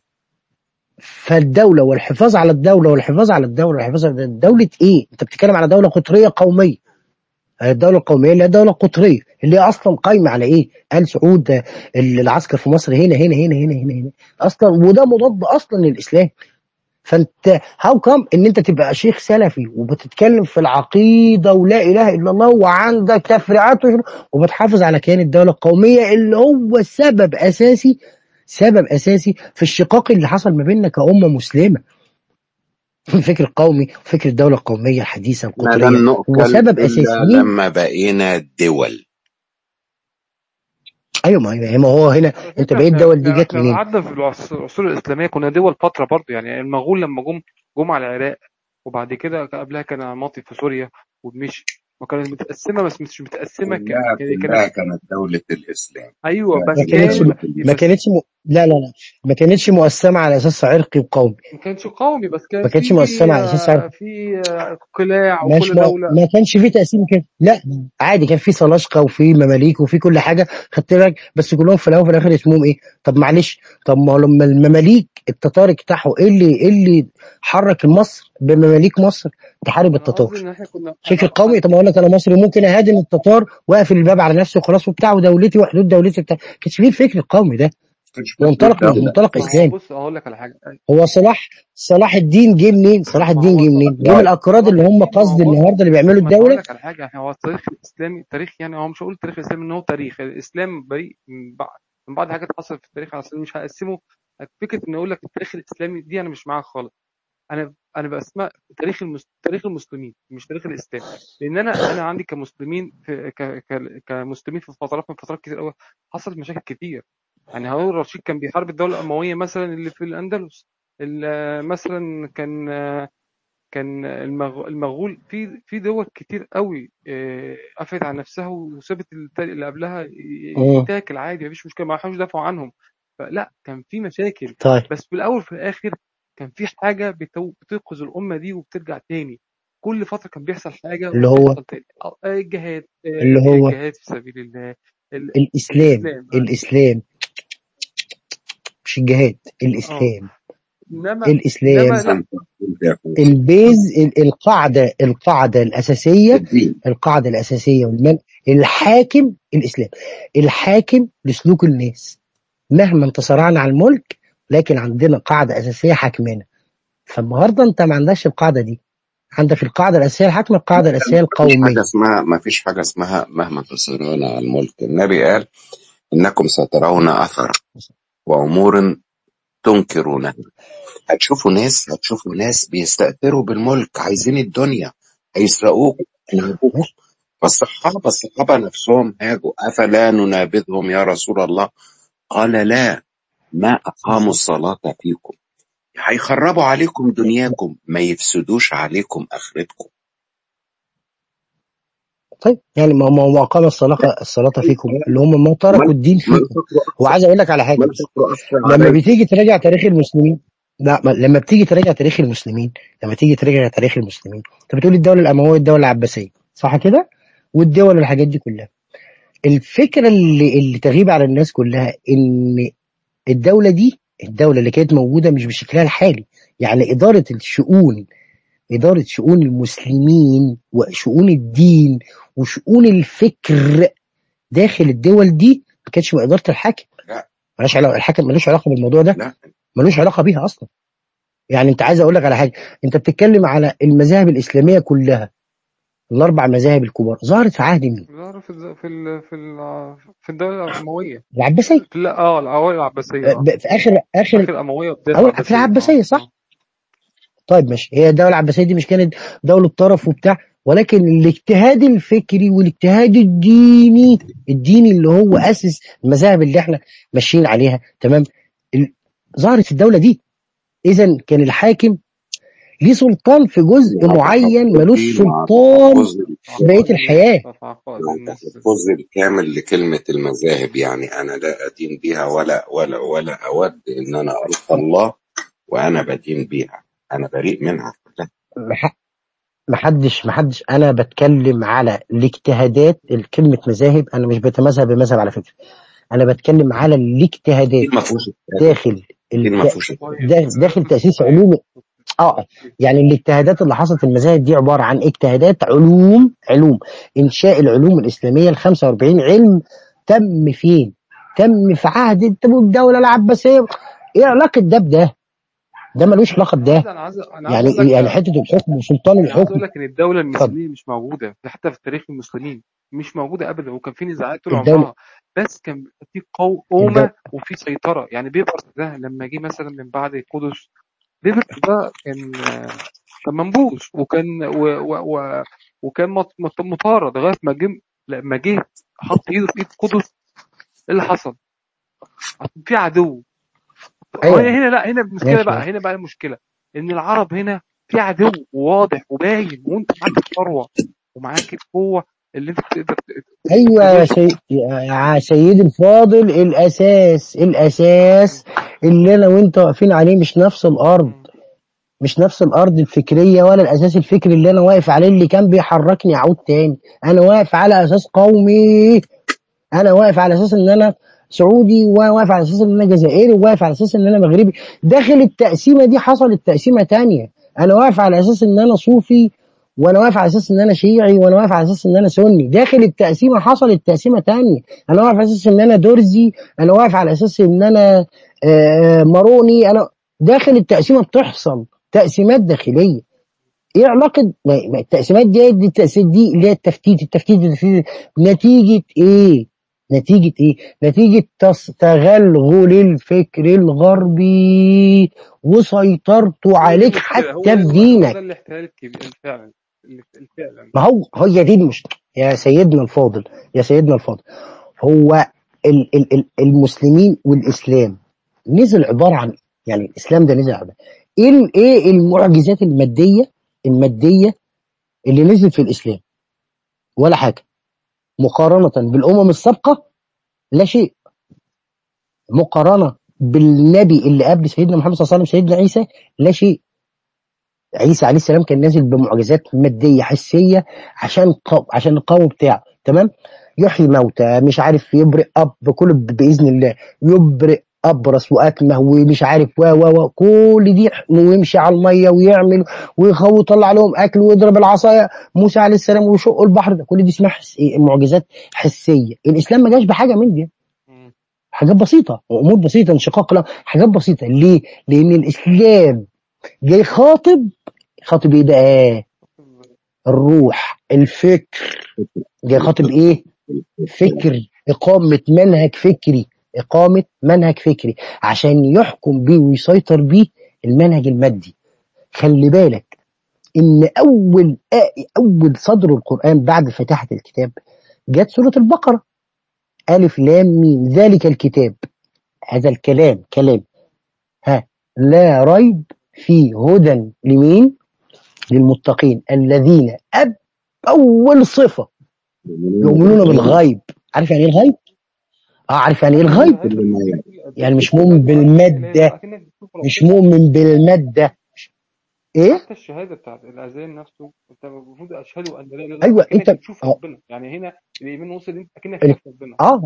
فالدوله والحفاظ على الدوله والحفاظ على الدوله والحفاظ على دوله ايه؟ انت بتتكلم على دوله قطريه قوميه الدولة القومية اللي هي الدولة القطرية اللي هي أصلا قايمة على إيه؟ آل سعود آه، العسكر في مصر هنا هنا هنا هنا هنا هنا أصلا وده مضاد أصلا للإسلام فأنت هاو كم إن أنت تبقى شيخ سلفي وبتتكلم في العقيدة ولا إله إلا الله وعندك تفريعات وشنو- وبتحافظ على كيان الدولة القومية اللي هو سبب أساسي سبب أساسي في الشقاق اللي حصل ما بيننا كأمة مسلمة الفكر القومي وفكر الدولة القومية الحديثة احنا لن القطرية هو نؤكل سبب إلا أساسيين لما بقينا دول ايوه ما هي- ما هو هنا على انت فكرة بقيت احنا دول دي احنا جت احنا منين؟ قعدنا في العص- العصور الإسلامية كنا دول فترة برضه يعني المغول لما جم جم على العراق وبعد كده قبلها كان ماضي في سوريا ودمشق وكانت متقسمة بس مش متقسمة ك... كلها يعني كلها كانت كانت دولة الإسلام أيوه كلها بس ما كانت كانتش كان دولة ما الإسلام بس كانتش م... لا لا لا ما كانتش مقسمة على اساس عرقي وقومي ما كانش قومي بس كان ما كانتش في مقسمة على اساس آه، عرقي في آه، قلاع مش وكل ما, دولة ما كانش فيه تقسيم كده لا عادي كان في سلاشقة وفي مماليك وفي كل حاجة خدت بالك بس كلهم في الاول وفي الاخر اسمهم ايه؟ طب معلش طب ما لما المماليك التتار اجتاحوا ايه اللي ايه اللي حرك مصر بمماليك مصر تحارب أنا قصدي التتار؟ إن إحنا كنا فكر أنا قومي أنا طب ما اقول لك انا مصري ممكن اهاجم التتار واقفل الباب على نفسي وخلاص وبتاع ودولتي وحدود دولتي وبتاع كانش فيه الفكر القومي ده كانش في هو حدود منطلق من دولة منطلق ما هو اسلامي بص أقول لك على حاجة هو صلاح صلاح الدين جه منين؟ صلاح ما الدين هو جه صلاح منين؟ جه من واو. الاكراد صلاح اللي هم الدين ما قصد هو بص النهارده اللي بيعملوا ما انا هقول الدوله لك على حاجه احنا هو التاريخ الاسلامي تاريخ يعني هو مش هقول التاريخ الاسلامي ان هو تاريخ الاسلام بريء من بعض من بعض حاجات حصلت في التاريخ اصلا مش هقسمه فكره ان اقول لك التاريخ الاسلامي دي انا مش معاك خالص انا انا بسمع تاريخ المس... تاريخ المسلمين مش تاريخ الاسلام لان انا انا عندي كمسلمين في ك... ك... كمسلمين في فترات من فترات كتير قوي حصلت مشاكل كتير يعني هارون الرشيد كان بيحارب الدوله الامويه مثلا اللي في الاندلس ال- مثلا كان كان المغ... المغول في في دول كتير قوي آه، قفلت على نفسها وسابت التاني اللي قبلها ي- امم يتاكل عادي مفيش مشكله ما حدش دافعوا عنهم فلا كان في مشاكل طيب بس في الاول وفي الاخر كان في حاجه بتو... بتنقذ الامه دي وبترجع تاني كل فتره كان بيحصل حاجه اللي هو وبتحصل تاني آه، الجهاد آه، اللي هو الجهاد في سبيل الله ال... الاسلام الاسلام آه. الاسلام مش الجهاد اه الاسلام انما انما الاسلام لا أحسنت أحسنت يا أخوي البيز ال- القاعده القاعده الاساسيه الدين القاعده الاساسيه والمن الحاكم الاسلام الحاكم لسلوك الناس مهما انتصرعنا على الملك لكن عندنا قاعده اساسيه حاكمانا فالنهارده انت ما عندكش القاعده دي عندك القاعده الاساسيه الحاكمه القاعده الاساسيه ما فيش حاجة القوميه اسمها ما فيش حاجة اسمها مهما تصيرون على الملك النبي قال إنكم سترون أثر وأمور تنكرونها هتشوفوا ناس هتشوفوا ناس بيستأثروا بالملك عايزين الدنيا هيسرقوك ينهبوك ماشي فالصحابة الصحابة نفسهم هاجوا أفلا ننابذهم يا رسول الله قال لا ما أقاموا الصلاة فيكم هيخربوا عليكم دنياكم ما يفسدوش عليكم آخرتكم طيب يعني ما ما ما أقام الصلاة الصلاة فيكم اللي هم ما تركوا الدين ما فيكم الفقر هو عايز أقول لك على حاجة ما بس الفقر أثر لما عليكم بتيجي تراجع تاريخ المسلمين لا ما لما بتيجي تراجع تاريخ المسلمين لما تيجي تراجع تاريخ المسلمين انت بتقول الدولة الأموية والدولة العباسية صح كده والدول والحاجات دي كلها الفكرة اللي اللي تغيب على الناس كلها ان الدولة دي الدولة اللي كانت موجودة مش بشكلها الحالي يعني إدارة الشؤون إدارة شؤون المسلمين وشؤون الدين وشؤون الفكر داخل الدول دي ما كانتش بإدارة الحاكم لا ملهاش علاقة الحاكم ملوش علاقة بالموضوع ده لا ملوش علاقة بيها أصلا يعني أنت عايز أقول لك على حاجة أنت بتتكلم على المذاهب الإسلامية كلها الأربع مذاهب الكبار ظهرت في عهد مين؟ ظهر في الز- في ال- في ال- في الدولة الأموية العباسية في لا اه الأوائل العباسية أه، اه ب- في آخر آخر آخر الأموية وبداية أول في العباسية العباسية اه صح؟ اه طيب ماشي هي الدولة العباسية دي مش كانت دولة طرف وبتاع ولكن الاجتهاد الفكري والاجتهاد الديني الديني اللي هو أسس المذاهب اللي احنا ماشيين عليها تمام ال- ظهرت الدولة دي إذا كان الحاكم ليه سلطان في جزء مع معين ملوش تحفظي مع سلطان تحفظ في بقية عقائد الحياة الناس في عقائد مع الناس تحفظ الكامل لكلمة المذاهب يعني أنا لا أدين بها ولا ولا ولا أود إن أنا ألقى الله وأنا بدين بها أنا بريء منها كلها مح- محدش محدش أنا بتكلم على الاجتهادات كلمة مذاهب أنا مش بتمذهب بمذهب على فكرة أنا بتكلم على الاجتهادات الدين ما فيهوش اجتهاد داخل الدين ما الت... فيهوش اجتهاد طيب دا- داخل تأسيس طيب علوم اه يعني الاجتهادات اللي حصلت في المذاهب دي عبارة عن اجتهادات علوم علوم انشاء العلوم الإسلامية ال 45 علم تم فين؟ تم في عهد انت الدولة العباسية ايه علاقة ده بده؟ ده ملوش علاقة لا بده ده أنا عايز أنا عايز يعني أقول لك يعني حتة الحكم وسلطان أنا عايز الحكم أقول لك إن الدولة اتفضل المثلية مش موجودة حتى في تاريخ المسلمين مش موجودة أبدا وكان في نزاعات طول الدولة عمرها بس كان في قو- الدولة قومة وفي سيطرة يعني بيبرس ده لما جه مثلا من بعد القدس بيبرس ده كان كان منبوذ وكان و و و وكان مط- مط- مطارد لغاية ما جه لما جه حط إيده في إيد القدس إيه اللي حصل؟ عشان في عدو هو ايوه هنا لا هنا المشكله ماشي بقى ماشي هنا بقى المشكله ان العرب هنا في عدو واضح وباين وانت معاك الثروه ومعاك القوه اللي انت تقدر ت- ايوه يا تغشه سي... يا سيدي الفاضل الاساس الاساس اللي انا وانت واقفين عليه مش نفس الارض مم. مش نفس الارض الفكريه ولا الاساس الفكري اللي انا واقف عليه اللي كان بيحركني اعود تاني انا واقف على اساس قومي انا واقف على اساس ان انا سعودي وواقف على اساس ان انا جزائري وواقف على اساس ان انا مغربي داخل التقسيمه دي حصلت تقسيمه تانية انا واقف على اساس ان انا صوفي وانا واقف على اساس ان انا شيعي وانا واقف على اساس ان انا سني داخل التقسيمه حصلت تقسيمه تانية انا واقف على اساس ان انا درزي انا واقف على اساس ان انا آه، ماروني انا داخل التقسيمه بتحصل تقسيمات داخليه ايه علاقه ما- ما التقسيمات دي دي التقسيمات دي اللي هي التفتيت التفتيت التفتيت نتيجه ايه نتيجه ايه نتيجه تس- تغلغل الفكر الغربي وسيطرته هو دي عليك المشكله هو حتى ده في هو دينك ده الاحتلال الكبير الفعلا الفعلا ما هو هي دي المشكله يا سيدنا الفاضل يا سيدنا الفاضل هو ال ال ال المسلمين والاسلام نزل عباره عن يعني الاسلام ده نزل عباره ايه ال- ايه المعجزات الماديه الماديه اللي نزلت في الاسلام ولا حاجه مقارنه بالامم السابقه لا شيء مقارنه بالنبي اللي قبل سيدنا محمد صلى الله عليه وسلم سيدنا عيسى لا شيء عيسى عليه السلام كان نازل بمعجزات ماديه حسيه عشان قو... عشان القوم بتاعه تمام يحيي موتى مش عارف يبرئ اب كل ب- باذن الله يبرئ ابرص واكمه ومش عارف و و و كل دي ويمشي على الميه ويعمل ويخو ويطلع لهم اكل ويضرب العصايه موسى عليه السلام ويشق البحر ده كل دي اسمها حس... إيه؟ معجزات حسيه الاسلام ما جاش بحاجه من دي مم. حاجات بسيطه امور بسيطه انشقاق لا حاجات بسيطه ليه؟ لان الاسلام جاي خاطب خاطب ايه بقى؟ الروح الفكر جاي خاطب ايه؟ فكر إقامة منهج فكري إقامة منهج فكري عشان يحكم بيه ويسيطر بيه المنهج المادي خلي بالك إن أول أول صدر القرآن بعد فتحة الكتاب جت سورة البقرة ألف لام ميم ذلك الكتاب هذا الكلام كلام ها لا ريب فيه هدى لمين للمتقين الذين أب أول صفة يؤمنون بالغيب عارف يعني ايه الغيب؟ اه عارف يعني ايه الغيب؟ الشهادة كل ما في يعلم. كل يعني مش الأديان مؤمن الإلهية بالمادة أكنك بتشوف مش ربنا مؤمن بالمادة ايه؟ حتى الشهادة بتاعت الأذان نفسه أنت المفروض أشهد أن لا إله إلا الله ايوه أكنك انت بتشوف اه ربنا يعني هنا الإيمان وصل أنت أكنك ال- شايف ربنا اه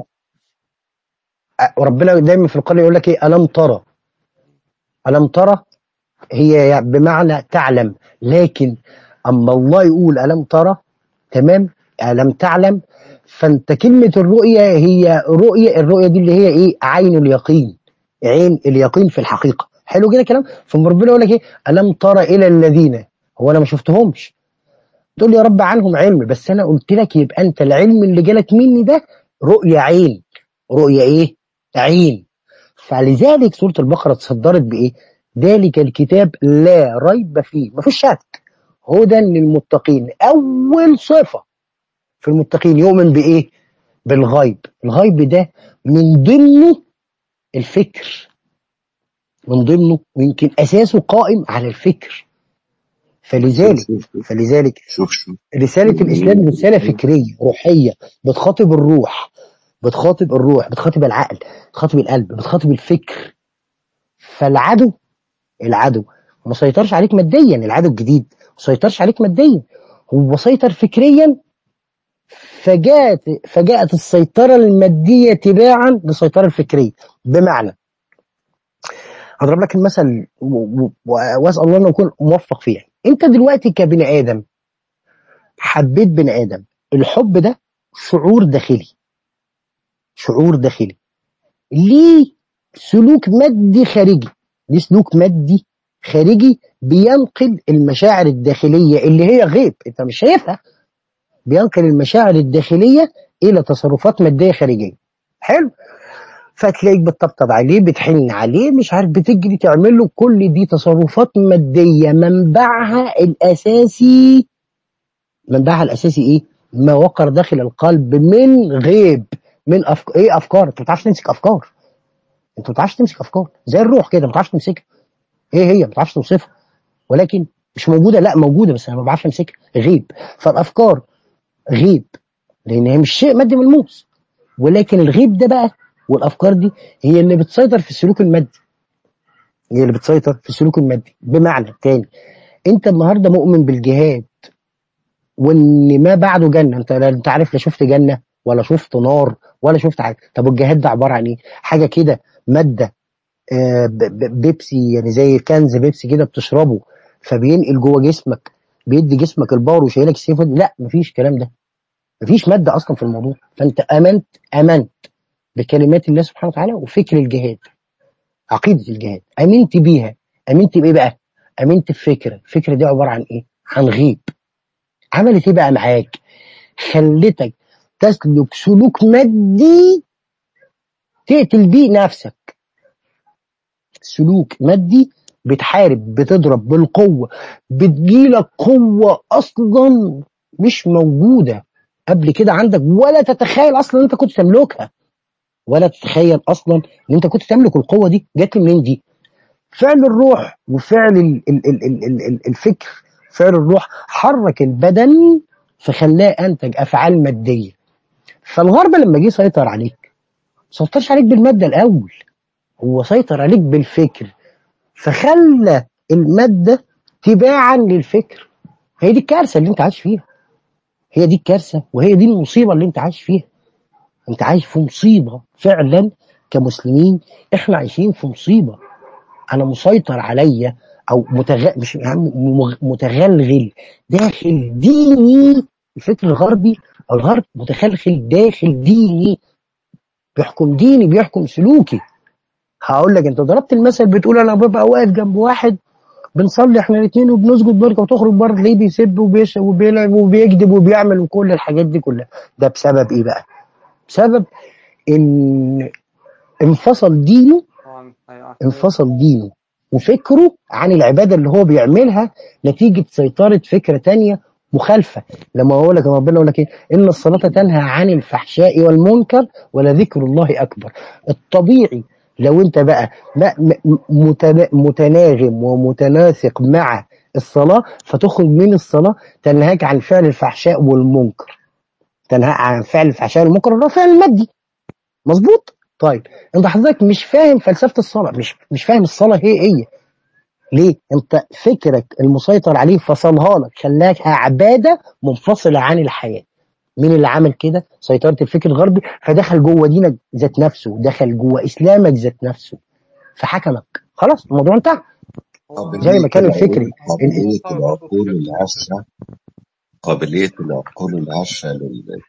ربنا دايما في القرآن يقول لك ايه ألم ترى ألم ترى هي يعني بمعنى تعلم لكن أما الله يقول ألم ترى تمام ألم تعلم فأنت كلمة الرؤية هي رؤية الرؤية دي اللي هي إيه عين اليقين عين اليقين في الحقيقة حلو كده كلام ثم ربنا يقول لك إيه ألم ترى إلى الذين هو أنا ما شفتهمش تقول لي يا رب عنهم علم بس أنا قلت لك يبقى أنت العلم اللي جالك مني ده رؤية عين رؤية إيه عين فلذلك سورة البقرة تصدرت بإيه ذلك الكتاب لا ريب فيه مفيش شك هدى للمتقين أول صفة في المتقين يؤمن بإيه بالغيب الغيب ده من ضمنه الفكر من ضمنه ويمكن أساسه قائم على الفكر شوف فلذلك شوف شوف فلذلك شوف شوف رسالة الإسلام رسالة فكرية روحية بتخاطب الروح بتخاطب الروح بتخاطب العقل بتخاطب القلب بتخاطب الفكر فالعدو العدو ما سيطرش عليك ماديا العدو الجديد ما سيطرش عليك ماديا هو سيطر فكريا فجاءت فجاءت السيطرة المادية تباعا للسيطرة الفكرية بمعنى هضرب لك المثل و- و- واسال الله انه يكون موفق فيه انت دلوقتي كبني ادم حبيت بني ادم الحب ده شعور داخلي شعور داخلي ليه سلوك مادي خارجي ليه سلوك مادي خارجي بينقل المشاعر الداخلية اللي هي غيب انت مش شايفها بينقل المشاعر الداخلية الى تصرفات مادية خارجية حلو فتلاقيك بتطبطب عليه بتحن عليه مش عارف بتجري تعمل له كل دي تصرفات مادية منبعها الأساسي منبعها الأساسي إيه؟ ما وقر داخل القلب من غيب من أفك... إيه أفكار؟ أنت ما بتعرفش تمسك أفكار أنت ما بتعرفش تمسك أفكار زي الروح كده ما بتعرفش تمسكها إيه هي؟ ما بتعرفش توصفها ولكن مش موجودة لا موجودة بس أنا ما بعرفش أمسكها غيب فالأفكار غيب لأن هي مش شيء مادي ملموس ولكن الغيب ده بقى والافكار دي هي اللي بتسيطر في السلوك المادي هي اللي بتسيطر في السلوك المادي بمعنى تاني انت النهارده مؤمن بالجهاد وان ما بعده جنه انت لا انت عارف لا شفت جنه ولا شفت نار ولا شفت حاجه طب الجهاد ده عباره عن ايه حاجه كده ماده آه، ب- ب- بيبسي يعني زي كنز بيبسي كده بتشربه فبينقل جوه جسمك بيدي جسمك الباور ويشيلك السيف لا مفيش الكلام ده مفيش ماده اصلا في الموضوع فانت امنت امنت بكلمات الله سبحانه وتعالى وفكر الجهاد عقيدة الجهاد امنت بيها امنت بايه بقى امنت بفكرة الفكرة دي عبارة عن ايه عن غيب عملت ايه بقى معاك خلتك تسلك سلوك مادي تقتل بيه نفسك سلوك مادي بتحارب بتضرب بالقوة بتجيلك قوة اصلا مش موجودة قبل كده عندك ولا تتخيل اصلا انت كنت تملكها ولا تتخيل اصلا ان انت كنت تملك القوه دي جات لي منين دي فعل الروح وفعل ال ال ال ال ال ال الفكر فعل الروح حرك البدن فخلاه انتج افعال ماديه فالغرب لما جه يسيطر عليك ما سيطرش عليك بالماده الاول هو سيطر عليك بالفكر فخلى الماده تباعا للفكر هي دي الكارثه اللي انت عايش فيها هي دي الكارثه وهي دي المصيبه اللي انت عايش فيها انت عايش في مصيبه فعلا كمسلمين احنا عايشين في مصيبه انا مسيطر عليا او متغ... مش يعني مغ- متغلغل داخل ديني الفكر الغربي الغرب متخلخل داخل ديني بيحكم ديني بيحكم سلوكي هقول لك انت ضربت المثل بتقول انا ببقى واقف جنب واحد بنصلي احنا الاثنين وبنسجد بركه وتخرج بره تلاقيه بيسب وبيشرب وبيلعب وبيكذب وبيعمل وكل الحاجات دي كلها ده بسبب ايه بقى؟ بسبب ان انفصل دينه طبعا هي- انفصل دينه وفكره عن العبادة اللي هو بيعملها نتيجة سيطرة فكرة تانية مخالفة لما أقول لك ربنا يقول لك إيه إن الصلاة تنهى عن الفحشاء والمنكر ولذكر الله أكبر الطبيعي لو انت بقى ما- م- متنا- متناغم ومتناسق مع الصلاة فتخرج من الصلاة تنهاك عن فعل الفحشاء والمنكر تنهى عن فعل الفحشاء والمنكر اللي هو فعل المادي مظبوط طيب انت حضرتك مش فاهم فلسفة الصلاة مش مش فاهم الصلاة هي ايه ليه انت فكرك المسيطر عليه فصلها لك خلاك عبادة منفصلة عن الحياة مين اللي عمل كده سيطرة الفكر الغربي فدخل جوه دينك ذات نفسه دخل جوه اسلامك ذات نفسه فحكمك خلاص الموضوع انتهى هو زي ما قابلية كان العقول الفكري ال- قابلية مرتبط برضه العقول بفكرة الهشة قابلية العقول الهشة لل...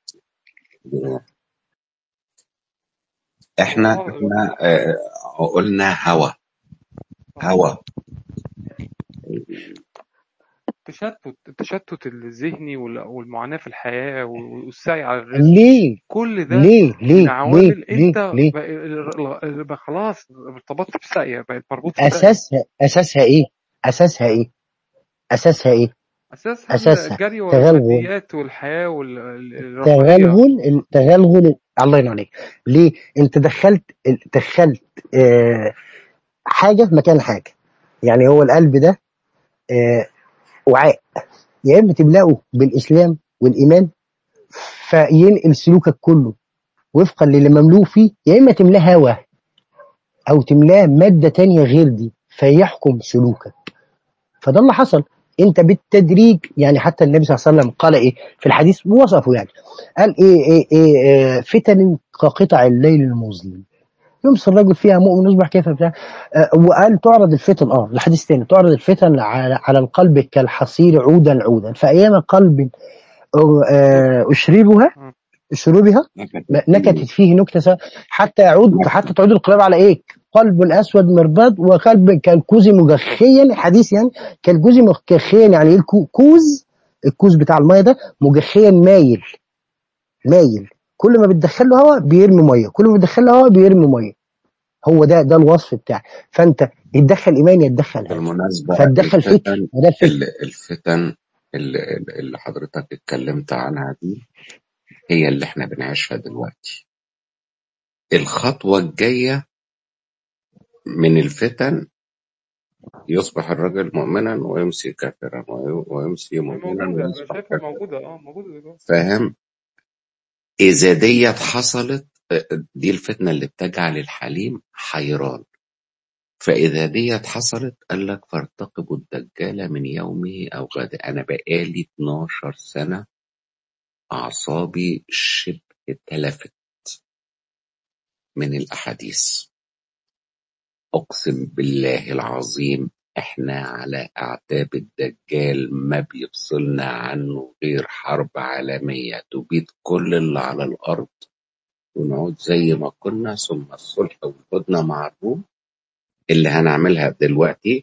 احنا هو احنا آه، عقولنا هوى هوى التشتت التشتت الذهني وال- والمعاناة في الحياة والسعي على الرزق ليه كل ده ليه من ليه ليه عوامل ليه انت ليه بقى ال- بقى خلاص ارتبطت بساقية بقت مربوط في ساقية اساسها اساسها ايه اساسها ايه اساسها ايه اساسها اساسها الجري ورا تغلغل الماديات والحياة والرفاهية تغلغل تغلغل الله ينور عليك ليه انت دخلت دخلت آه حاجه مكان حاجه يعني هو القلب ده آه وعاء يا اما تملاه بالاسلام والايمان فينقل سلوكك كله وفقا للي مملوء فيه يا اما تملاه هوا او تملاه ماده تانية غير دي فيحكم سلوكك فده اللي حصل انت بالتدريج يعني حتى النبي صلى الله عليه وسلم قال ايه في الحديث وصفه يعني قال ايه ايه, إيه آه، فتن كقطع الليل المظلم يمسي الرجل فيها مؤمن يصبح كيف بتاع آه، وقال تعرض الفتن اه الحديث تاني تعرض الفتن على على القلب كالحصير عودا عودا فايام قلب آه، اشربها مم. اشربها نكتت فيه نكتة سا- حتى يعود حتى تعود القلوب على ايه؟ قلب اسود مرباد وقلب كالكوز مجخيا حديث يعني كالكوز مجخيا يعني ايه الكو- كوز الكوز بتاع الميه ده مجخيا مايل مايل كل ما بتدخل له هواء بيرمي ميه كل ما بتدخل له هواء بيرمي ميه هو ده ده الوصف بتاعي فانت يتدخل ايمان يتدخل هواء بالمناسبة فتدخل فكر الفتن وده الفكر ال- الفتن اللي, اللي حضرتك اتكلمت عنها دي هي اللي احنا بنعيشها دلوقتي الخطوة الجاية من الفتن يصبح الرجل مؤمنا ويمسي كافرا وي- ويمسي هي مؤمنا موجودة أنا ويصبح شايفها كافرا موجودة اه موجودة دلوقتي فاهم إذا ديت حصلت دي الفتنة اللي بتجعل الحليم حيران فإذا ديت حصلت قال لك فارتقبوا الدجال من يومه أو غدا أنا بقالي 12 سنة أعصابي شبه تلفت من الأحاديث أقسم بالله العظيم إحنا على أعتاب الدجال ما بيفصلنا عنه غير حرب عالمية تبيد كل اللي على الأرض ونعود زي ما كنا ثم الصلح والهدنة مع الروم اللي هنعملها دلوقتي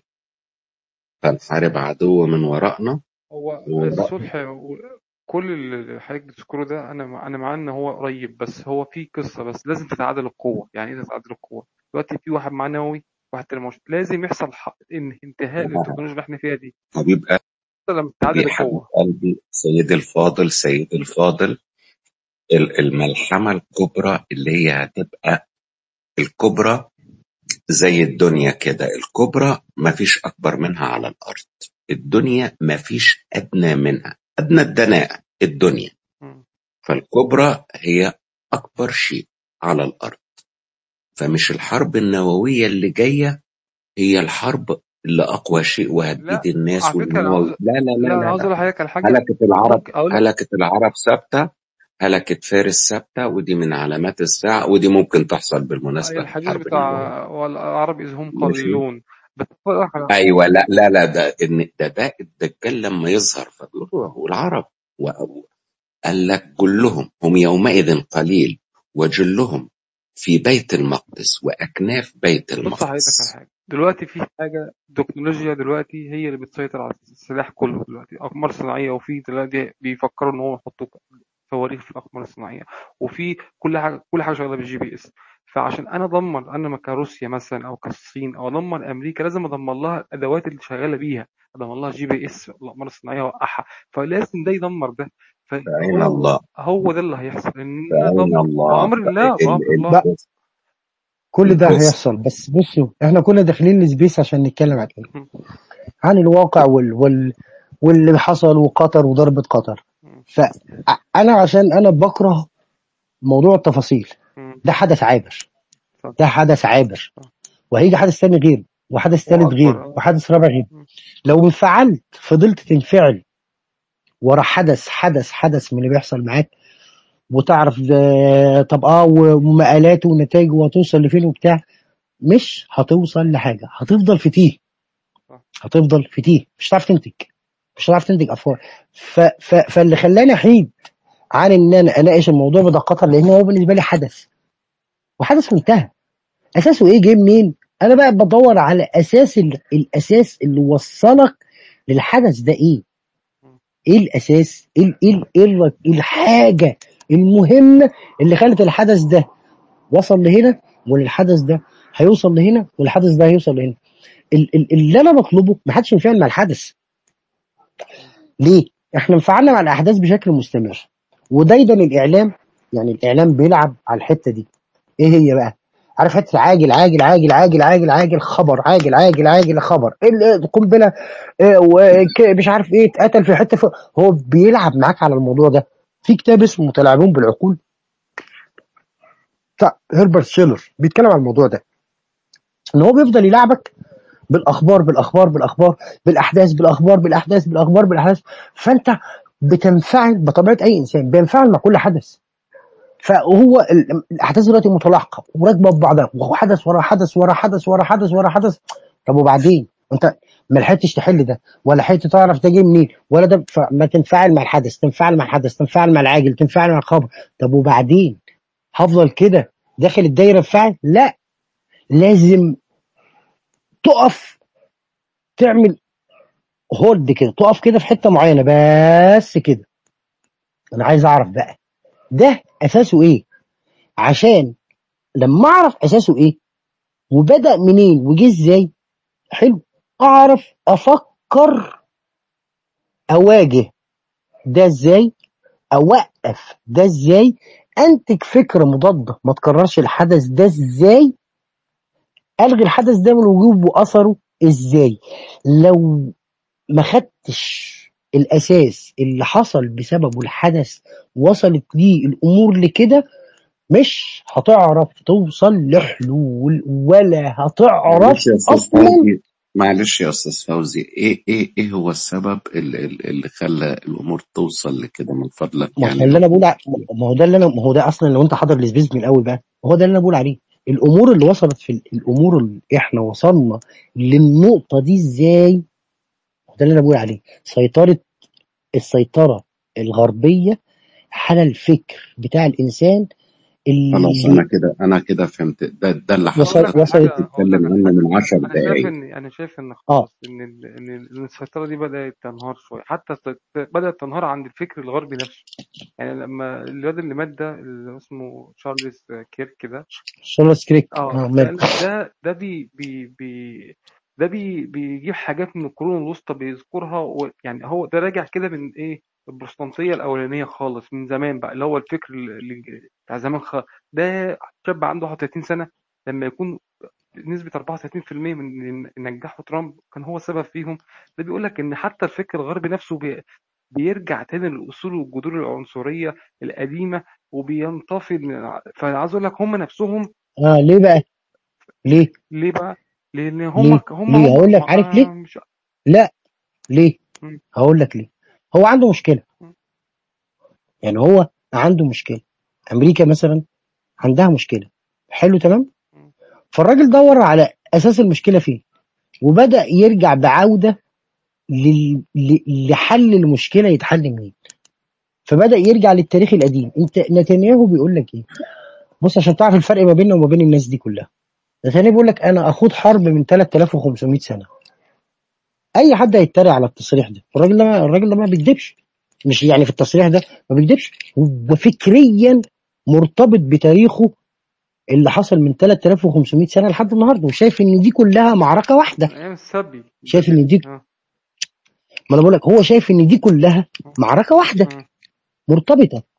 فنحارب عدو من ورائنا هو ووراء الصلح و- كل اللي حضرتك بتذكره ده انا مع- انا مع ان هو قريب بس هو في قصه بس لازم تتعادل القوه يعني ايه تتعادل القوه دلوقتي في واحد معاه نووي واحد تاني مش لازم يحصل ح- ان انتهاء للتكنولوجيا اللي احنا فيها دي حبيب لما تتعادل قلبي حبيب القوه قلبي سيدي الفاضل سيدي الفاضل ال- الملحمة الكبرى اللي هي هتبقى الكبرى زي الدنيا كده الكبرى مفيش أكبر منها على الأرض الدنيا مفيش أدنى منها أدنى الدناء الدنيا مم. فالكبرى هي أكبر شيء على الأرض فمش الحرب النووية اللي جاية هي الحرب اللي أقوى شيء وهتبيد لا الناس على فكره انا والنووي عاوز لا لا لا لا انا لا عاوز لا اقول لحضرتك على حاجه هلكة العرب ممكن اقول لك هلكة العرب ثابتة هلكة فارس ثابتة ودي من علامات الساعة ودي ممكن تحصل أي بالمناسبة في الحديث الحرب النووية بتاع والعرب اذ هم ماشي قليلون بس أقول لك على- ايوه لا لا لا ده إن ده ده الدجال لما يظهر فبيقولوا هو العرب و- قال لك كلهم هم يومئذ قليل وجلهم في بيت المقدس واكناف بيت بص حضرتك على المقدس حاجه دلوقتي في حاجه التكنولوجيا دلوقتي هي اللي بتسيطر على السلاح كله دلوقتي اقمار صناعيه وفي دلوقتي بيفكروا ان هو يحطوا صواريخ في الاقمار الصناعيه وفي كل حاجه كل حاجه شغاله بالجي بي اس فعشان انا اضمن انا كروسيا مثلا او كالصين او اضمن امريكا لازم اضمن لها الادوات اللي شغاله بيها اضمن لها جي بي اس الاقمار الصناعيه اوقعها فلازم ده يدمر ده فأين فهو الله هو ده اللي هيحصل ان فأين دمر الله بامر الله ال- بامر ال- الله بقى كل ده بس هيحصل بس بصوا احنا كنا داخلين السبيس عشان نتكلم عن ايه عن الواقع وال... وال... واللي حصل وقطر وضربة قطر فانا عشان انا بكره موضوع التفاصيل مم. ده حدث عابر صح ده حدث عابر صح وهيجي حدث تاني غيره وحدث تالت واكبر غيره اه وحدث رابع غيره مم. لو انفعلت فضلت تنفعل ورا حدث حدث حدث من اللي بيحصل معاك وتعرف ده طب اه ومقالاته ونتائجه وهتوصل لفين وبتاع مش هتوصل لحاجه هتفضل في تيه صح هتفضل في تيه مش هتعرف تنتج مش هتعرف تنتج افكار ف... ف... فاللي خلاني احيد عن ان انا اناقش الموضوع بدقه لان هو بالنسبه لي حدث وحدث وانتهى اساسه ايه جه منين انا بقى بدور على اساس ال... الاساس اللي وصلك للحدث ده ايه مم. ايه الاساس ايه ال- ايه ال- ايه ال- الحاجه المهمه اللي خلت الحدث ده وصل لهنا والحدث ده هيوصل لهنا والحدث ده هيوصل لهنا ال- ال- اللي انا بطلبه ما حدش ينفعل مع الحدث ليه احنا انفعلنا مع الاحداث بشكل مستمر ودايما الاعلام يعني الاعلام بيلعب على الحته دي ايه هي بقى عارف حته عاجل عاجل عاجل عاجل عاجل عاجل خبر عاجل عاجل عاجل خبر ال- قنبله إيه، وك- مش عارف ايه اتقتل في حته ف... هو بيلعب معاك على الموضوع ده في كتاب اسمه متلاعبون بالعقول بتاع هربرت شيلر بيتكلم عن الموضوع ده ان هو بيفضل يلعبك بالاخبار بالاخبار بالاخبار بالاحداث بالاخبار بالاحداث بالاخبار بالاحداث فانت بتنفعل بطبيعه اي انسان بينفعل مع كل حدث فهو ال- الاحداث دلوقتي متلاحقه وراكبه ببعضها وحدث ورا حدث ورا حدث ورا حدث ورا حدث طب وبعدين انت ما لحقتش تحل ده ولا لحقت تعرف ده جه منين ولا ده فما تنفعل مع الحدث تنفعل مع الحدث تنفعل مع العاجل تنفعل مع الخبر طب وبعدين هفضل كده داخل الدايره بفعل لا لازم تقف تعمل هولد كده تقف كده في حته معينه بس كده انا عايز اعرف بقى ده اساسه ايه عشان لما اعرف اساسه ايه وبدا منين وجه ازاي حلو اعرف افكر اواجه ده ازاي اوقف ده ازاي انتج فكره مضاده ما تكررش الحدث ده ازاي الغي الحدث ده من وجوده واثره ازاي لو ما خدتش الاساس اللي حصل بسببه الحدث وصلت ليه الامور لكده مش هتعرف توصل لحلول ولا معلش هتعرف يا استاذ اصلا فوزي معلش يا استاذ فوزي ايه ايه ايه هو السبب اللي, اللي خلى الامور توصل لكده من فضلك ما هو يعني اللي لو انا بقول ع- ما هو ده اللي انا ما هو ده اصلا لو انت حاضر السبيس من الاول بقى هو ده اللي انا بقول عليه الامور اللي وصلت في ال- الامور اللي احنا وصلنا للنقطه دي ازاي ده اللي انا بقول عليه سيطره السيطره الغربيه على الفكر بتاع الانسان خلاص اللي انا كده انا كده فهمت ده ده اللي اقول وصل لك حضرتك وصلت حاجه اقول لك بتتكلم على عنه حاجه من 10 انا شايف دقائق ان انا شايف ان اه خلاص ان ال... ان ال- إن السيطره دي بدات تنهار شويه حتى الت- بدات تنهار عند الفكر الغربي نفسه يعني لما الواد اللي مات ده اللي اسمه تشارلز كيرك ده شارلز كريك اه اه ده مال ده ده بي بي بي ده بي بيجيب حاجات من القرون الوسطى بيذكرها و... يعني هو ده راجع كده من ايه البروتستانتيه الاولانيه خالص من زمان بقى اللي هو الفكر اللي بتاع زمان خ... ده شاب عنده 31 سنه لما يكون نسبة 34% من اللي نجحوا ترامب كان هو السبب فيهم ده بيقول لك ان حتى الفكر الغربي نفسه بي... بيرجع تاني للاصول والجذور العنصريه القديمه وبينتفض من فعايز اقول لك هم نفسهم اه ليه بقى ليه ليه بقى؟ لأن هم ليه هم ليه هم هقول لك ما عارف ليه مش لا ليه مم. هقول لك ليه هو عنده مشكله مم. يعني هو عنده مشكله امريكا مثلا عندها مشكله حلو تمام مم. فالراجل دور على اساس المشكله فين وبدا يرجع بعوده لل... ل- لحل المشكله يتحل منين فبدا يرجع للتاريخ القديم انت نتنياهو بيقول لك ايه بص عشان تعرف الفرق ما بيننا وما بين الناس دي كلها نتنياهو بيقول لك انا اخوض حرب من 3500 سنه اي حد هيتريق على التصريح ده الراجل ده الراجل ده ما بيكذبش مش يعني في التصريح ده ما بيكذبش وفكريا مرتبط بتاريخه اللي حصل من 3500 سنه لحد النهارده وشايف ان دي كلها معركه واحده أيام السبي شايف ان دي اه ما انا بقول لك هو شايف ان دي كلها معركه واحده اه مرتبطه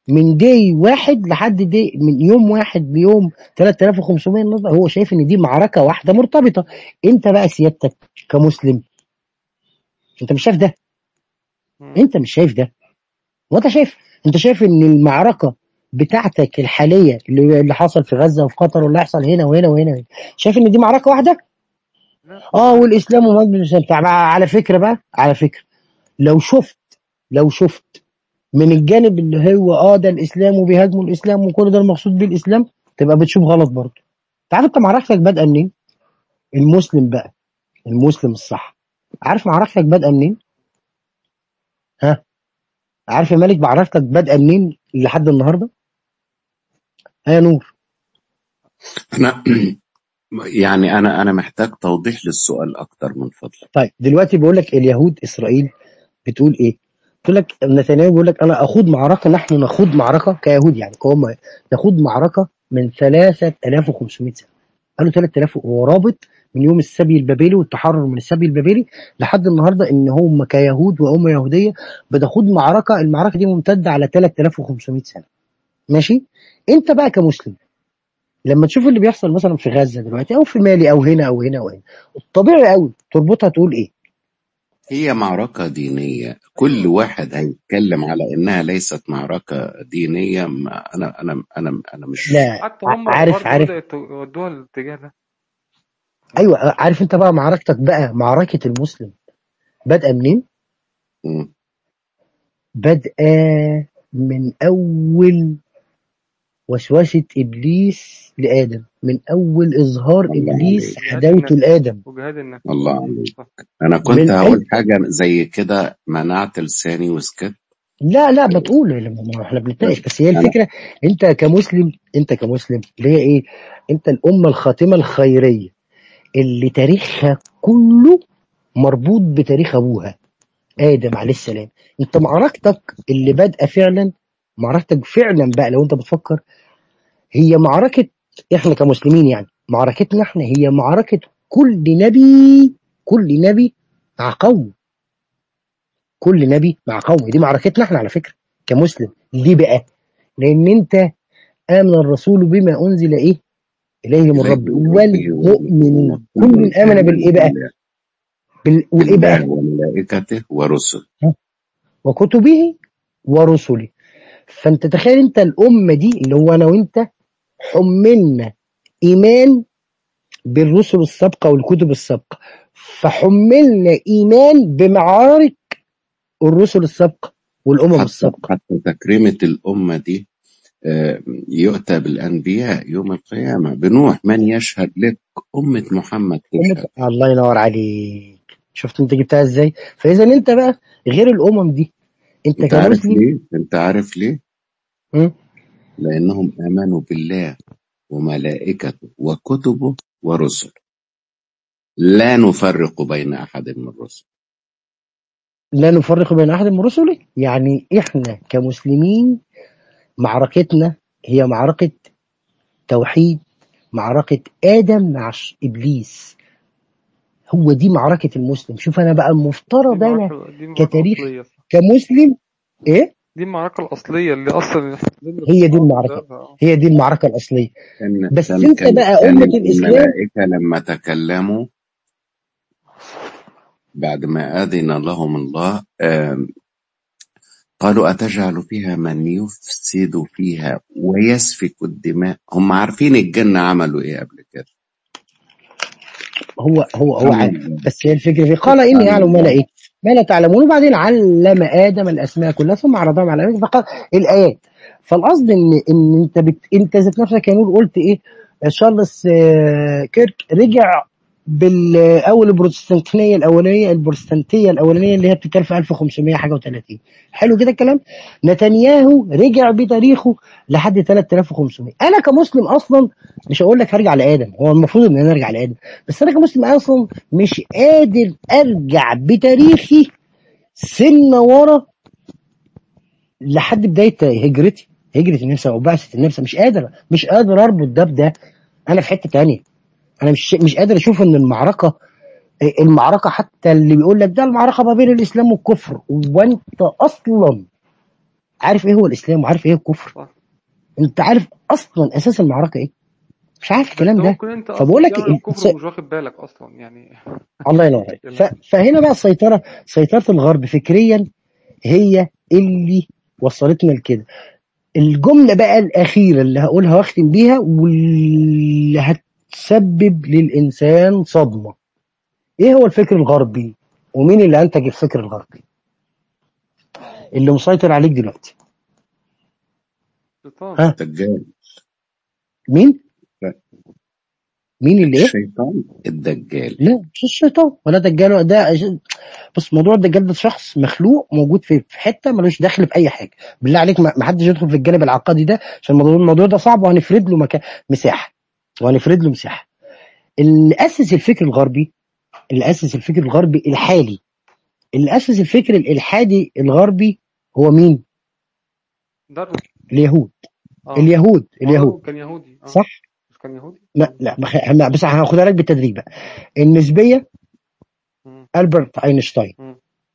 من دي واحد لحد دي من يوم واحد ليوم 3500 النهارده هو شايف ان دي معركه واحده مرتبطه انت بقى سيادتك كمسلم انت مش شايف ده مم. انت مش شايف ده وانت شايف انت شايف ان المعركه بتاعتك الحاليه اللي اللي حصل في غزه وفي قطر واللي هيحصل هنا وهنا وهنا وهنا. شايف ان دي معركه واحده لا اه والاسلام ومجد الاسلام طب على فكره بقى على فكره لو شفت لو شفت من الجانب اللي هو اه ده الاسلام وبيهاجموا الاسلام وكل ده المقصود بيه الاسلام تبقى بتشوف غلط برضه انت عارف انت معركتك بادئه منين؟ المسلم بقى المسلم الصح عارف معركتك بادئه منين؟ ها عارف يا مالك معركتك بادئه منين لحد النهارده؟ ها يا نور انا يعني انا انا محتاج توضيح للسؤال اكتر من فضلك طيب دلوقتي بقول لك اليهود اسرائيل بتقول ايه؟ بتقول لك نتنياهو بيقول لك انا اخوض معركه نحن نخوض معركه كيهود يعني كهم نخوض معركه من 3500 سنه قالوا 3000 هو رابط من يوم السبي البابلي والتحرر من السبي البابلي لحد النهارده ان هم كيهود وامه يهوديه بتخوض معركه المعركه دي ممتده على 3500 سنه ماشي انت بقى كمسلم لما تشوف اللي بيحصل مثلا في غزه دلوقتي او في مالي او هنا او هنا او هنا الطبيعي قوي تربطها تقول ايه هي معركة دينية كل واحد هيتكلم على انها ليست معركة دينية ما انا انا انا انا مش لا حتى ع- هم عارف برضه عارف بدأوا يودوها للاتجاه ده ايوه عارف انت بقى معركتك بقى معركه المسلم بادئه منين؟ مم. بادئه من اول وسوسه ابليس لادم من اول اظهار الله ابليس عليك وجهاد عداوته النفس لادم وجهاد النفس الله عليك صح انا كنت من هقول أي... حاجة زي كده منعت لساني وسكت لا لا ما تقول لما ما احنا بنتناقش بس هي انا الفكره انت كمسلم انت كمسلم اللي هي ايه؟ انت الامه الخاتمه الخيريه اللي تاريخها كله مربوط بتاريخ ابوها ادم عليه السلام انت معركتك اللي بادئه فعلا معركتك فعلا بقى لو انت بتفكر هي معركه احنا كمسلمين يعني معركتنا احنا هي معركه كل نبي كل نبي مع قوم كل نبي مع قوم دي معركتنا احنا على فكره كمسلم ليه بقى؟ لان انت امن الرسول بما انزل ايه؟ اليه من اليه ربه من ربه والمؤمنون والمؤمنون كل امن امن بالايه بقى؟ بالله بال... والايه بالله بقى؟ وملائكته ورسله وكتبه ورسله فانت تخيل انت الامه دي اللي هو انا وانت حملنا ايمان بالرسل السابقه والكتب السابقه فحملنا ايمان بمعارك الرسل السابقه والامم حتى السابقه حتى تكريمة الأمة دي آه، يؤتى بالأنبياء يوم القيامة بنوح من يشهد لك أمة محمد أمة تشهد الله ينور عليك شفت انت جبتها ازاي فاذا انت بقى غير الامم دي انت أنت عارف كمسلم ليه؟ أنت عارف ليه؟ م? لأنهم آمنوا بالله وملائكته وكتبه ورسله لا نفرق بين أحد من الرسل لا نفرق بين احد من رسله يعني احنا كمسلمين معركتنا هي معركه توحيد معركه ادم مع ش- ابليس هو دي معركه المسلم شوف انا بقى دي المفترض انا المعركة دي المعركة كتاريخ الأصلية صح كمسلم ايه دي المعركة الأصلية اللي أصلا احنا بنضرب هي دي بعض المعركه بسببها هي دي المعركه الاصليه كان بس كان انت كان بقى كان امه الاسلام الملائكة لما تكلموا بعد ما أذن لهم الله آم، قالوا أتجعل فيها من يفسد فيها ويسفك الدماء هم عارفين الجنة عملوا إيه قبل كده هو هو هو سبحان عارف الله بس هي الفكره في قال اني سبحان اعلم ما لا الله ايه ما لا تعلمون وبعدين علم ادم الاسماء كلها ثم عرضهم على الامام فقال الايات فالقصد ان ان انت بت... انت ذات نفسك يا نور قلت ايه شارلز آه، كيرك رجع بالاول البروتستانتية الاولانيه البروتستانتيه الاولانيه اللي هي بتتكلم في 1500 حاجه و30 حلو كده الكلام نتنياهو رجع بتاريخه لحد 3500 انا كمسلم اصلا مش هقول لك هرجع لادم هو المفروض ان انا ارجع لادم بس انا كمسلم اصلا مش قادر ارجع بتاريخي سنه ورا لحد بدايه هجرتي هجره النبي او بعثه النبي مش قادر مش قادر اربط ده بده انا في حته تانية انا مش مش قادر اشوف ان المعركه المعركه حتى اللي بيقول لك ده المعركه ما بين الاسلام والكفر وانت اصلا عارف ايه هو الاسلام وعارف ايه الكفر صح انت عارف اصلا اساس المعركه ايه مش عارف بس الكلام ده ممكن انت فبقول اصلا لك تعمل ال- الكفر ومش واخد بالك اصلا يعني الله ينور عليك ف... يعني فهنا بقى السيطره سيطره الغرب فكريا هي اللي وصلتنا لكده الجمله بقى الاخيره اللي هقولها واختم بيها واللي هتسبب للانسان صدمه ايه هو الفكر الغربي ومين اللي انتج الفكر الغربي اللي مسيطر عليك دلوقتي شيطان ها الدجال مين مين اللي ايه الشيطان الدجال لا مش الشيطان ولا دجال ده بص موضوع الدجال ده شخص مخلوق موجود في في حته ملوش دخل باي حاجه بالله عليك ما ما حدش يدخل في الجانب العقدي ده عشان الموضوع الموضوع ده صعب وهنفرد له مكان مساحه وهنفرد له مساحه اللي اسس الفكر الغربي اللي اسس الفكر الغربي الحالي اللي اسس الفكر الالحادي الغربي هو مين داروين اليهود اه اليهود ما هو اليهود داروين كان يهودي اه صح مش كان يهودي لا لا بخ- لا، بس هاخدها لك بالتدريج بقى النسبيه مم. البرت اينشتاين مم.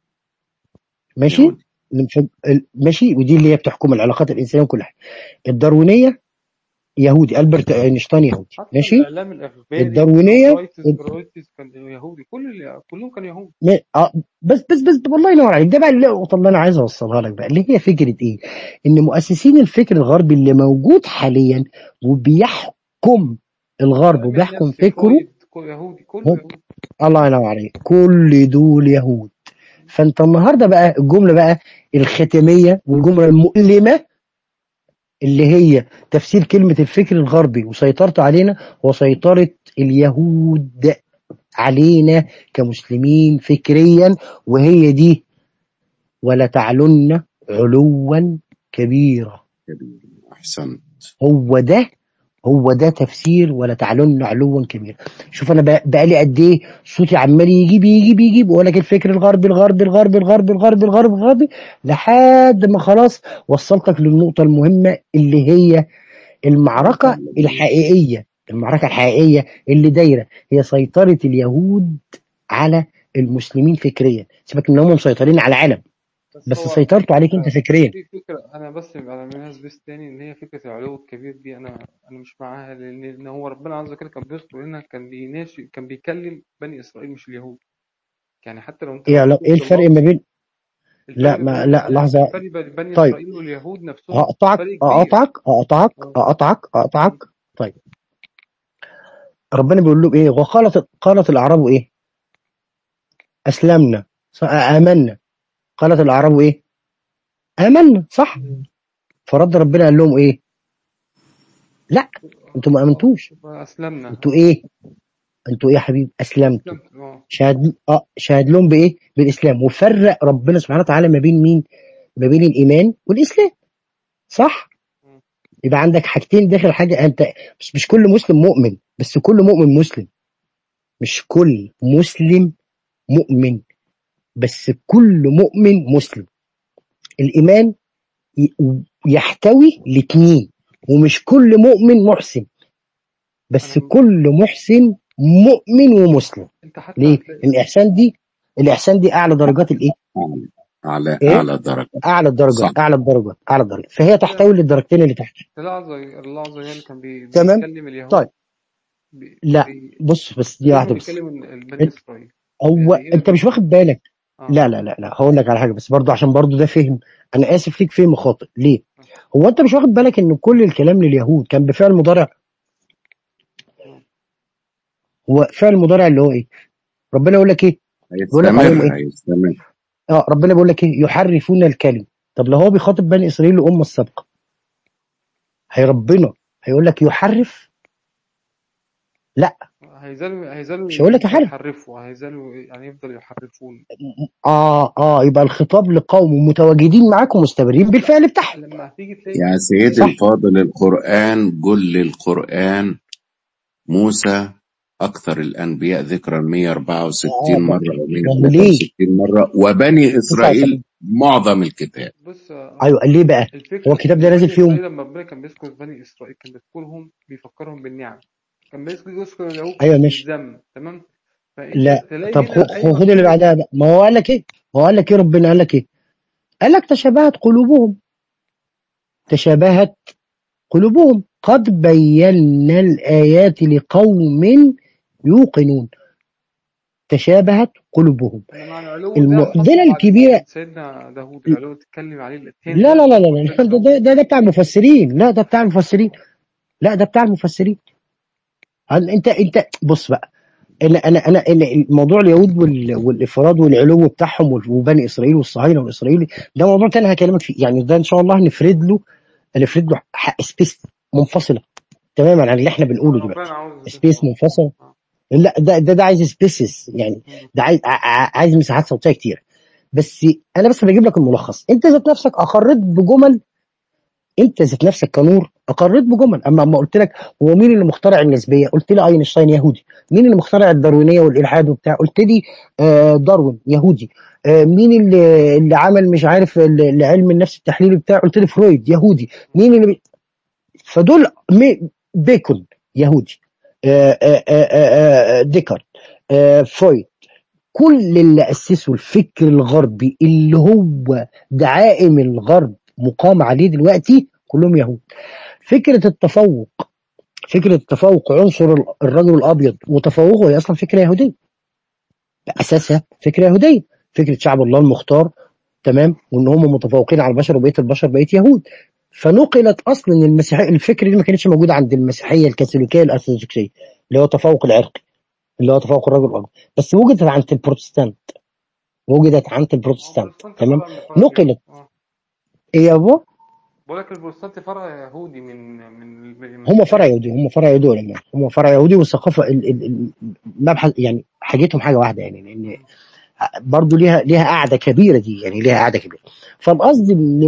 ماشي يهودي الانف- ال- ماشي ودي اللي هي بتحكم العلاقات الانسانيه وكل حاجه الداروينيه يهودي البرت اينشتاين يهودي حتى ماشي الاعلام الاخباري الداروينيه برايتس برايتس كان يهودي كل اللي كلهم كانوا يهود م- آه، بس بس بس والله ينور عليك ده بقى النقطه اللي انا عايز اوصلها لك بقى اللي هي فكره ايه؟ ان مؤسسين الفكر الغربي اللي موجود حاليا وبيحكم الغرب العلم وبيحكم النفسي فكره فرويد كل يهودي كله هم يهودي الله ينور عليك كل دول يهود فانت النهارده بقى الجمله بقى الختاميه والجمله المؤلمه اللي هي تفسير كلمه الفكر الغربي وسيطرته علينا هو سيطره اليهود علينا كمسلمين فكريا وهي دي ولا تعلن علوا كبيرا احسنت هو ده هو ده تفسير ولا تعلن علوا كبيرا شوف انا بق- بقالي قد ايه صوتي عمال يجيب يجيب يجيب واقول لك الفكر الغربي الغربي الغربي الغربي الغربي الغربي الغربي لحد ما خلاص وصلتك للنقطة المهمة اللي هي المعركة الحقيقية المعركة الحقيقية اللي دايرة هي سيطرة اليهود على المسلمين فكريا سيبك ان هم مسيطرين على العالم بس بس هو في سيطرته عليك انت فكرة فكريا في فكرة أنا بس على منها بس تاني إن هي فكرة العلو الكبير دي أنا أنا مش معاها لأن لأن هو ربنا عز وجل كان بيذكر هنا كان بيناشي كان بيكلم بني إسرائيل مش اليهود يعني حتى لو أنت ايه خدت لا- ايه بالك الفرق اللفظ ما بين لا الفرق ما بين لا لا لحظة الفرق بين بني طيب إسرائيل واليهود نفسهم اقطعك فرق كبير اقطعك اقطعك اه اقطعك اقطعك طيب ربنا بيقول له ايه وقالت قالت الاعراب ايه اسلمنا ص- امنا قالت الاعراب ايه امنا صح مم. فرد ربنا قال لهم ايه لا انتوا ما امنتوش أسلمنا انتوا ايه انتوا ايه يا حبيبي اسلمتوا أسلمت اه شهد اه شهد لهم بايه بالاسلام وفرق ربنا سبحانه وتعالى ما بين مين ما بين الايمان والاسلام صح مم. يبقى عندك حاجتين داخل حاجه انت مش مش كل مسلم مؤمن بس كل مؤمن مسلم مش كل مسلم مؤمن بس كل مؤمن مسلم الايمان ي- يحتوي الاتنين ومش كل مؤمن محسن بس أنا كل محسن مؤمن ومسلم أنت حتى ليه هتلاقي الاحسان دي الاحسان دي اعلى درجات الايه اعلى اعلى ايه اعلى درجه اعلى الدرجات صح اعلى الدرجات اعلى الدرجات فهي تحتوي للدرجتين اللي تحت الله عز الله عز وجل كان بي- تمام بيكلم اليهود طيب بي لا بي بص بس دي كأنه واحده بس بيكلم ال- بني انت إسرائيل هو يعني هنا انت مش بي واخد بالك اه لا لا لا لا هقول لك على حاجه بس برضه عشان برضه ده فهم انا اسف ليك فهم خاطئ ليه هو انت مش واخد بالك ان كل الكلام لليهود كان بفعل مضارع مم. هو فعل مضارع اللي هو ايه ربنا يقول لك ايه بيقول لك عليهم هيستمر ايه هيستمر اه ربنا بيقول لك ايه يحرفون الكلم طب لو هو بيخاطب بني اسرائيل الامه السابقه هي ربنا هيقول لك يحرف لا هيزالوا هيزالوا مش هيقول لك يحرف يحرفوا هيزالوا يعني يفضل يحرفون اه اه يبقى الخطاب لقوم متواجدين معاك ومستمرين بالفعل بتاعهم لما هتيجي تلاقي يا سيدي صح الفاضل القرآن جل القرآن موسى أكثر الأنبياء ذكرا 164 اه ما مرة أو ما هو ليه 163 مرة وبني إسرائيل 79 معظم الكتاب بص ايوه ليه بقى الفكرة هو الكتاب إن ده نازل بني فيهم إسرائيل لما ربنا كان بيذكر بني إسرائيل كان بيذكرهم بيفكرهم بالنعم كان بيذكر يذكر اليهود ايوه ماشي بالذم تمام فأنت لا تلاقي طب هنا خو- آية خو- خد اللي مكتوبة بعدها بقى ما هو قال لك ايه ما هو قال لك ايه ربنا قال لك ايه قال لك تشابهت قلوبهم تشابهت قلوبهم قد بينا الآيات لقوم يوقنون تشابهت قلوبهم انما العلو ده خاص المعضلة بعد الكبيرة سيدنا داوود العلو تتكلم عليه التاني لا ده لا لا لا لا ده ده, ده, ده بتاع المفسرين لا ده بتاع المفسرين لا ده بتاع المفسرين هل انت انت بص بقى انا انا انا أنا الموضوع اليهود وال- والافراد والعلو بتاعهم وال- وبني اسرائيل والصهاينه والاسرائيلي ده موضوع تاني هكلمك فيه يعني ده ان شاء الله هنفرد له نفرد له ح- سبيس منفصله تماما عن اللي احنا بنقوله ربنا دلوقتي عاوز سبيس منفصل آه. لا ده ده, ده عايز سبيسز يعني مم. ده عايز ع- ع- عايز مساحات صوتيه كتير بس انا بس بجيب لك الملخص انت ذات نفسك اقريت بجمل انت ذات نفسك كنور اقريت بجمل اما اما قلت لك هو مين اللي مخترع النسبيه قلت لي اينشتاين يهودي مين اللي مخترع الداروينيه والالحاد وبتاع قلت لي آه داروين يهودي آه مين اللي اللي عمل مش عارف ال- اللي علم النفس التحليلي بتاع قلت لي فرويد يهودي مين اللي بي... فدول مي- بيكون يهودي آه آه آه آه آه ديكارت آه فرويد كل اللي اسسوا الفكر الغربي اللي هو دعائم الغرب مقام عليه دلوقتي كلهم يهود فكره التفوق فكره التفوق عنصر ال- الرجل الابيض وتفوقه هي اصلا فكره يهوديه اساسها فكره يهوديه فكره شعب الله المختار تمام وان هم متفوقين على البشر وبقيه البشر بقيه يهود فنقلت اصلا المسيحيه الفكره دي ما كانتش موجوده عند المسيحيه الكاثوليكيه الارثوذكسيه اللي هو التفوق العرقي اللي هو تفوق الرجل الابيض بس وجدت عند البروتستانت وجدت عند هو البروتستانت البروتستانت تمام فرع من فرع نقلت اليهود اه ايه يا بابا بقول لك البروتستانت فرع يهودي من من هم فرع المسيحية يهودي هم فرع يهودي ولا لا؟ هم فرع يهودي والثقافه ال- ال- ال- المبحث يعني حاجتهم حاجه واحده يعني لان مم. برضه ليها ليها قاعده كبيره دي يعني ليها قاعده كبيره فالقصد ان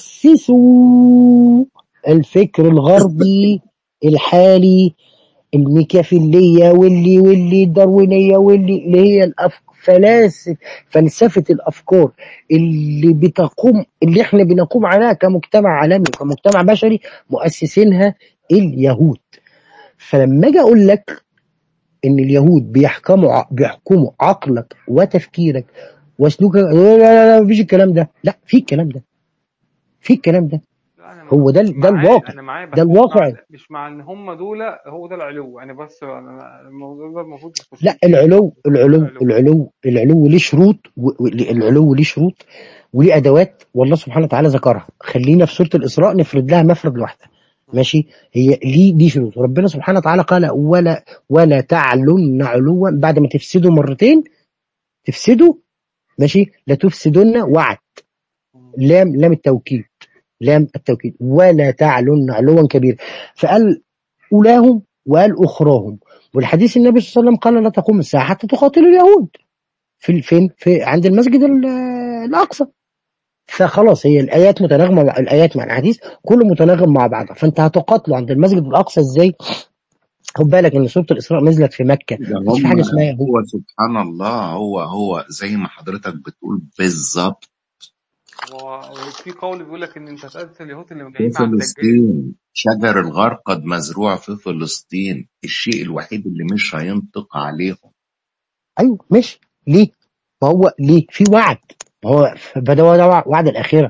مؤسسو الفكر الغربي الحالي الميكافيليه واللي واللي الداروينيه واللي اللي هي الأف... فلاسف فلسفه الافكار اللي بتقوم اللي احنا بنقوم عليها كمجتمع عالمي وكمجتمع بشري مؤسسينها اليهود فلما اجي اقول لك ان اليهود بيحكموا ع- بيحكموا عقلك وتفكيرك وسلوكك لا لا لا لا مفيش الكلام ده لا في الكلام ده في الكلام ده لا انا هو ده ال- ده معاه الواقع انا معاه ده بس مش مع الواقع مش مع ان هم دول هو ده العلو انا بس أنا الموضوع ده المفروض يخش لا فيه العلو ده العلو العلو العلو العلو ليه شروط و- و- العلو ليه شروط وليه ادوات والله سبحانه وتعالى ذكرها خلينا في سوره الاسراء نفرد لها مفرد لوحدها ماشي هي ليه دي شروط ربنا سبحانه وتعالى قال ولا ولا تعلن علوا بعد ما تفسدوا مرتين تفسدوا ماشي لا تفسدن وعد لام لام التوكيد لام التوكيد ولا تعلن علوا كبيرا فقال اولاهم وقال اخراهم والحديث النبي صلى الله عليه وسلم قال لا تقوم الساعه حتى تقاتلوا اليهود في فين في عند المسجد ال- الاقصى فخلاص هي الايات متناغمه مع الايات مع الحديث كله متناغم مع بعضها فانت هتقاتله عند المسجد الاقصى ازاي خد بالك ان سوره الاسراء نزلت في مكه ده مش في هم حاجه اسمها يهود هو سبحان الله هو هو زي ما حضرتك بتقول بالظبط و- وفي قول بيقول لك ان انت هتقتل اليهود اللي في جايين مع الدجال فلسطين شجر الغرقد مزروع في فلسطين الشيء الوحيد اللي مش هينطق عليهم ايوه ماشي ليه ما هو ليه في وعد ما هو فده هو ده وعد الاخره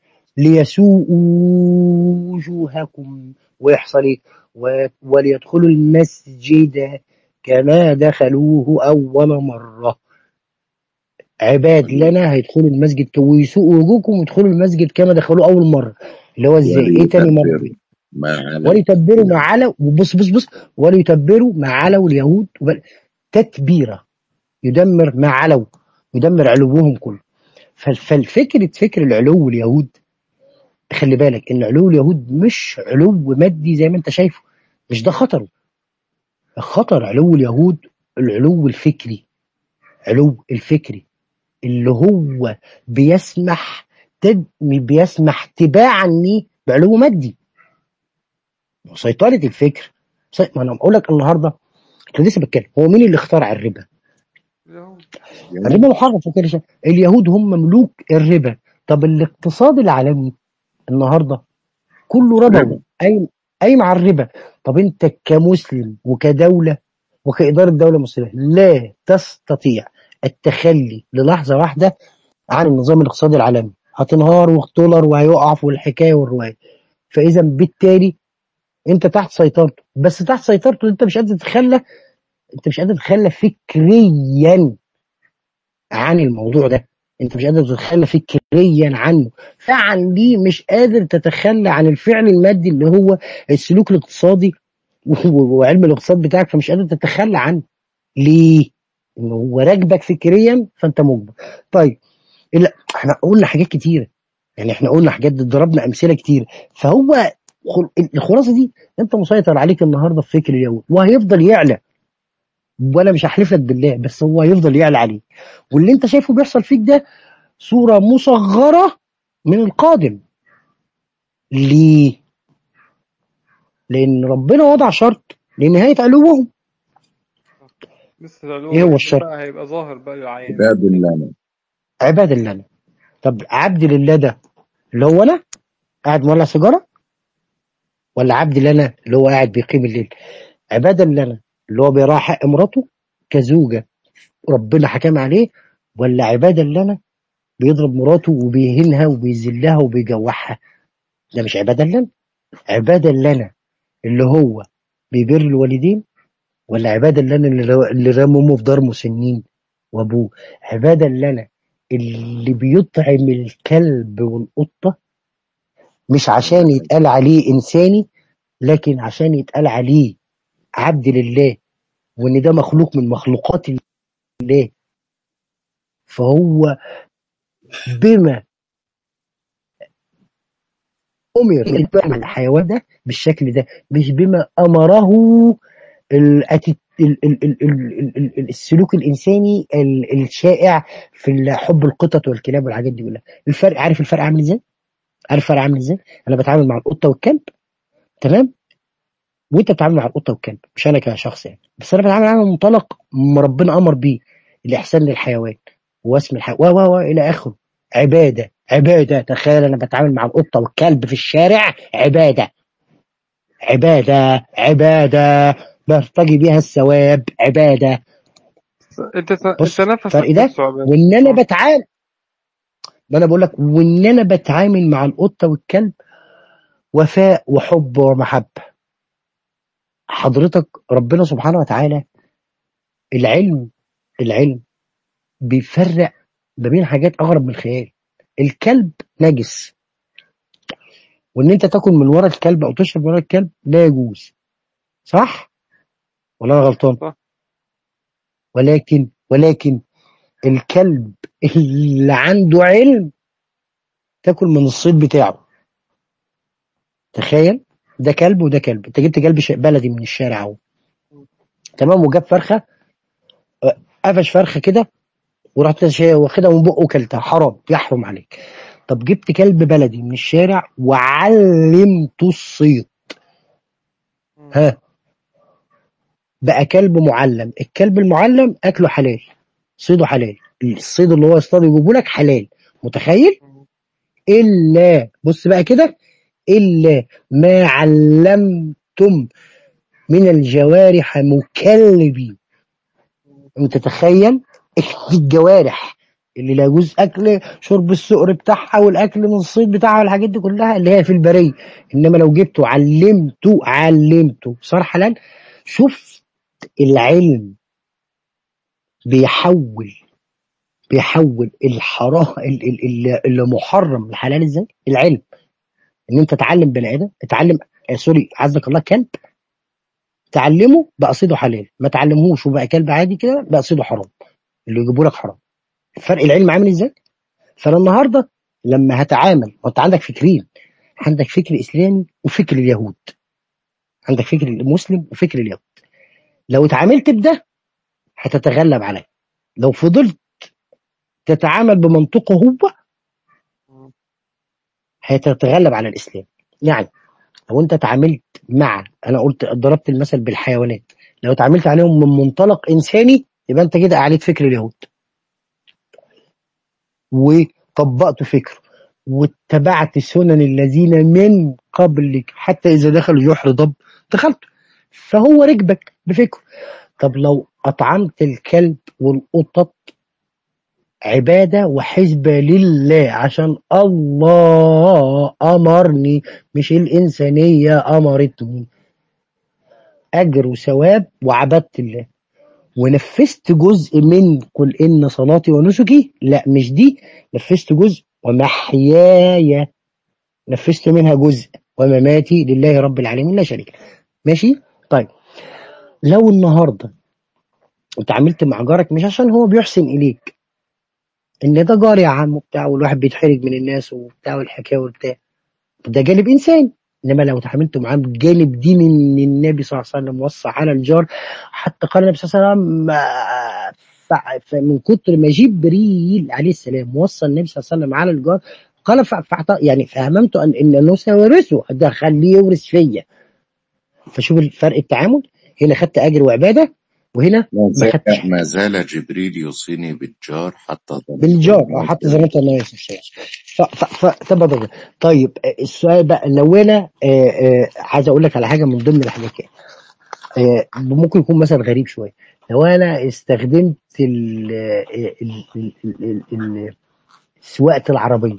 ليسوءوا وجوهكم ويحصل ايه و- وليدخلوا المسجد كما دخلوه اول مره عباد لنا هيدخلوا المسجد ك- ويسوءوا وجوهكم ويدخلوا المسجد كما دخلوه اول مره اللي هو ازاي ايه تاني مره وليتبروا ما علوا وليتبروا ما علوا بص بص بص وليتبروا ما علوا اليهود وبل- تتبيره يدمر ما علوا يدمر علوهم كله فال- فالفكرة فكر العلو اليهود خلي بالك ان علو اليهود مش علو مادي زي ما انت شايفه مش ده خطره الخطر علو اليهود العلو الفكري علو الفكري اللي هو بيسمح تد... بيسمح تباعا ليه بعلو مادي سيطرة الفكر سي... ما انا بقول لك النهارده كنت لسه بتكلم هو مين اللي اخترع الربا؟ اليهود يهود الربا محرم في كل شيء اليهود هم ملوك الربا طب الاقتصاد العالمي النهارده كله ربوي ربا قايم قايم على الربا طب انت كمسلم وكدوله وكاداره دوله مسلمه لا تستطيع التخلي للحظه واحده عن النظام الاقتصادي العالمي هتنهار والدولار وهيقع والحكايه والروايه فاذا بالتالي انت تحت سيطرته بس تحت سيطرته انت مش قادر تتخلى انت مش قادر تتخلى فكريا عن الموضوع ده انت مش قادر تتخلى فكريا عنه فعلا دي مش قادر تتخلى عن الفعل المادي اللي هو السلوك الاقتصادي وعلم الاقتصاد بتاعك فمش قادر تتخلى عنه ليه؟ انه هو راكبك فكريا فانت مجبر طيب لا احنا قلنا حاجات كتيره يعني احنا قلنا حاجات ضربنا امثله كتير فهو خل- الخلاصه دي انت مسيطر عليك النهارده في فكر اليهود وهيفضل يعلى وانا مش هحلف لك بالله بس هو هيفضل يعلى عليك واللي انت شايفه بيحصل فيك ده صوره مصغره من القادم ليه؟ لان ربنا وضع شرط لنهايه علوهم لسه العلوم ايه هو لكن الشرط؟ بقى هيبقى ظاهر بقى للعيان عباد الله عباد لله طب عبد لله ده اللي هو انا قاعد مولع سيجاره ولا عبد لنا اللي هو قاعد بيقيم الليل عبادا لنا اللي هو بيراعي حق مراته كزوجه ربنا حكم عليه ولا عبادا لنا بيضرب مراته وبيهينها وبيذلها وبيجوعها ده مش عبادا لنا عبادا لنا اللي هو بيبر الوالدين ولا عبادا لنا اللي رو- اللي رمى امه في دار مسنين وابوه عبادا لنا اللي بيطعم الكلب والقطه مش عشان يتقال عليه انساني لكن عشان يتقال عليه عبد لله وان ده مخلوق من مخلوقات الله فهو بما امر إن يتعامل مع الحيوان ده بالشكل ده مش بما امره الأتي- ال- ال- ال- ال- ال- ال- السلوك الانساني ال- الشائع في حب القطط والكلاب والحاجات دي كلها الفرق عارف الفرق عامل ازاي عارف الفرق عامل ازاي انا بتعامل مع القطه والكلب تمام وانت بتتعامل مع القطه والكلب مش انا كشخص يعني بس انا بتعامل على منطلق ما ربنا امر بيه الاحسان للحيوان واسم الحيوان و و و الى اخره عباده عباده تخيل انا بتعامل مع القطه والكلب في الشارع عباده عباده عباده برتجي بيها الثواب عباده انت انت بص نفسك الفرق ده نفسه عبادة وان انا اه بتعامل ما انا بقول لك وان انا بتعامل مع القطه والكلب وفاء وحب ومحبه حضرتك ربنا سبحانه وتعالى العلم العلم بيفرق ما بين حاجات اغرب من الخيال الكلب نجس وان انت تاكل من ورا الكلب او تشرب من ورا الكلب لا يجوز صح ولا انا غلطان صح ولكن ولكن الكلب اللي عنده علم تاكل من الصيد بتاعه تخيل ده كلب وده كلب انت جبت كلب ش- بلدي من الشارع اهو تمام وجاب فرخه اه، قفش فرخه كده ورحت شا- واخدها من بقه وكلتها حرام يحرم عليك طب جبت كلب بلدي من الشارع وعلمته الصيد مم. ها بقى كلب معلم الكلب المعلم اكله حلال صيده حلال الصيد اللي هو يصطاد يجيبه لك حلال متخيل مم. الا بص بقى كده الا ما علمتم من الجوارح مكلبين انت تخيل دي الجوارح اللي لا يجوز اكل شرب السؤر بتاعها والاكل من الصيد بتاعها والحاجات دي كلها اللي هي في البريه انما لو جبته علمته علمته صار حلال شوف العلم بيحول بيحول الحرام اللي, اللي محرم لحلال ازاي العلم ان انت تعلم بني ادم اتعلم آه سوري عزك الله كلب تعلمه بقى صيده حلال ما تعلمهوش وبقى كلب عادي كده بقى صيده حرام اللي يجيبوا لك حرام فرق العلم عامل ازاي فانا النهارده لما هتعامل وانت عندك فكرين عندك فكر اسلامي وفكر اليهود عندك فكر المسلم وفكر اليهود لو اتعاملت بده هتتغلب عليه لو فضلت تتعامل بمنطقه هو مم. هتتغلب على الاسلام يعني لو انت تعاملت مع انا قلت ضربت المثل بالحيوانات لو تعاملت عليهم من منطلق انساني يبقى انت كده اعليت فكر اليهود وطبقت فكره واتبعت سنن الذين من قبلك حتى اذا دخلوا جحر ضب دخلت فهو ركبك بفكره طب لو اطعمت الكلب والقطط عبادة وحسبة لله عشان الله أمرني مش الإنسانية أمرتني أجر وثواب وعبدت الله ونفذت جزء من قل إن صلاتي ونسكي لا مش دي نفذت جزء ومحياي نفذت منها جزء ومماتي لله رب العالمين لا شريك له ماشي طيب لو النهارده انت عملت مع جارك مش عشان هو بيحسن اليك ان ده جار يا عم وبتاع والواحد بيتحرج من الناس وبتاع والحكايه وبتاع ده جانب انسان انما لو تعاملت معاه بجانب دين ان النبي صلى الله عليه وسلم وصى على الجار حتى قال النبي صلى الله عليه وسلم آه، فع- فمن كتر ما جبريل عليه السلام وصى النبي صلى الله عليه وسلم على الجار قال فع- فعط- يعني فهممت ان ان انه سيورثه ده خليه يورث فيا فشوف الفرق التعامل هنا خدت اجر وعباده وهنا ما ما زال خدتش ما زال جبريل يوصيني بالجار حتى ظننت بالجار أنه اه حتى سيورث زي ما انت ناقص الشيء ف ف ف طب طب طيب آه، السؤال بقى لو انا آه، آه، عايز اقول لك على حاجه من ضمن الحاجات آه، ممكن يكون مثلا غريب شويه لو انا استخدمت ال ال ال ال ال سواقه العربيه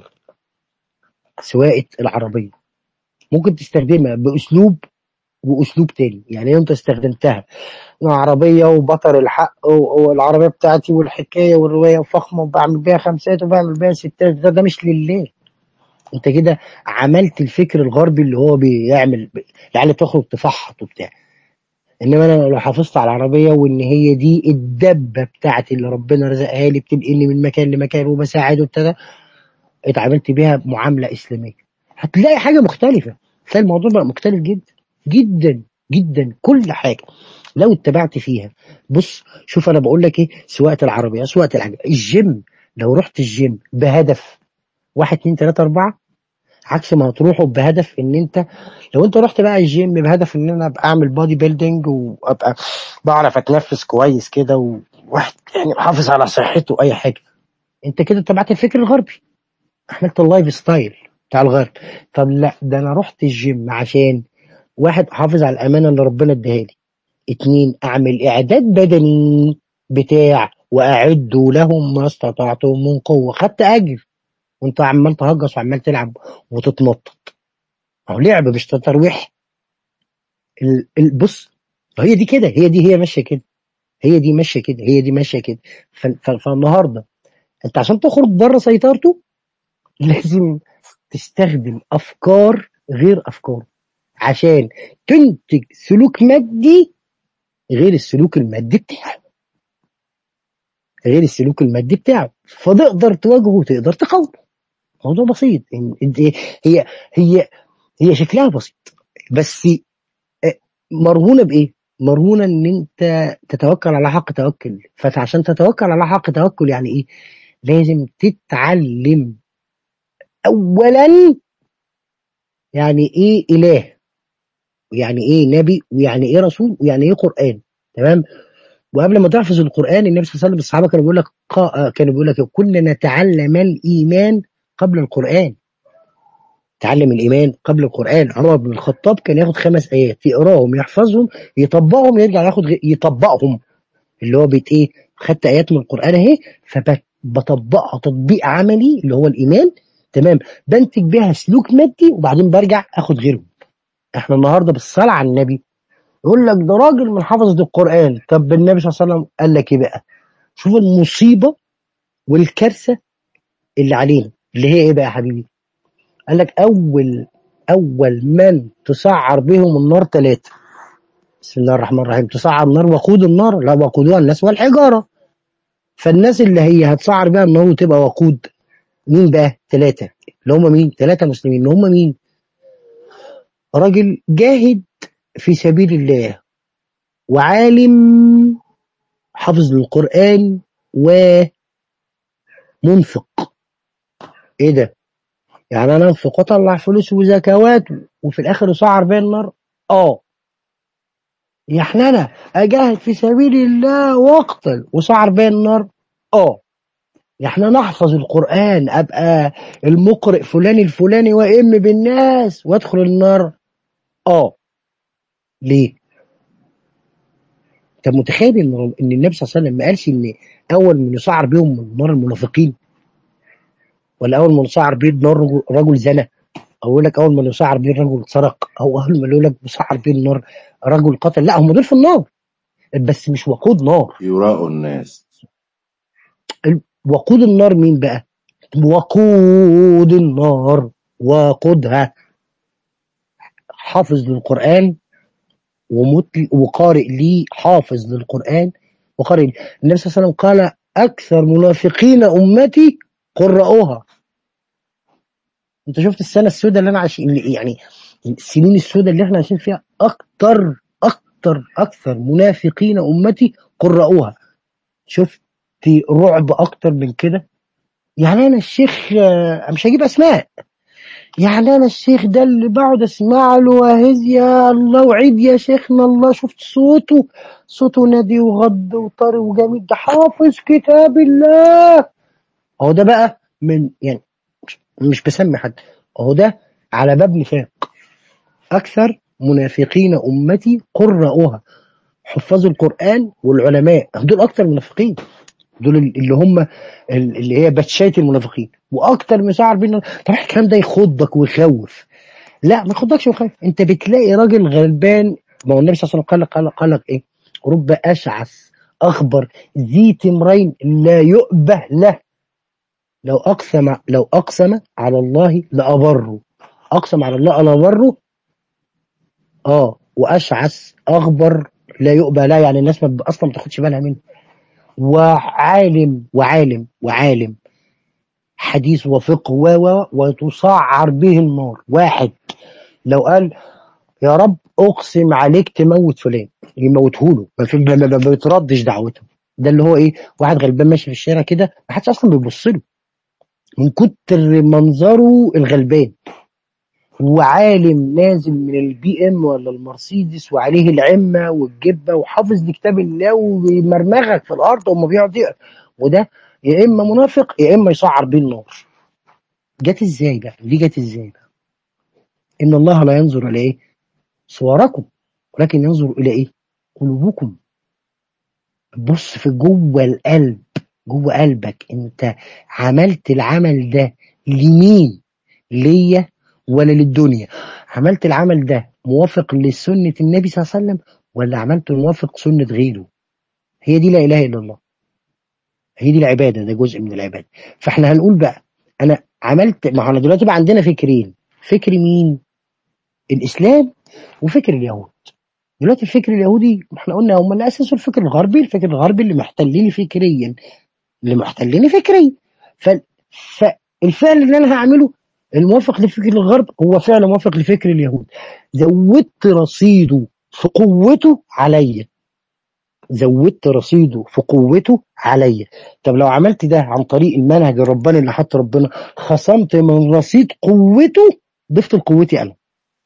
سواقه العربيه ممكن تستخدمها باسلوب واسلوب تاني يعني انت استخدمتها عربيه وبطل الحق و- والعربيه بتاعتي والحكايه والروايه وفخمه وبعمل بيها خمسات وبعمل بيها ستات ده, ده مش لله انت كده عملت الفكر الغربي اللي هو بيعمل العيال تخرج تفحط وبتاع انما انا لو حافظت على العربيه وان هي دي الدبه بتاعتي اللي ربنا رزقها لي بتنقلني من مكان لمكان وبساعد وابتدى اتعاملت بيها معامله اسلاميه هتلاقي حاجه مختلفه تلاقي الموضوع بقى مختلف جدا جدا جدا كل حاجه لو اتبعت فيها بص شوف انا بقول لك ايه سواقه العربيه سواقه العجل الجيم لو رحت الجيم بهدف واحد اتنين تلاته اربعه عكس ما هتروحوا بهدف ان انت لو انت رحت بقى الجيم بهدف ان انا ابقى اعمل بادي بيلدينج وابقى بعرف اتنفس كويس كده وواحد يعني محافظ على صحته اي حاجه انت كده اتبعت الفكر الغربي عملت اللايف ستايل بتاع الغرب طب لا ده انا رحت الجيم عشان واحد احافظ على الامانه اللي ربنا اداها لي اتنين اعمل اعداد بدني بتاع واعدوا لهم ما استطعتم من قوه خدت اجر وانت عمال تهجص وعمال تلعب وتتنطط اهو لعبه مش ترويح ال- ال- بص هي دي كده هي دي هي ماشيه كده هي دي ماشيه كده هي دي ماشيه كده ف- ف- فالنهارده انت عشان تخرج بره سيطرته لازم تستخدم افكار غير افكاره عشان تنتج سلوك مادي غير السلوك المادي بتاعه غير السلوك المادي بتاعه فتقدر تواجهه وتقدر تقاومه موضوع بسيط إن- إن- هي هي هي شكلها بسيط بس آه، مرهونه بايه؟ مرهونه ان انت تتوكل على حق توكل فعشان تتوكل على حق توكل يعني ايه؟ لازم تتعلم اولا يعني ايه اله ويعني ايه نبي ويعني ايه رسول ويعني ايه قران تمام وقبل ما تحفظ القران النبي صلى الله عليه وسلم الصحابه كانوا بيقول لك قا- كانوا بيقول لك كنا نتعلم الايمان قبل القران تعلم الايمان قبل القران عمر بن الخطاب كان ياخد خمس ايات يقراهم يحفظهم يطبقهم يرجع ياخد غ- يطبقهم اللي هو بيت ايه خدت ايات من القران اهي فبطبقها تطبيق عملي اللي هو الايمان تمام بنتج بيها سلوك مادي وبعدين برجع اخد غيرهم احنا النهارده بالصلاه على النبي يقول لك ده راجل من حفظة القرآن طب النبي صلى الله عليه وسلم قال لك ايه بقى شوف المصيبة والكارثة اللي علينا اللي هي ايه بقى يا حبيبي قال لك اول اول من تسعر بهم النار ثلاثة بسم الله الرحمن الرحيم تسعر النار وقود النار لا وقودها الناس والحجارة فالناس اللي هي هتسعر بها النار وتبقى وقود مين بقى ثلاثة اللي هم مين ثلاثة مسلمين اللي هم مين راجل جاهد في سبيل الله وعالم حافظ للقرآن ومنفق ايه ده يعني انا انفق واطلع فلوس وزكوات وفي الاخر اسعر بيا النار اه يعني انا اجاهد في سبيل الله واقتل واسعر بيا النار اه يعني انا احفظ القرآن ابقى المقرئ فلان الفلاني وام بالناس وادخل النار اه ليه طب متخيل ان ان النبي صلى الله عليه وسلم ما قالش ان اول من يسعر بيهم النار المنافقين ولا اول من يسعر بيه النار رجل- رجل زنى او يقول لك اول من يسعر بيه الرجل سرق او اول من يقول لك يسعر بيه النار رجل قتل لا هم دول في النار بس مش وقود نار يراء الناس وقود النار مين بقى وقود النار وقودها حافظ للقرآن ومتل وقارئ لي حافظ للقرآن وقارئ لي. النبي صلى الله عليه وسلم قال أكثر منافقين أمتي قرأوها أنت شفت السنة السوداء اللي أنا عايشين اللي- يعني السنين السوداء اللي احنا عايشين فيها أكتر أكتر أكثر منافقين أمتي قرأوها شفت رعب أكتر من كده يعني أنا الشيخ آه، مش هجيب أسماء يعني انا الشيخ ده اللي بقعد اسمع له واهز يا الله وعيد يا شيخنا الله شفت صوته صوته نادي وغض وطري وجميل ده حافظ كتاب الله هو ده بقى من يعني مش مش بسمي حد هو ده على باب نفاق اكثر منافقين امتي قرأوها حفاظ القرآن والعلماء دول اكثر منافقين دول اللي هم اللي هي بتشاية المنافقين واكتر مساعر بين طبعا الكلام ده يخضك ويخوف لا ما يخضكش ويخوف انت بتلاقي راجل غلبان ما هو النبي صلى الله عليه وسلم قال قال قال لك ايه رب اشعث اخبر ذي تمرين لا يؤبه له لو اقسم لو اقسم على الله لابره اقسم على الله لابره اه واشعث اخبر لا يؤبه له يعني الناس ما ب- اصلا ما بتاخدش بالها منه وعالم وعالم وعالم حديث وفقه و و وتسعر به النار واحد لو قال يا رب اقسم عليك تموت فلان يموته له ما في- ما- ما- ما بيتردش دعوته ده اللي هو ايه واحد غلبان ماشي في الشارع كده ما حدش اصلا بيبص له من كتر منظره الغلبان وعالم نازل من البي ام ولا المرسيدس وعليه العمه والجبه وحافظ لكتاب الله ويمرمغك في الارض وما بيقعد يقرا وده يا اما منافق يا اما يسعر بيه النار جت ازاي بقى دي جت ازاي بقى ان الله لا ينظر الى ايه صوركم ولكن ينظر الى ايه قلوبكم بص في جوه القلب جوه قلبك انت عملت العمل ده لمين ليا ولا للدنيا عملت العمل ده موافق لسنة النبي صلى الله عليه وسلم ولا عملته موافق سنة غيره هي دي لا إله إلا الله هي دي العبادة ده جزء من العبادة فاحنا هنقول بقى أنا عملت ما هو أنا دلوقتي بقى عندنا فكرين فكر مين الإسلام وفكر اليهود دلوقتي الفكر اليهودي احنا قلنا هم اللي أسسوا الفكر الغربي الفكر الغربي اللي محتليني فكريا اللي محتليني فكريا ف... فالفعل اللي أنا هعمله الموافق لفكر الغرب هو فعل موافق لفكر اليهود زودت رصيده في قوته عليا زودت رصيده في قوته عليا طب لو عملت ده عن طريق المنهج الرباني اللي حط ربنا خصمت من رصيد قوته ضفت لقوتي انا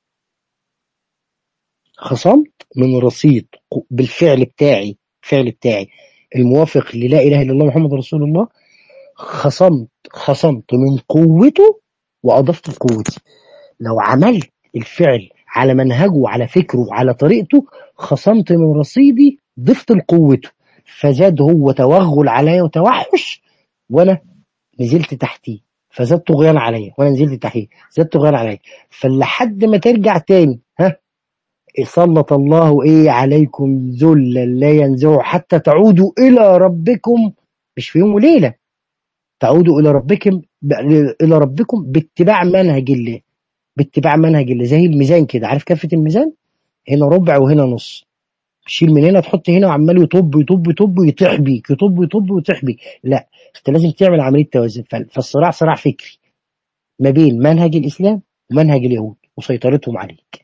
خصمت من رصيد ق- بالفعل بتاعي الفعل بتاعي الموافق للا اله الا الله محمد رسول الله خصمت خصمت من قوته واضفت لقوتي لو عملت الفعل على منهجه وعلى فكره وعلى طريقته خصمت من رصيدي ضفت لقوته فزاد هو توغل عليا وتوحش وانا نزلت تحتيه فزاد طغيان عليا وانا نزلت تحتيه زاد طغيان عليا فلحد ما ترجع تاني ها سلط الله ايه عليكم ذلا لا ينزعه حتى تعودوا الى ربكم مش في يوم وليله تعودوا الى ربكم الى ربكم باتباع منهج الله باتباع منهج الله زي الميزان كده عارف كفه الميزان هنا ربع وهنا نص تشيل من هنا تحط هنا وعمال يطب يطب يطب ويطيح بيك يطب يطب ويطيح بيك لا انت لازم تعمل عمليه توازن فال- فالصراع صراع فكري ما بين منهج الاسلام ومنهج اليهود وسيطرتهم عليك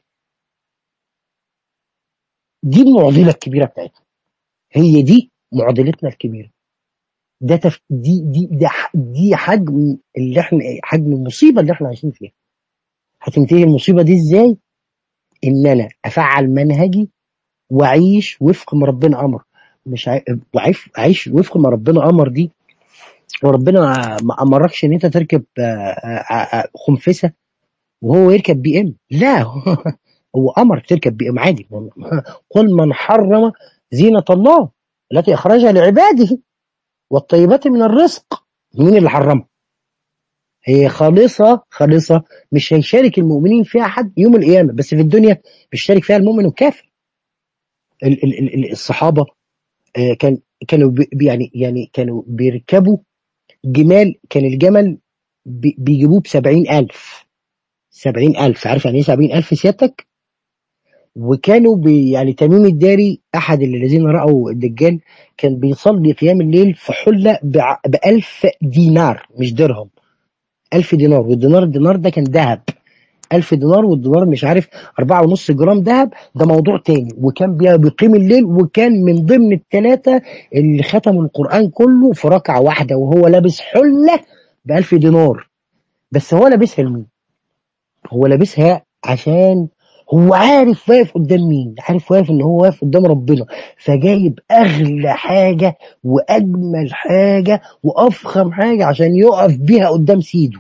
دي المعضله الكبيره بتاعتنا هي دي معضلتنا الكبيره ده تف... دي دي ده ح- دي حجم اللي احنا حجم المصيبه اللي احنا عايشين فيها هتنتهي المصيبه دي ازاي ان انا افعل منهجي واعيش وفق ما ربنا امر مش عاي... وعيش اعيش وفق ما ربنا امر دي وربنا ما امركش ان انت تركب آه، آه، آه، خنفسه وهو يركب بي ام لا هو امرك تركب بي ام عادي قل من حرم زينة الله التي أخرجها لعباده والطيبات من الرزق مين اللي حرمها هي خالصة خالصة مش هيشارك المؤمنين فيها حد يوم القيامة بس في الدنيا بيشترك فيها المؤمن والكافر ال- ال- ال- ال- الصحابة آه، كان كانوا بي يعني يعني كانوا بيركبوا جمال كان الجمل بي- بيجيبوه بسبعين ألف سبعين ألف عارف يعني ايه سبعين ألف سيادتك وكانوا بي يعني تميم الداري أحد الذين رأوا الدجال كان بيصلي قيام الليل في حلة بع- بألف دينار مش درهم ألف دينار والدينار الدينار ده كان ذهب ألف دينار والدينار مش عارف أربعة ونص جرام ذهب ده موضوع تاني وكان بي- بيقيم الليل وكان من ضمن الثلاثة اللي ختموا القرآن كله في ركعة واحدة وهو لابس حلة بألف دينار بس هو لابسها لمين؟ هو لابسها عشان هو عارف واقف قدام مين عارف واقف ان هو واقف قدام ربنا فجايب اغلى حاجة واجمل حاجة وافخم حاجة عشان يقف بيها قدام سيده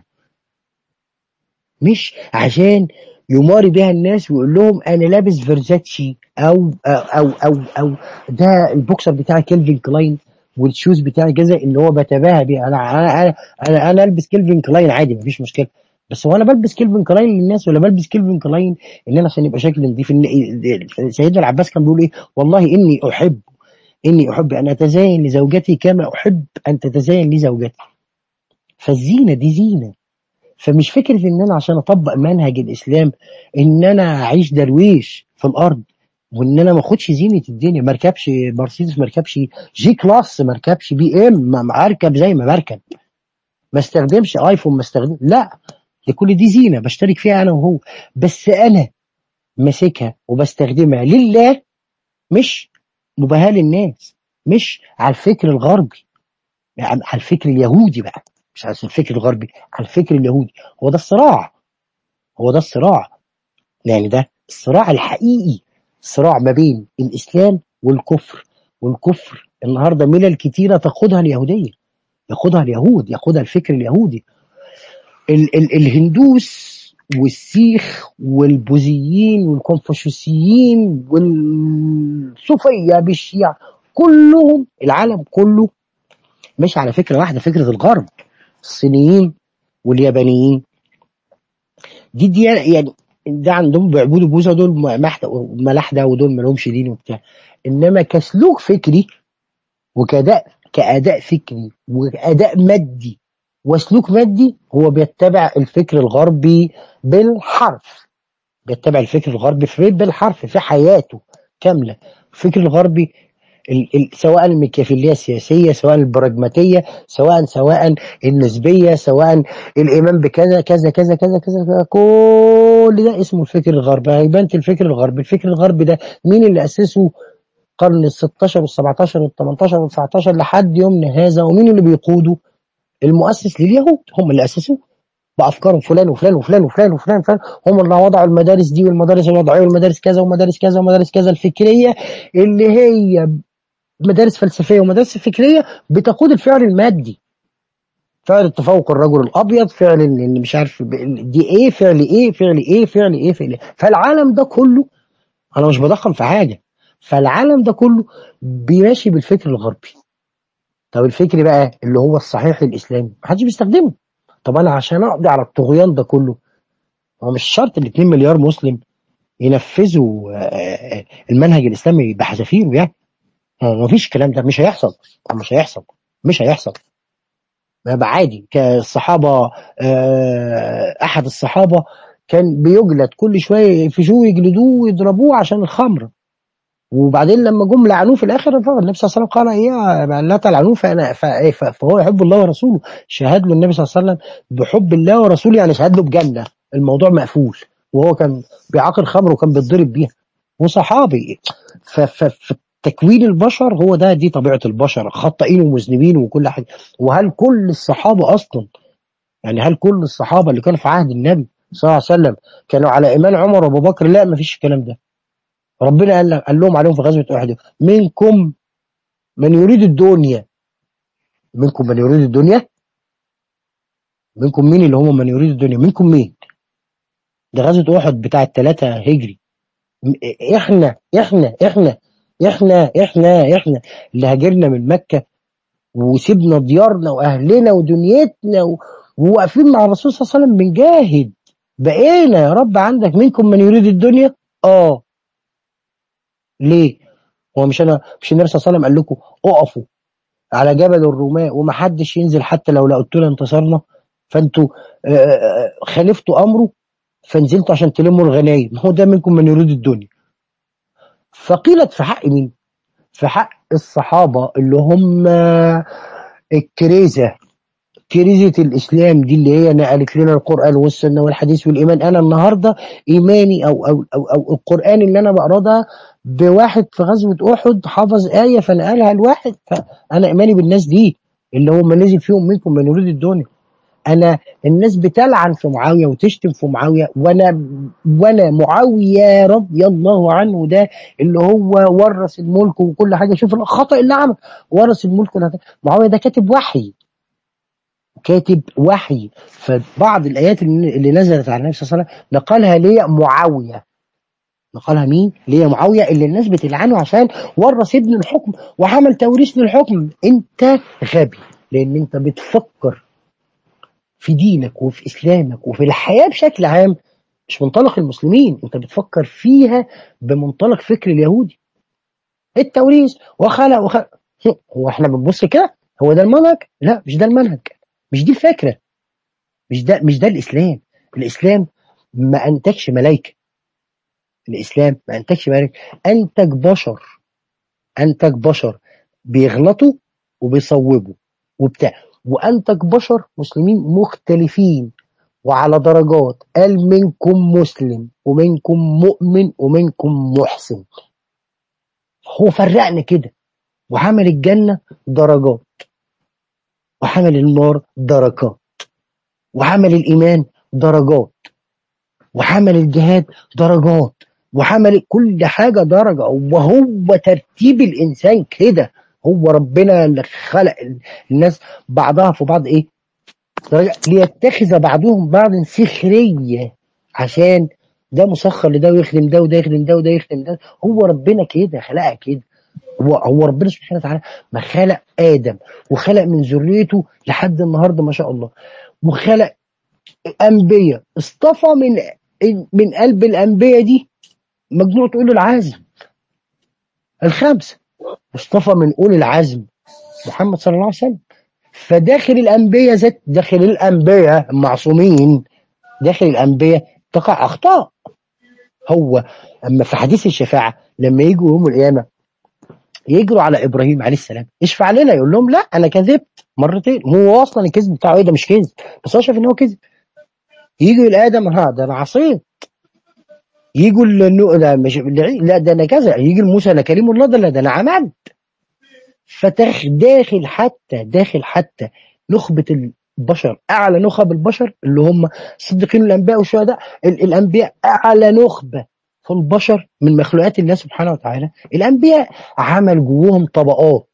مش عشان يماري بيها الناس ويقول لهم انا لابس فيرزاتشي او او او او, أو ده البوكسر بتاعي كيلفين كلاين والشوز بتاعي كذا اللي هو بتباهى بيه انا انا انا انا, أنا البس كيلفين كلاين عادي مفيش مشكله بس هو انا بلبس كيلفين كلاين للناس ولا بلبس كيلفين كلاين ان انا عشان يبقى شكلي نضيف إن- سيدنا العباس كان بيقول ايه والله اني احب اني احب ان اتزين لزوجتي كما احب ان تتزين لي زوجتي فالزينه دي زينه فمش فكره ان انا عشان اطبق منهج الاسلام ان انا اعيش درويش في الارض وان انا ما اخدش زينه الدنيا ما اركبش مرسيدس ما اركبش جي كلاس ما اركبش بي ام ما ما اركب زي ما بركب ما استخدمش ايفون ما استخدم لا دي كل دي زينه بشترك فيها انا وهو بس انا ماسكها وبستخدمها لله مش مباهاة للناس مش على الفكر الغربي يعني على الفكر اليهودي بقى مش على الفكر الغربي على الفكر اليهودي هو ده الصراع هو ده الصراع يعني ده الصراع الحقيقي صراع ما بين الإسلام والكفر والكفر النهارده ملل كتيرة تقودها اليهودية ياخدها اليهود ياخدها الفكر اليهودي ال ال الهندوس والسيخ والبوذيين والكونفوشيوسيين والصوفية بالشيعة كلهم العالم كله مش على فكرة واحدة فكرة الغرب الصينيين واليابانيين دي دي يعني ده عندهم بيعبدوا بوذا دول محدة ملاحدة ودول مالهمش دين وبتاع انما كسلوك فكري وكأداء كأداء فكري وأداء مادي وسلوك مادي هو بيتبع الفكر الغربي بالحرف بيتبع الفكر الغربي في بالحرف في حياته كاملة الفكر الغربي ال ال سواء الميكافيلية السياسية سواء البراجماتية سواء سواء النسبية سواء الإيمان بكذا كذا كذا كذا كذا, كذا كل ده اسمه الفكر الغربي هيبان الفكر الغربي الفكر الغربي ده مين اللي أسسه القرن ال 16 وال 17 وال 18 وال 19 لحد يومنا هذا ومين اللي بيقوده؟ المؤسس لليهود هم اللي اسسوه بافكارهم فلان وفلان وفلان وفلان وفلان وفلان هم اللي وضعوا المدارس دي والمدارس الوضعيه والمدارس كذا ومدارس كذا ومدارس كذا الفكريه اللي هي مدارس فلسفيه ومدارس فكريه بتقود الفعل المادي فعل التفوق الرجل الابيض فعل اللي مش عارف دي ايه فعل ايه فعل ايه فعل ايه فعل ايه فالعالم ده كله انا مش بضخم في حاجه فالعالم ده كله بيمشي بالفكر الغربي طب الفكر بقى اللي هو الصحيح الاسلامي محدش بيستخدمه طب انا عشان اقضي على الطغيان ده كله هو مش شرط ال 2 مليار مسلم ينفذوا آه، المنهج الاسلامي بحذافيره يعني ما مفيش الكلام ده مش هيحصل مش هيحصل مش هيحصل يبقى عادي كالصحابة آه، أحد الصحابة كان بيجلد كل شوية يقفشوه يجلدوه ويضربوه عشان الخمر وبعدين لما جم لعنوه في الاخر النبي صلى الله عليه وسلم قال ايه لا تلعنوه فانا فإيه؟ ف- فهو يحب الله ورسوله شهد له النبي صلى الله عليه وسلم بحب الله ورسوله يعني شهد له بجنه الموضوع مقفول وهو كان بيعاقر خمر وكان بيتضرب بيها وصحابي ف- ف- فتكوين البشر هو ده دي طبيعه البشر خطائين ومذنبين وكل حاجه وهل كل الصحابه اصلا يعني هل كل الصحابه اللي كانوا في عهد النبي صلى الله عليه وسلم كانوا على ايمان عمر وابو بكر لا ما فيش الكلام ده ربنا قال قال لهم عليهم في غزوه احد منكم من يريد الدنيا منكم من يريد الدنيا منكم مين اللي هم من يريد الدنيا منكم مين ده غزوه احد بتاعه 3 هجري م- احنا احنا احنا احنا احنا احنا اللي هاجرنا من مكة وسيبنا ديارنا واهلنا ودنيتنا و- وواقفين مع الرسول صلى الله عليه وسلم بنجاهد بقينا يا رب عندك منكم من يريد الدنيا اه ليه هو مش انا مش النبي صلى الله عليه وسلم قال لكم اقفوا على جبل الرماة ومحدش ينزل حتى لو لقيتوا لنا انتصرنا فانتوا آه، آه، خالفتوا امره فنزلتوا عشان تلموا الغنايم هو ده منكم من يريد الدنيا فقيلت في حق مين في حق الصحابة اللي هم الكريزة كريزة الإسلام دي اللي هي نقلت لنا القرآن والسنة والحديث والإيمان أنا النهاردة إيماني أو أو أو, أو القرآن اللي أنا بقراه ده بواحد في غزوة أحد حافظ آية فنقلها لواحد فأنا إيماني بالناس دي اللي هم نزل فيهم منكم من يريد الدنيا انا الناس بتلعن في معاويه وتشتم في معاويه وانا وانا معاويه رضي الله عنه ده اللي هو ورث الملك وكل حاجه شوف الخطا اللي عمل ورث الملك ولا- معاويه ده كاتب وحي كاتب وحي فبعض الايات اللي اللي نزلت على النبي صلى الله عليه وسلم نقلها ليه معاويه نقلها مين؟ ليه معاويه اللي الناس بتلعنه عشان ورث ابن الحكم وعمل توريث للحكم انت غبي لان انت بتفكر في دينك وفي اسلامك وفي الحياه بشكل عام مش منطلق المسلمين انت بتفكر فيها بمنطلق فكر اليهودي التوريث وخلق وخلق هو احنا بنبص كده هو ده المنهج لا مش ده المنهج مش دي الفكره مش ده مش ده الاسلام الاسلام ما انتجش ملائكه الاسلام ما انتجش ملائكه انتج بشر انتج بشر بيغلطوا وبيصوبوا وبتاع وانتج بشر مسلمين مختلفين وعلى درجات قال منكم مسلم ومنكم مؤمن ومنكم محسن هو فرقنا كده وعمل الجنة درجات وعمل النار دركات وعمل الإيمان درجات وعمل الجهاد درجات وعمل كل حاجة درجة وهو ترتيب الإنسان كده هو ربنا اللي خلق الناس بعضها في بعض إيه درجة ليتخذ بعضهم بعض سخرية عشان ده مسخر لده ويخدم ده وده يخدم ده وده يخدم ده هو ربنا كده خلقها كده هو هو ربنا سبحانه وتعالى ما خلق ادم وخلق من ذريته لحد النهارده ما شاء الله وخلق انبياء اصطفى من من قلب الانبياء دي مجموعه اولي العزم الخمسه اصطفى من اولي العزم محمد صلى الله عليه وسلم فداخل الانبياء ذات داخل الانبياء المعصومين داخل الانبياء تقع اخطاء هو اما في حديث الشفاعه لما يجوا يوم القيامه يجروا على ابراهيم عليه السلام اشفع لنا يقول لهم لا انا كذبت مرتين هو اصلا الكذب بتاعه ايه ده مش كذب بس هو شايف ان هو كذب يجوا لادم ها ده انا عصيت يجوا النو ده مش لا ده انا كذا يجي لموسى انا كريم الله ده لا ده انا عملت فتخ داخل حتى داخل حتى نخبة البشر أعلى نخب البشر اللي هم الصديقين الأنبياء والشهداء ال- الأنبياء أعلى نخبة في البشر من مخلوقات الله سبحانه وتعالى الأنبياء عمل جواهم طبقات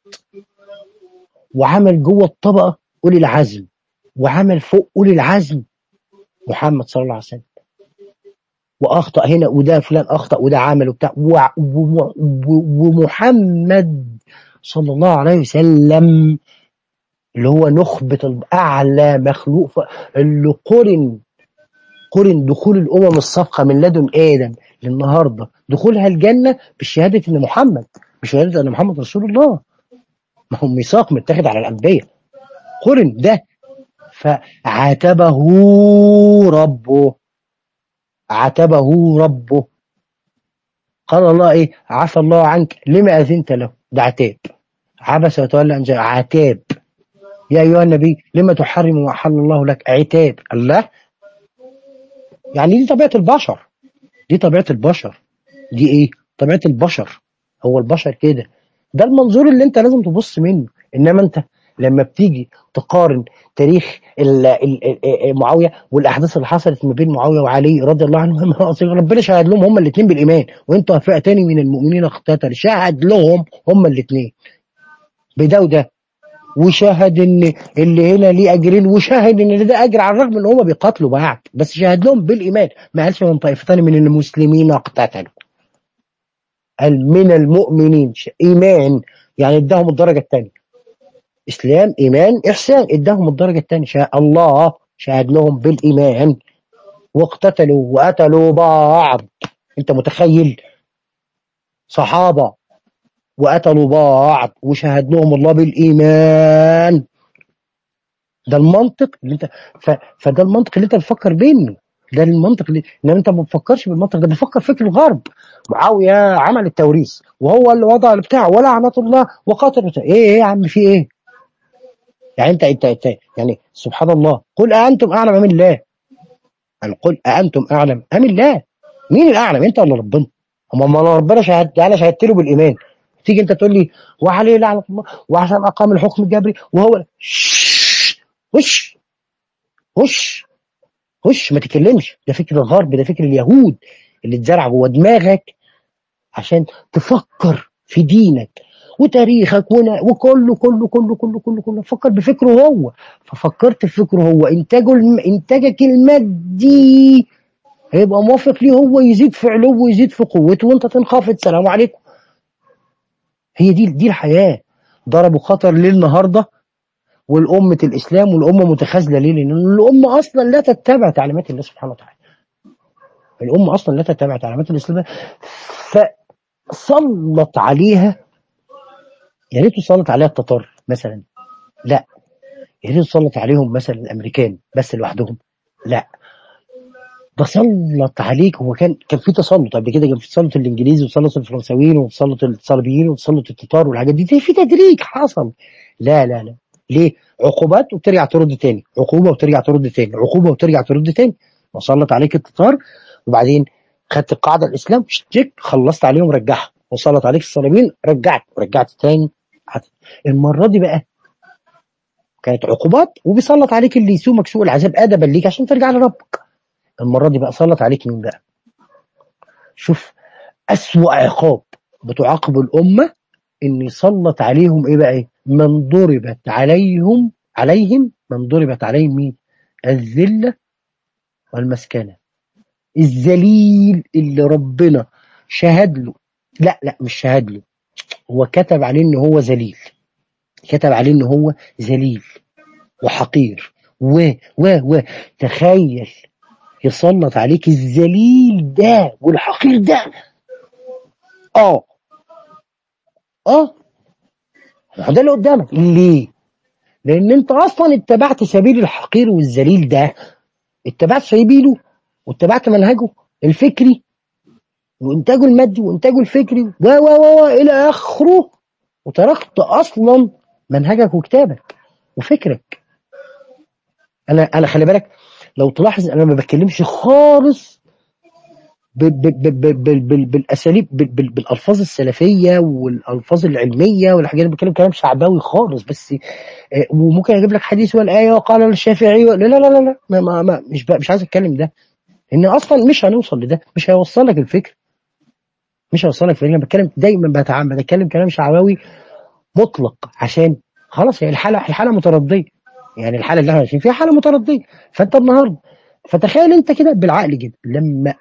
وعمل جوه الطبقة أولي العزم وعمل فوق أولي العزم محمد صلى الله عليه وسلم واخطا هنا وده فلان اخطا وده عمل وبتاع وع- و- و- ومحمد صلى الله عليه وسلم اللي هو نخبة أعلى مخلوق ف- اللي قرن قرن دخول الأمم الصفقة من لدن آدم للنهاردة دخولها الجنة بشهادة إن محمد بشهادة أن محمد رسول الله ما هو ميثاق متاخد على الأنبياء قرن ده فعاتبه ربه عاتبه ربه قال الله ايه عفى الله عنك لما اذنت له ده عتاب عبس وتولى ان جاء عتاب يا ايها النبي لما تحرم ما احل الله لك عتاب الله يعني دي طبيعه البشر دي طبيعه البشر دي ايه طبيعه البشر هو البشر كده ده المنظور اللي انت لازم تبص منه انما انت لما بتيجي تقارن تاريخ ال ال ال معاويه والاحداث اللي حصلت ما بين معاويه وعلي رضي الله عنهم ربنا شهد لهم هما الاثنين بالايمان وانتوا فئتان من المؤمنين اقتتلوا شهد لهم هما الاثنين بده وده وشاهد ان اللي هنا ليه اجرين وشاهد ان ده اجر على الرغم ان هم بيقاتلوا بعض بس شاهد لهم بالايمان ما قالش من طائفتان من المسلمين اقتتلوا قال من المؤمنين ش- ايمان يعني اداهم الدرجه الثانيه اسلام ايمان احسان اداهم الدرجه الثانيه شاء الله شهد لهم بالايمان واقتتلوا وقتلوا بعض انت متخيل صحابه وقتلوا بعض وشهد لهم الله بالايمان ده المنطق اللي انت ف... فده المنطق اللي انت بتفكر بينه ده المنطق اللي انما انت ما بتفكرش بالمنطق ده بتفكر فكر الغرب معاويه عمل التوريث وهو اللي وضع البتاع ولعنه الله وقاتل بتاع. ايه ايه يا عم في ايه؟ يعني انت انت, انت يعني سبحان الله قل أأنتم أعلم أم الله؟ يعني قل أأنتم أعلم أم الله؟ مين الأعلم أنت ولا ربنا؟ أما ما ربنا شهد أنا شهدت له بالإيمان تيجي أنت تقول لي وعليه لعنة الله وعشان أقام الحكم الجبري وهو شش وش وش وش ما تتكلمش ده فكر الغرب ده فكر اليهود اللي اتزرع جوه دماغك عشان تفكر في دينك وتاريخك ونا- وكله كله كله كله كله كله فكر بفكره هو ففكرت في فكره هو انتاجه الم... انتاجك المادي هيبقى موافق ليه هو يزيد في علو ويزيد في قوته وانت تنخفض سلام عليكم هي دي دي الحياه ضربوا خطر ليه النهارده والأمة الإسلام والأمة متخاذلة ليه؟ لأن الأمة أصلا لا تتبع تعليمات الله سبحانه وتعالى. الأمة أصلا لا تتبع تعليمات الإسلام فسلط عليها يا ريت سلط عليها التتار مثلا لا يا ريت سلط عليهم مثلا الأمريكان بس لوحدهم لا ده سلط عليك هو كان كان في تسلط قبل كده كان في تسلط الانجليزي وتسلط الفرنساويين وتسلط الصليبيين وتسلط التتار والحاجات دي في تدريج حصل لا لا لا ليه عقوبات وترجع ترد تاني عقوبه وترجع ترد تاني عقوبه وترجع ترد تاني وسلط عليك التتار وبعدين خدت القاعده الاسلام شتك خلصت عليهم رجعها وسلط عليك الصليبيين رجعت ورجعت تاني عت- المره دي بقى كانت عقوبات وبيسلط عليك اللي يسومك سوء العذاب ادبا ليك عشان ترجع لربك المره دي بقى سلط عليك مين بقى شوف أسوأ عقاب بتعاقب الأمة إن يسلط عليهم إيه بقى إيه؟ من ضربت عليهم عليهم من ضربت عليهم مين؟ الذلة والمسكنة الذليل اللي ربنا شهد له لا لا مش شهد له هو كتب عليه إن هو ذليل كتب عليه إن هو ذليل وحقير و و و تخيل يسلط عليك الذليل ده والحقير ده اه اه ده اللي قدامك ليه؟ لان انت اصلا اتبعت سبيل الحقير والذليل ده اتبعت سبيله واتبعت منهجه الفكري وانتاجه المادي وانتاجه الفكري و و و و الى اخره وتركت اصلا منهجك وكتابك وفكرك انا انا خلي بالك لو تلاحظ انا ما بتكلمش خالص ب- ب- ب- ب- ب- بال- بالاساليب بال- بال- بالالفاظ السلفيه والالفاظ العلميه والحاجات دي بتكلم كلام شعبوي خالص بس آه، وممكن اجيب لك حديث والايه وقال الشافعي لا لا لا لا, لا ما ما ما مش بقى مش عايز اتكلم ده ان اصلا مش هنوصل لده مش هيوصلك الفكر مش هيوصلك الفكر انا بتكلم دايما بتعمد اتكلم كلام شعبوي مطلق عشان خلاص هي الحاله الحاله مترديه يعني الحاله اللي احنا عايشين فيها حاله مترديه فانت النهارده فتخيل انت كده بالعقل كده لما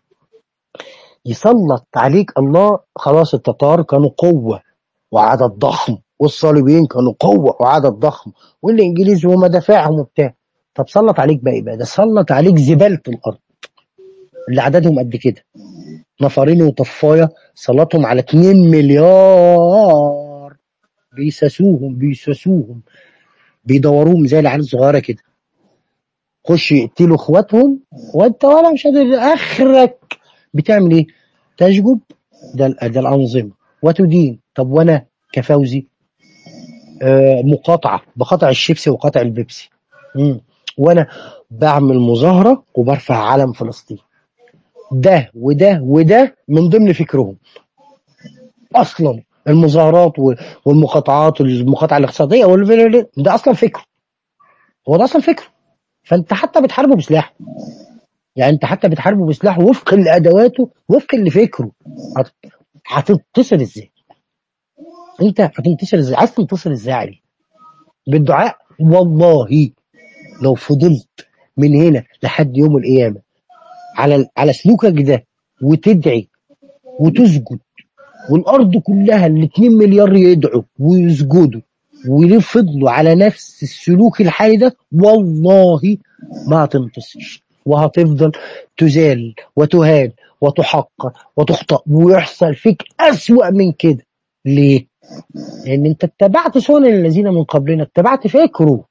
يسلط عليك الله خلاص التتار كانوا قوة وعدد ضخم والصليبيين كانوا قوة وعدد ضخم والإنجليز ومدافعهم وبتاع طب سلط عليك بقى إيه بقى ده سلط عليك زبالة الأرض اللي عددهم قد كده نفرين وطفاية سلطهم على 2 مليار بيساسوهم بيساسوهم بيدوروهم زي العيال الصغيرة كده خش يقتلوا اخواتهم وانت ولا مش قادر اخرك بتعمل ايه؟ تشجب ده ال- ده الانظمه وتدين طب وانا كفوزي آه مقاطعه بقاطع الشيبسي وقاطع البيبسي مم. وانا بعمل مظاهره وبرفع علم فلسطين ده وده وده من ضمن فكرهم اصلا المظاهرات و- والمقاطعات المقاطعه الاقتصاديه وال- ده اصلا فكره هو ده اصلا فكره فانت حتى بتحاربه بسلاح يعني انت حتى بتحاربه بسلاح وفق لادواته وفق لفكره هت- هتنتصر ازاي؟ انت هتنتصر ازاي؟ عايز تنتصر ازاي عليه؟ بالدعاء والله لو فضلت من هنا لحد يوم القيامه على على سلوكك ده وتدعي وتسجد والارض كلها ال 2 مليار يدعوا ويسجدوا ويفضلوا على نفس السلوك الحالي ده والله ما هتنتصر وهتفضل تزال وتهان وتحقر وتخطأ ويحصل فيك أسوأ من كده ليه؟ لأن أنت اتبعت سنن الذين من قبلنا اتبعت فكره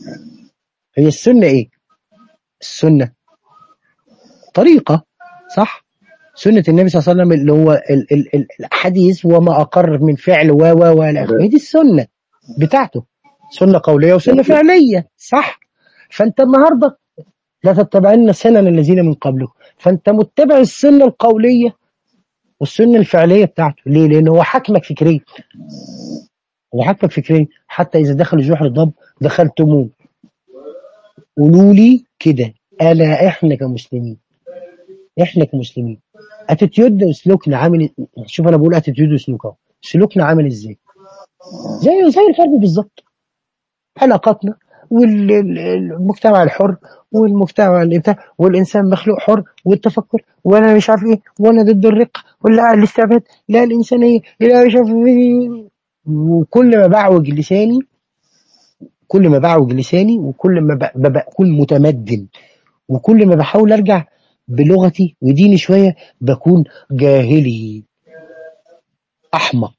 هي السنة إيه؟ السنة طريقة صح؟ سنة النبي صلى الله عليه وسلم اللي هو ال ال ال الحديث وما أقر من فعل و و و إلى آخره. هي دي السنة بتاعته سنة قولية وسنة فعلية صح؟ فأنت النهاردة لا تتبعن سنن الذين من قبلكم فأنت متبع السنة القولية والسنة الفعلية بتاعته ليه؟ لأن هو حاكمك فكريا هو حاكمك فكريا حتى إذا دخل جحر الضب دخلتموه قولوا لي كده ألا إحنا كمسلمين إحنا كمسلمين اتيتيود وسلوكنا عامل شوف انا بقول اتيتيود وسلوك اهو سلوكنا عامل ازاي زي زي الحرب بالظبط علاقاتنا والمجتمع الحر والمجتمع اللي بتاع والانسان مخلوق حر والتفكر وانا مش عارف ايه وانا ضد الرق ولا الاستعباد لا الانسانيه لا مش عارف ايه وكل ما بعوج لساني كل ما بعوج لساني وكل ما ب- ب- بكون متمدن وكل ما بحاول ارجع بلغتي وديني شويه بكون جاهلي احمق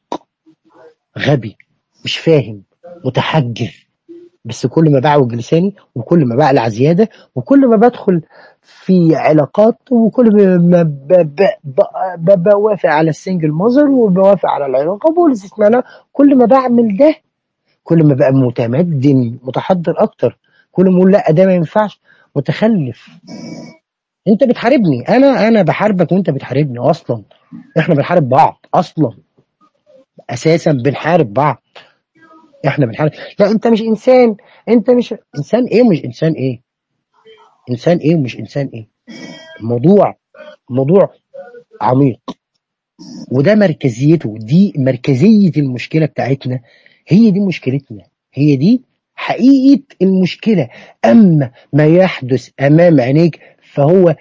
غبي مش فاهم متحجر بس كل ما بعوج لساني وكل ما بقلع زياده وكل ما بدخل في علاقات وكل ما ب- ب- ب- ب- بوافق على السنجل ماذر وبوافق على العلاقه والاستثناء كل ما بعمل ده كل ما بقى متمدن متحضر اكتر كل ما اقول لا ده ما ينفعش متخلف انت بتحاربني انا انا بحاربك وانت بتحاربني اصلا احنا بنحارب بعض اصلا اساسا بنحارب بعض احنا بنحارب لا انت مش انسان انت مش انسان ايه ومش انسان ايه انسان ايه ومش انسان ايه الموضوع موضوع عميق وده مركزيته دي مركزية المشكلة بتاعتنا هي دي مشكلتنا هي دي حقيقة المشكلة أما ما يحدث أمام عينيك فهو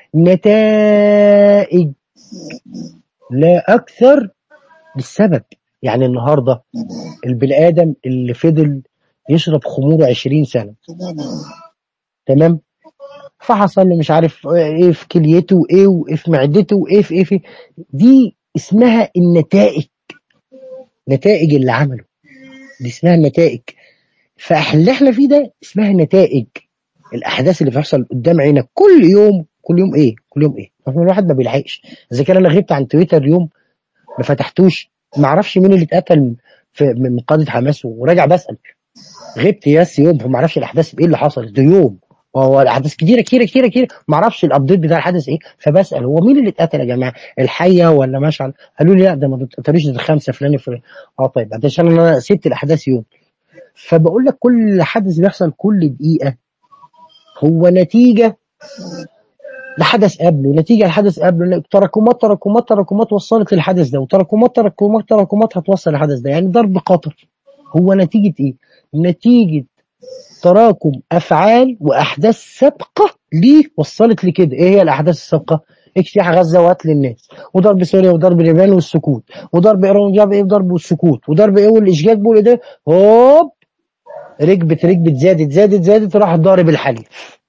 نتائج لا أكثر للسبب يعني النهاردة البني آدم اللي فضل يشرب خمور 20 سنة تمام فحصل له مش عارف ايه في كليته وايه وايه في معدته وايه في ايه في دي اسمها النتائج نتائج اللي عمله دي اسمها النتائج فاللي احنا فيه ده اسمها نتائج الاحداث اللي بتحصل قدام عينك كل يوم كل يوم ايه كل يوم ايه طبعا الواحد ما بيلحقش اذا كان انا غبت عن تويتر يوم ما فتحتوش ما اعرفش مين اللي اتقتل في من قاده حماس وراجع بسال غبت ياس يوم فما اعرفش الاحداث ايه اللي حصلت ده يوم هو الاحداث كتيره كتيره كتيره كتيره ما اعرفش الابديت بتاع الحدث ايه فبسال هو مين اللي اتقتل يا جماعه الحيه ولا مشعل قالوا لي لا ده ما اتقتلوش ده خمسه فلان فلان اه طيب عشان انا سبت الاحداث يوم فبقول لك كل حدث بيحصل كل دقيقه هو نتيجه لحدث قبله نتيجه لحدث قبله تراكمات تراكمات تراكمات وصلت للحدث ده وتراكمات تراكمات تراكمات هتوصل للحدث ده يعني ضرب قطر هو نتيجه ايه؟ نتيجه تراكم افعال واحداث سابقه ليه وصلت لكده ايه هي الاحداث السابقه اجتياح غزه وقتل الناس وضرب سوريا وضرب اليابان والسكوت وضرب ايران وضرب ايه وضرب والسكوت وضرب ايه والاشجاج بول ده هوب ركبت ركبت زادت زادت زادت راح ضارب الحليب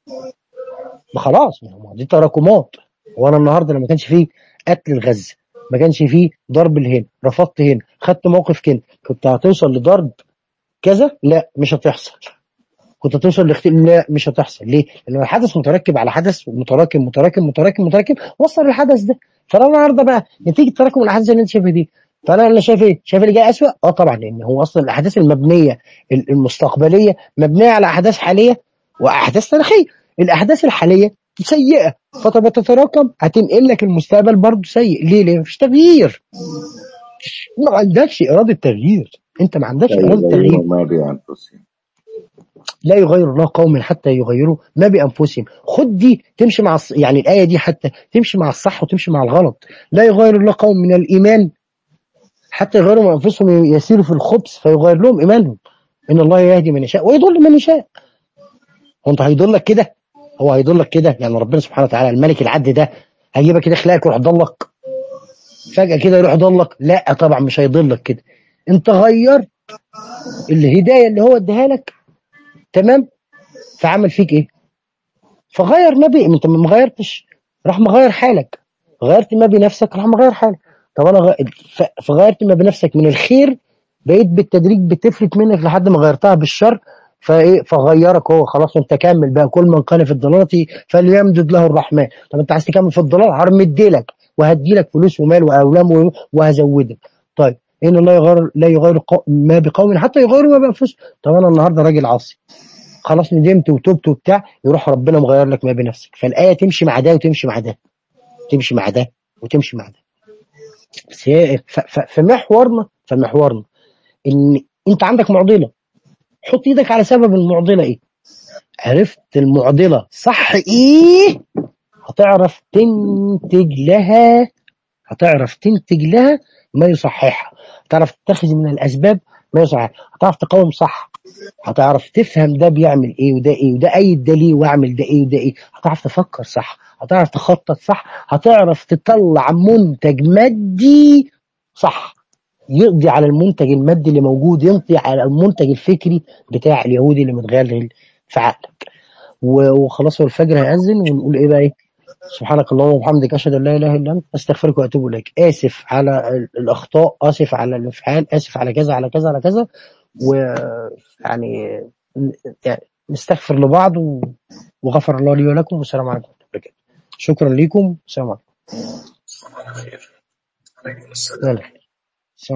ما خلاص ما هو دي تراكمات وانا النهارده لما كانش فيه قتل الغزه ما كانش فيه ضرب الهند رفضت هنا خدت موقف كده كنت هتوصل لضرب كذا لا مش هتحصل كنت هتوصل لاختلاف لا مش هتحصل ليه؟ لان الحدث متركب على حدث ومتراكم متراكم متراكم متراكم وصل للحدث ده فانا النهارده بقى نتيجه تراكم الاحداث اللي انت شايفها دي فانا اللي شايف ايه؟ شايف اللي جاي اسوء؟ اه طبعا لان هو اصلا الاحداث المبنيه المستقبليه مبنيه على احداث حاليه واحداث تاريخيه الاحداث الحاليه سيئه فطب تتراكم هتنقل لك المستقبل برضه سيء ليه؟ ليه؟ مفيش تغيير ما عندكش اراده تغيير انت ما عندكش لا اراده تغيير يغيروا ما بأنفسهم لا يغير الله قوم حتى يغيروا ما بانفسهم خد دي تمشي مع الص... يعني الايه دي حتى تمشي مع الصح وتمشي مع الغلط لا يغير الله قوم من الايمان حتى يغيروا من انفسهم يسيروا في الخبث فيغير لهم ايمانهم ان الله يهدي من يشاء ويضل من يشاء هو انت هيضلك كده هو هيضلك كده يعني ربنا سبحانه وتعالى الملك العدل ده هيجيبك كده خلاك ويروح ضلك فجاه كده يروح يضلك لا طبعا مش هيضلك كده انت غير الهدايه اللي هو اداها لك تمام فعمل فيك ايه فغير ما بي انت ما غيرتش راح مغير حالك غيرت ما بنفسك راح مغير حالك طب انا غ... ف- فغيرت ما بنفسك من الخير بقيت بالتدريج بتفلت منك لحد ما غيرتها بالشر فايه فغيرك هو خلاص انت كمل بقى كل من كان في الضلاله فليمدد له الرحمن طب انت عايز تكمل في الضلال هرمدلك وهديلك فلوس ومال واولام و- وهزودك طيب ان الله يغير لا يغير قو- ما بقوم حتى يغيروا ما بانفسهم طب انا النهارده راجل عاصي خلاص ندمت وتوبت وبتاع يروح ربنا مغير لك ما بنفسك فالايه تمشي مع ده وتمشي مع ده تمشي مع ده وتمشي مع ده بس هي ف- ف- في محورنا في محورنا ان انت عندك معضله حط ايدك على سبب المعضله ايه عرفت المعضله صح ايه هتعرف تنتج لها هتعرف تنتج لها ما يصححها هتعرف تتخذ من الاسباب ما يصححها هتعرف تقاوم صح هتعرف تفهم ده بيعمل ايه وده ايه وده ايد ده ليه واعمل ده ايه وده ايه هتعرف تفكر صح هتعرف تخطط صح هتعرف تطلع منتج مادي صح يقضي على المنتج المادي اللي موجود يقضي على المنتج الفكري بتاع اليهودي اللي متغلغل في عقلك و- وخلاص هو الفجر هيأذن ونقول ايه بقى ايه سبحانك اللهم وبحمدك اشهد ان لا اله الا انت استغفرك واتوب اليك اسف على ال- الاخطاء اسف على الافعال اسف على كذا على كذا على كذا ويعني يعني نستغفر لبعض و- وغفر الله لي ولكم والسلام عليكم ورحمه الله وبركاته شكرا لكم السلام عليكم على خير عليكم السلام يلا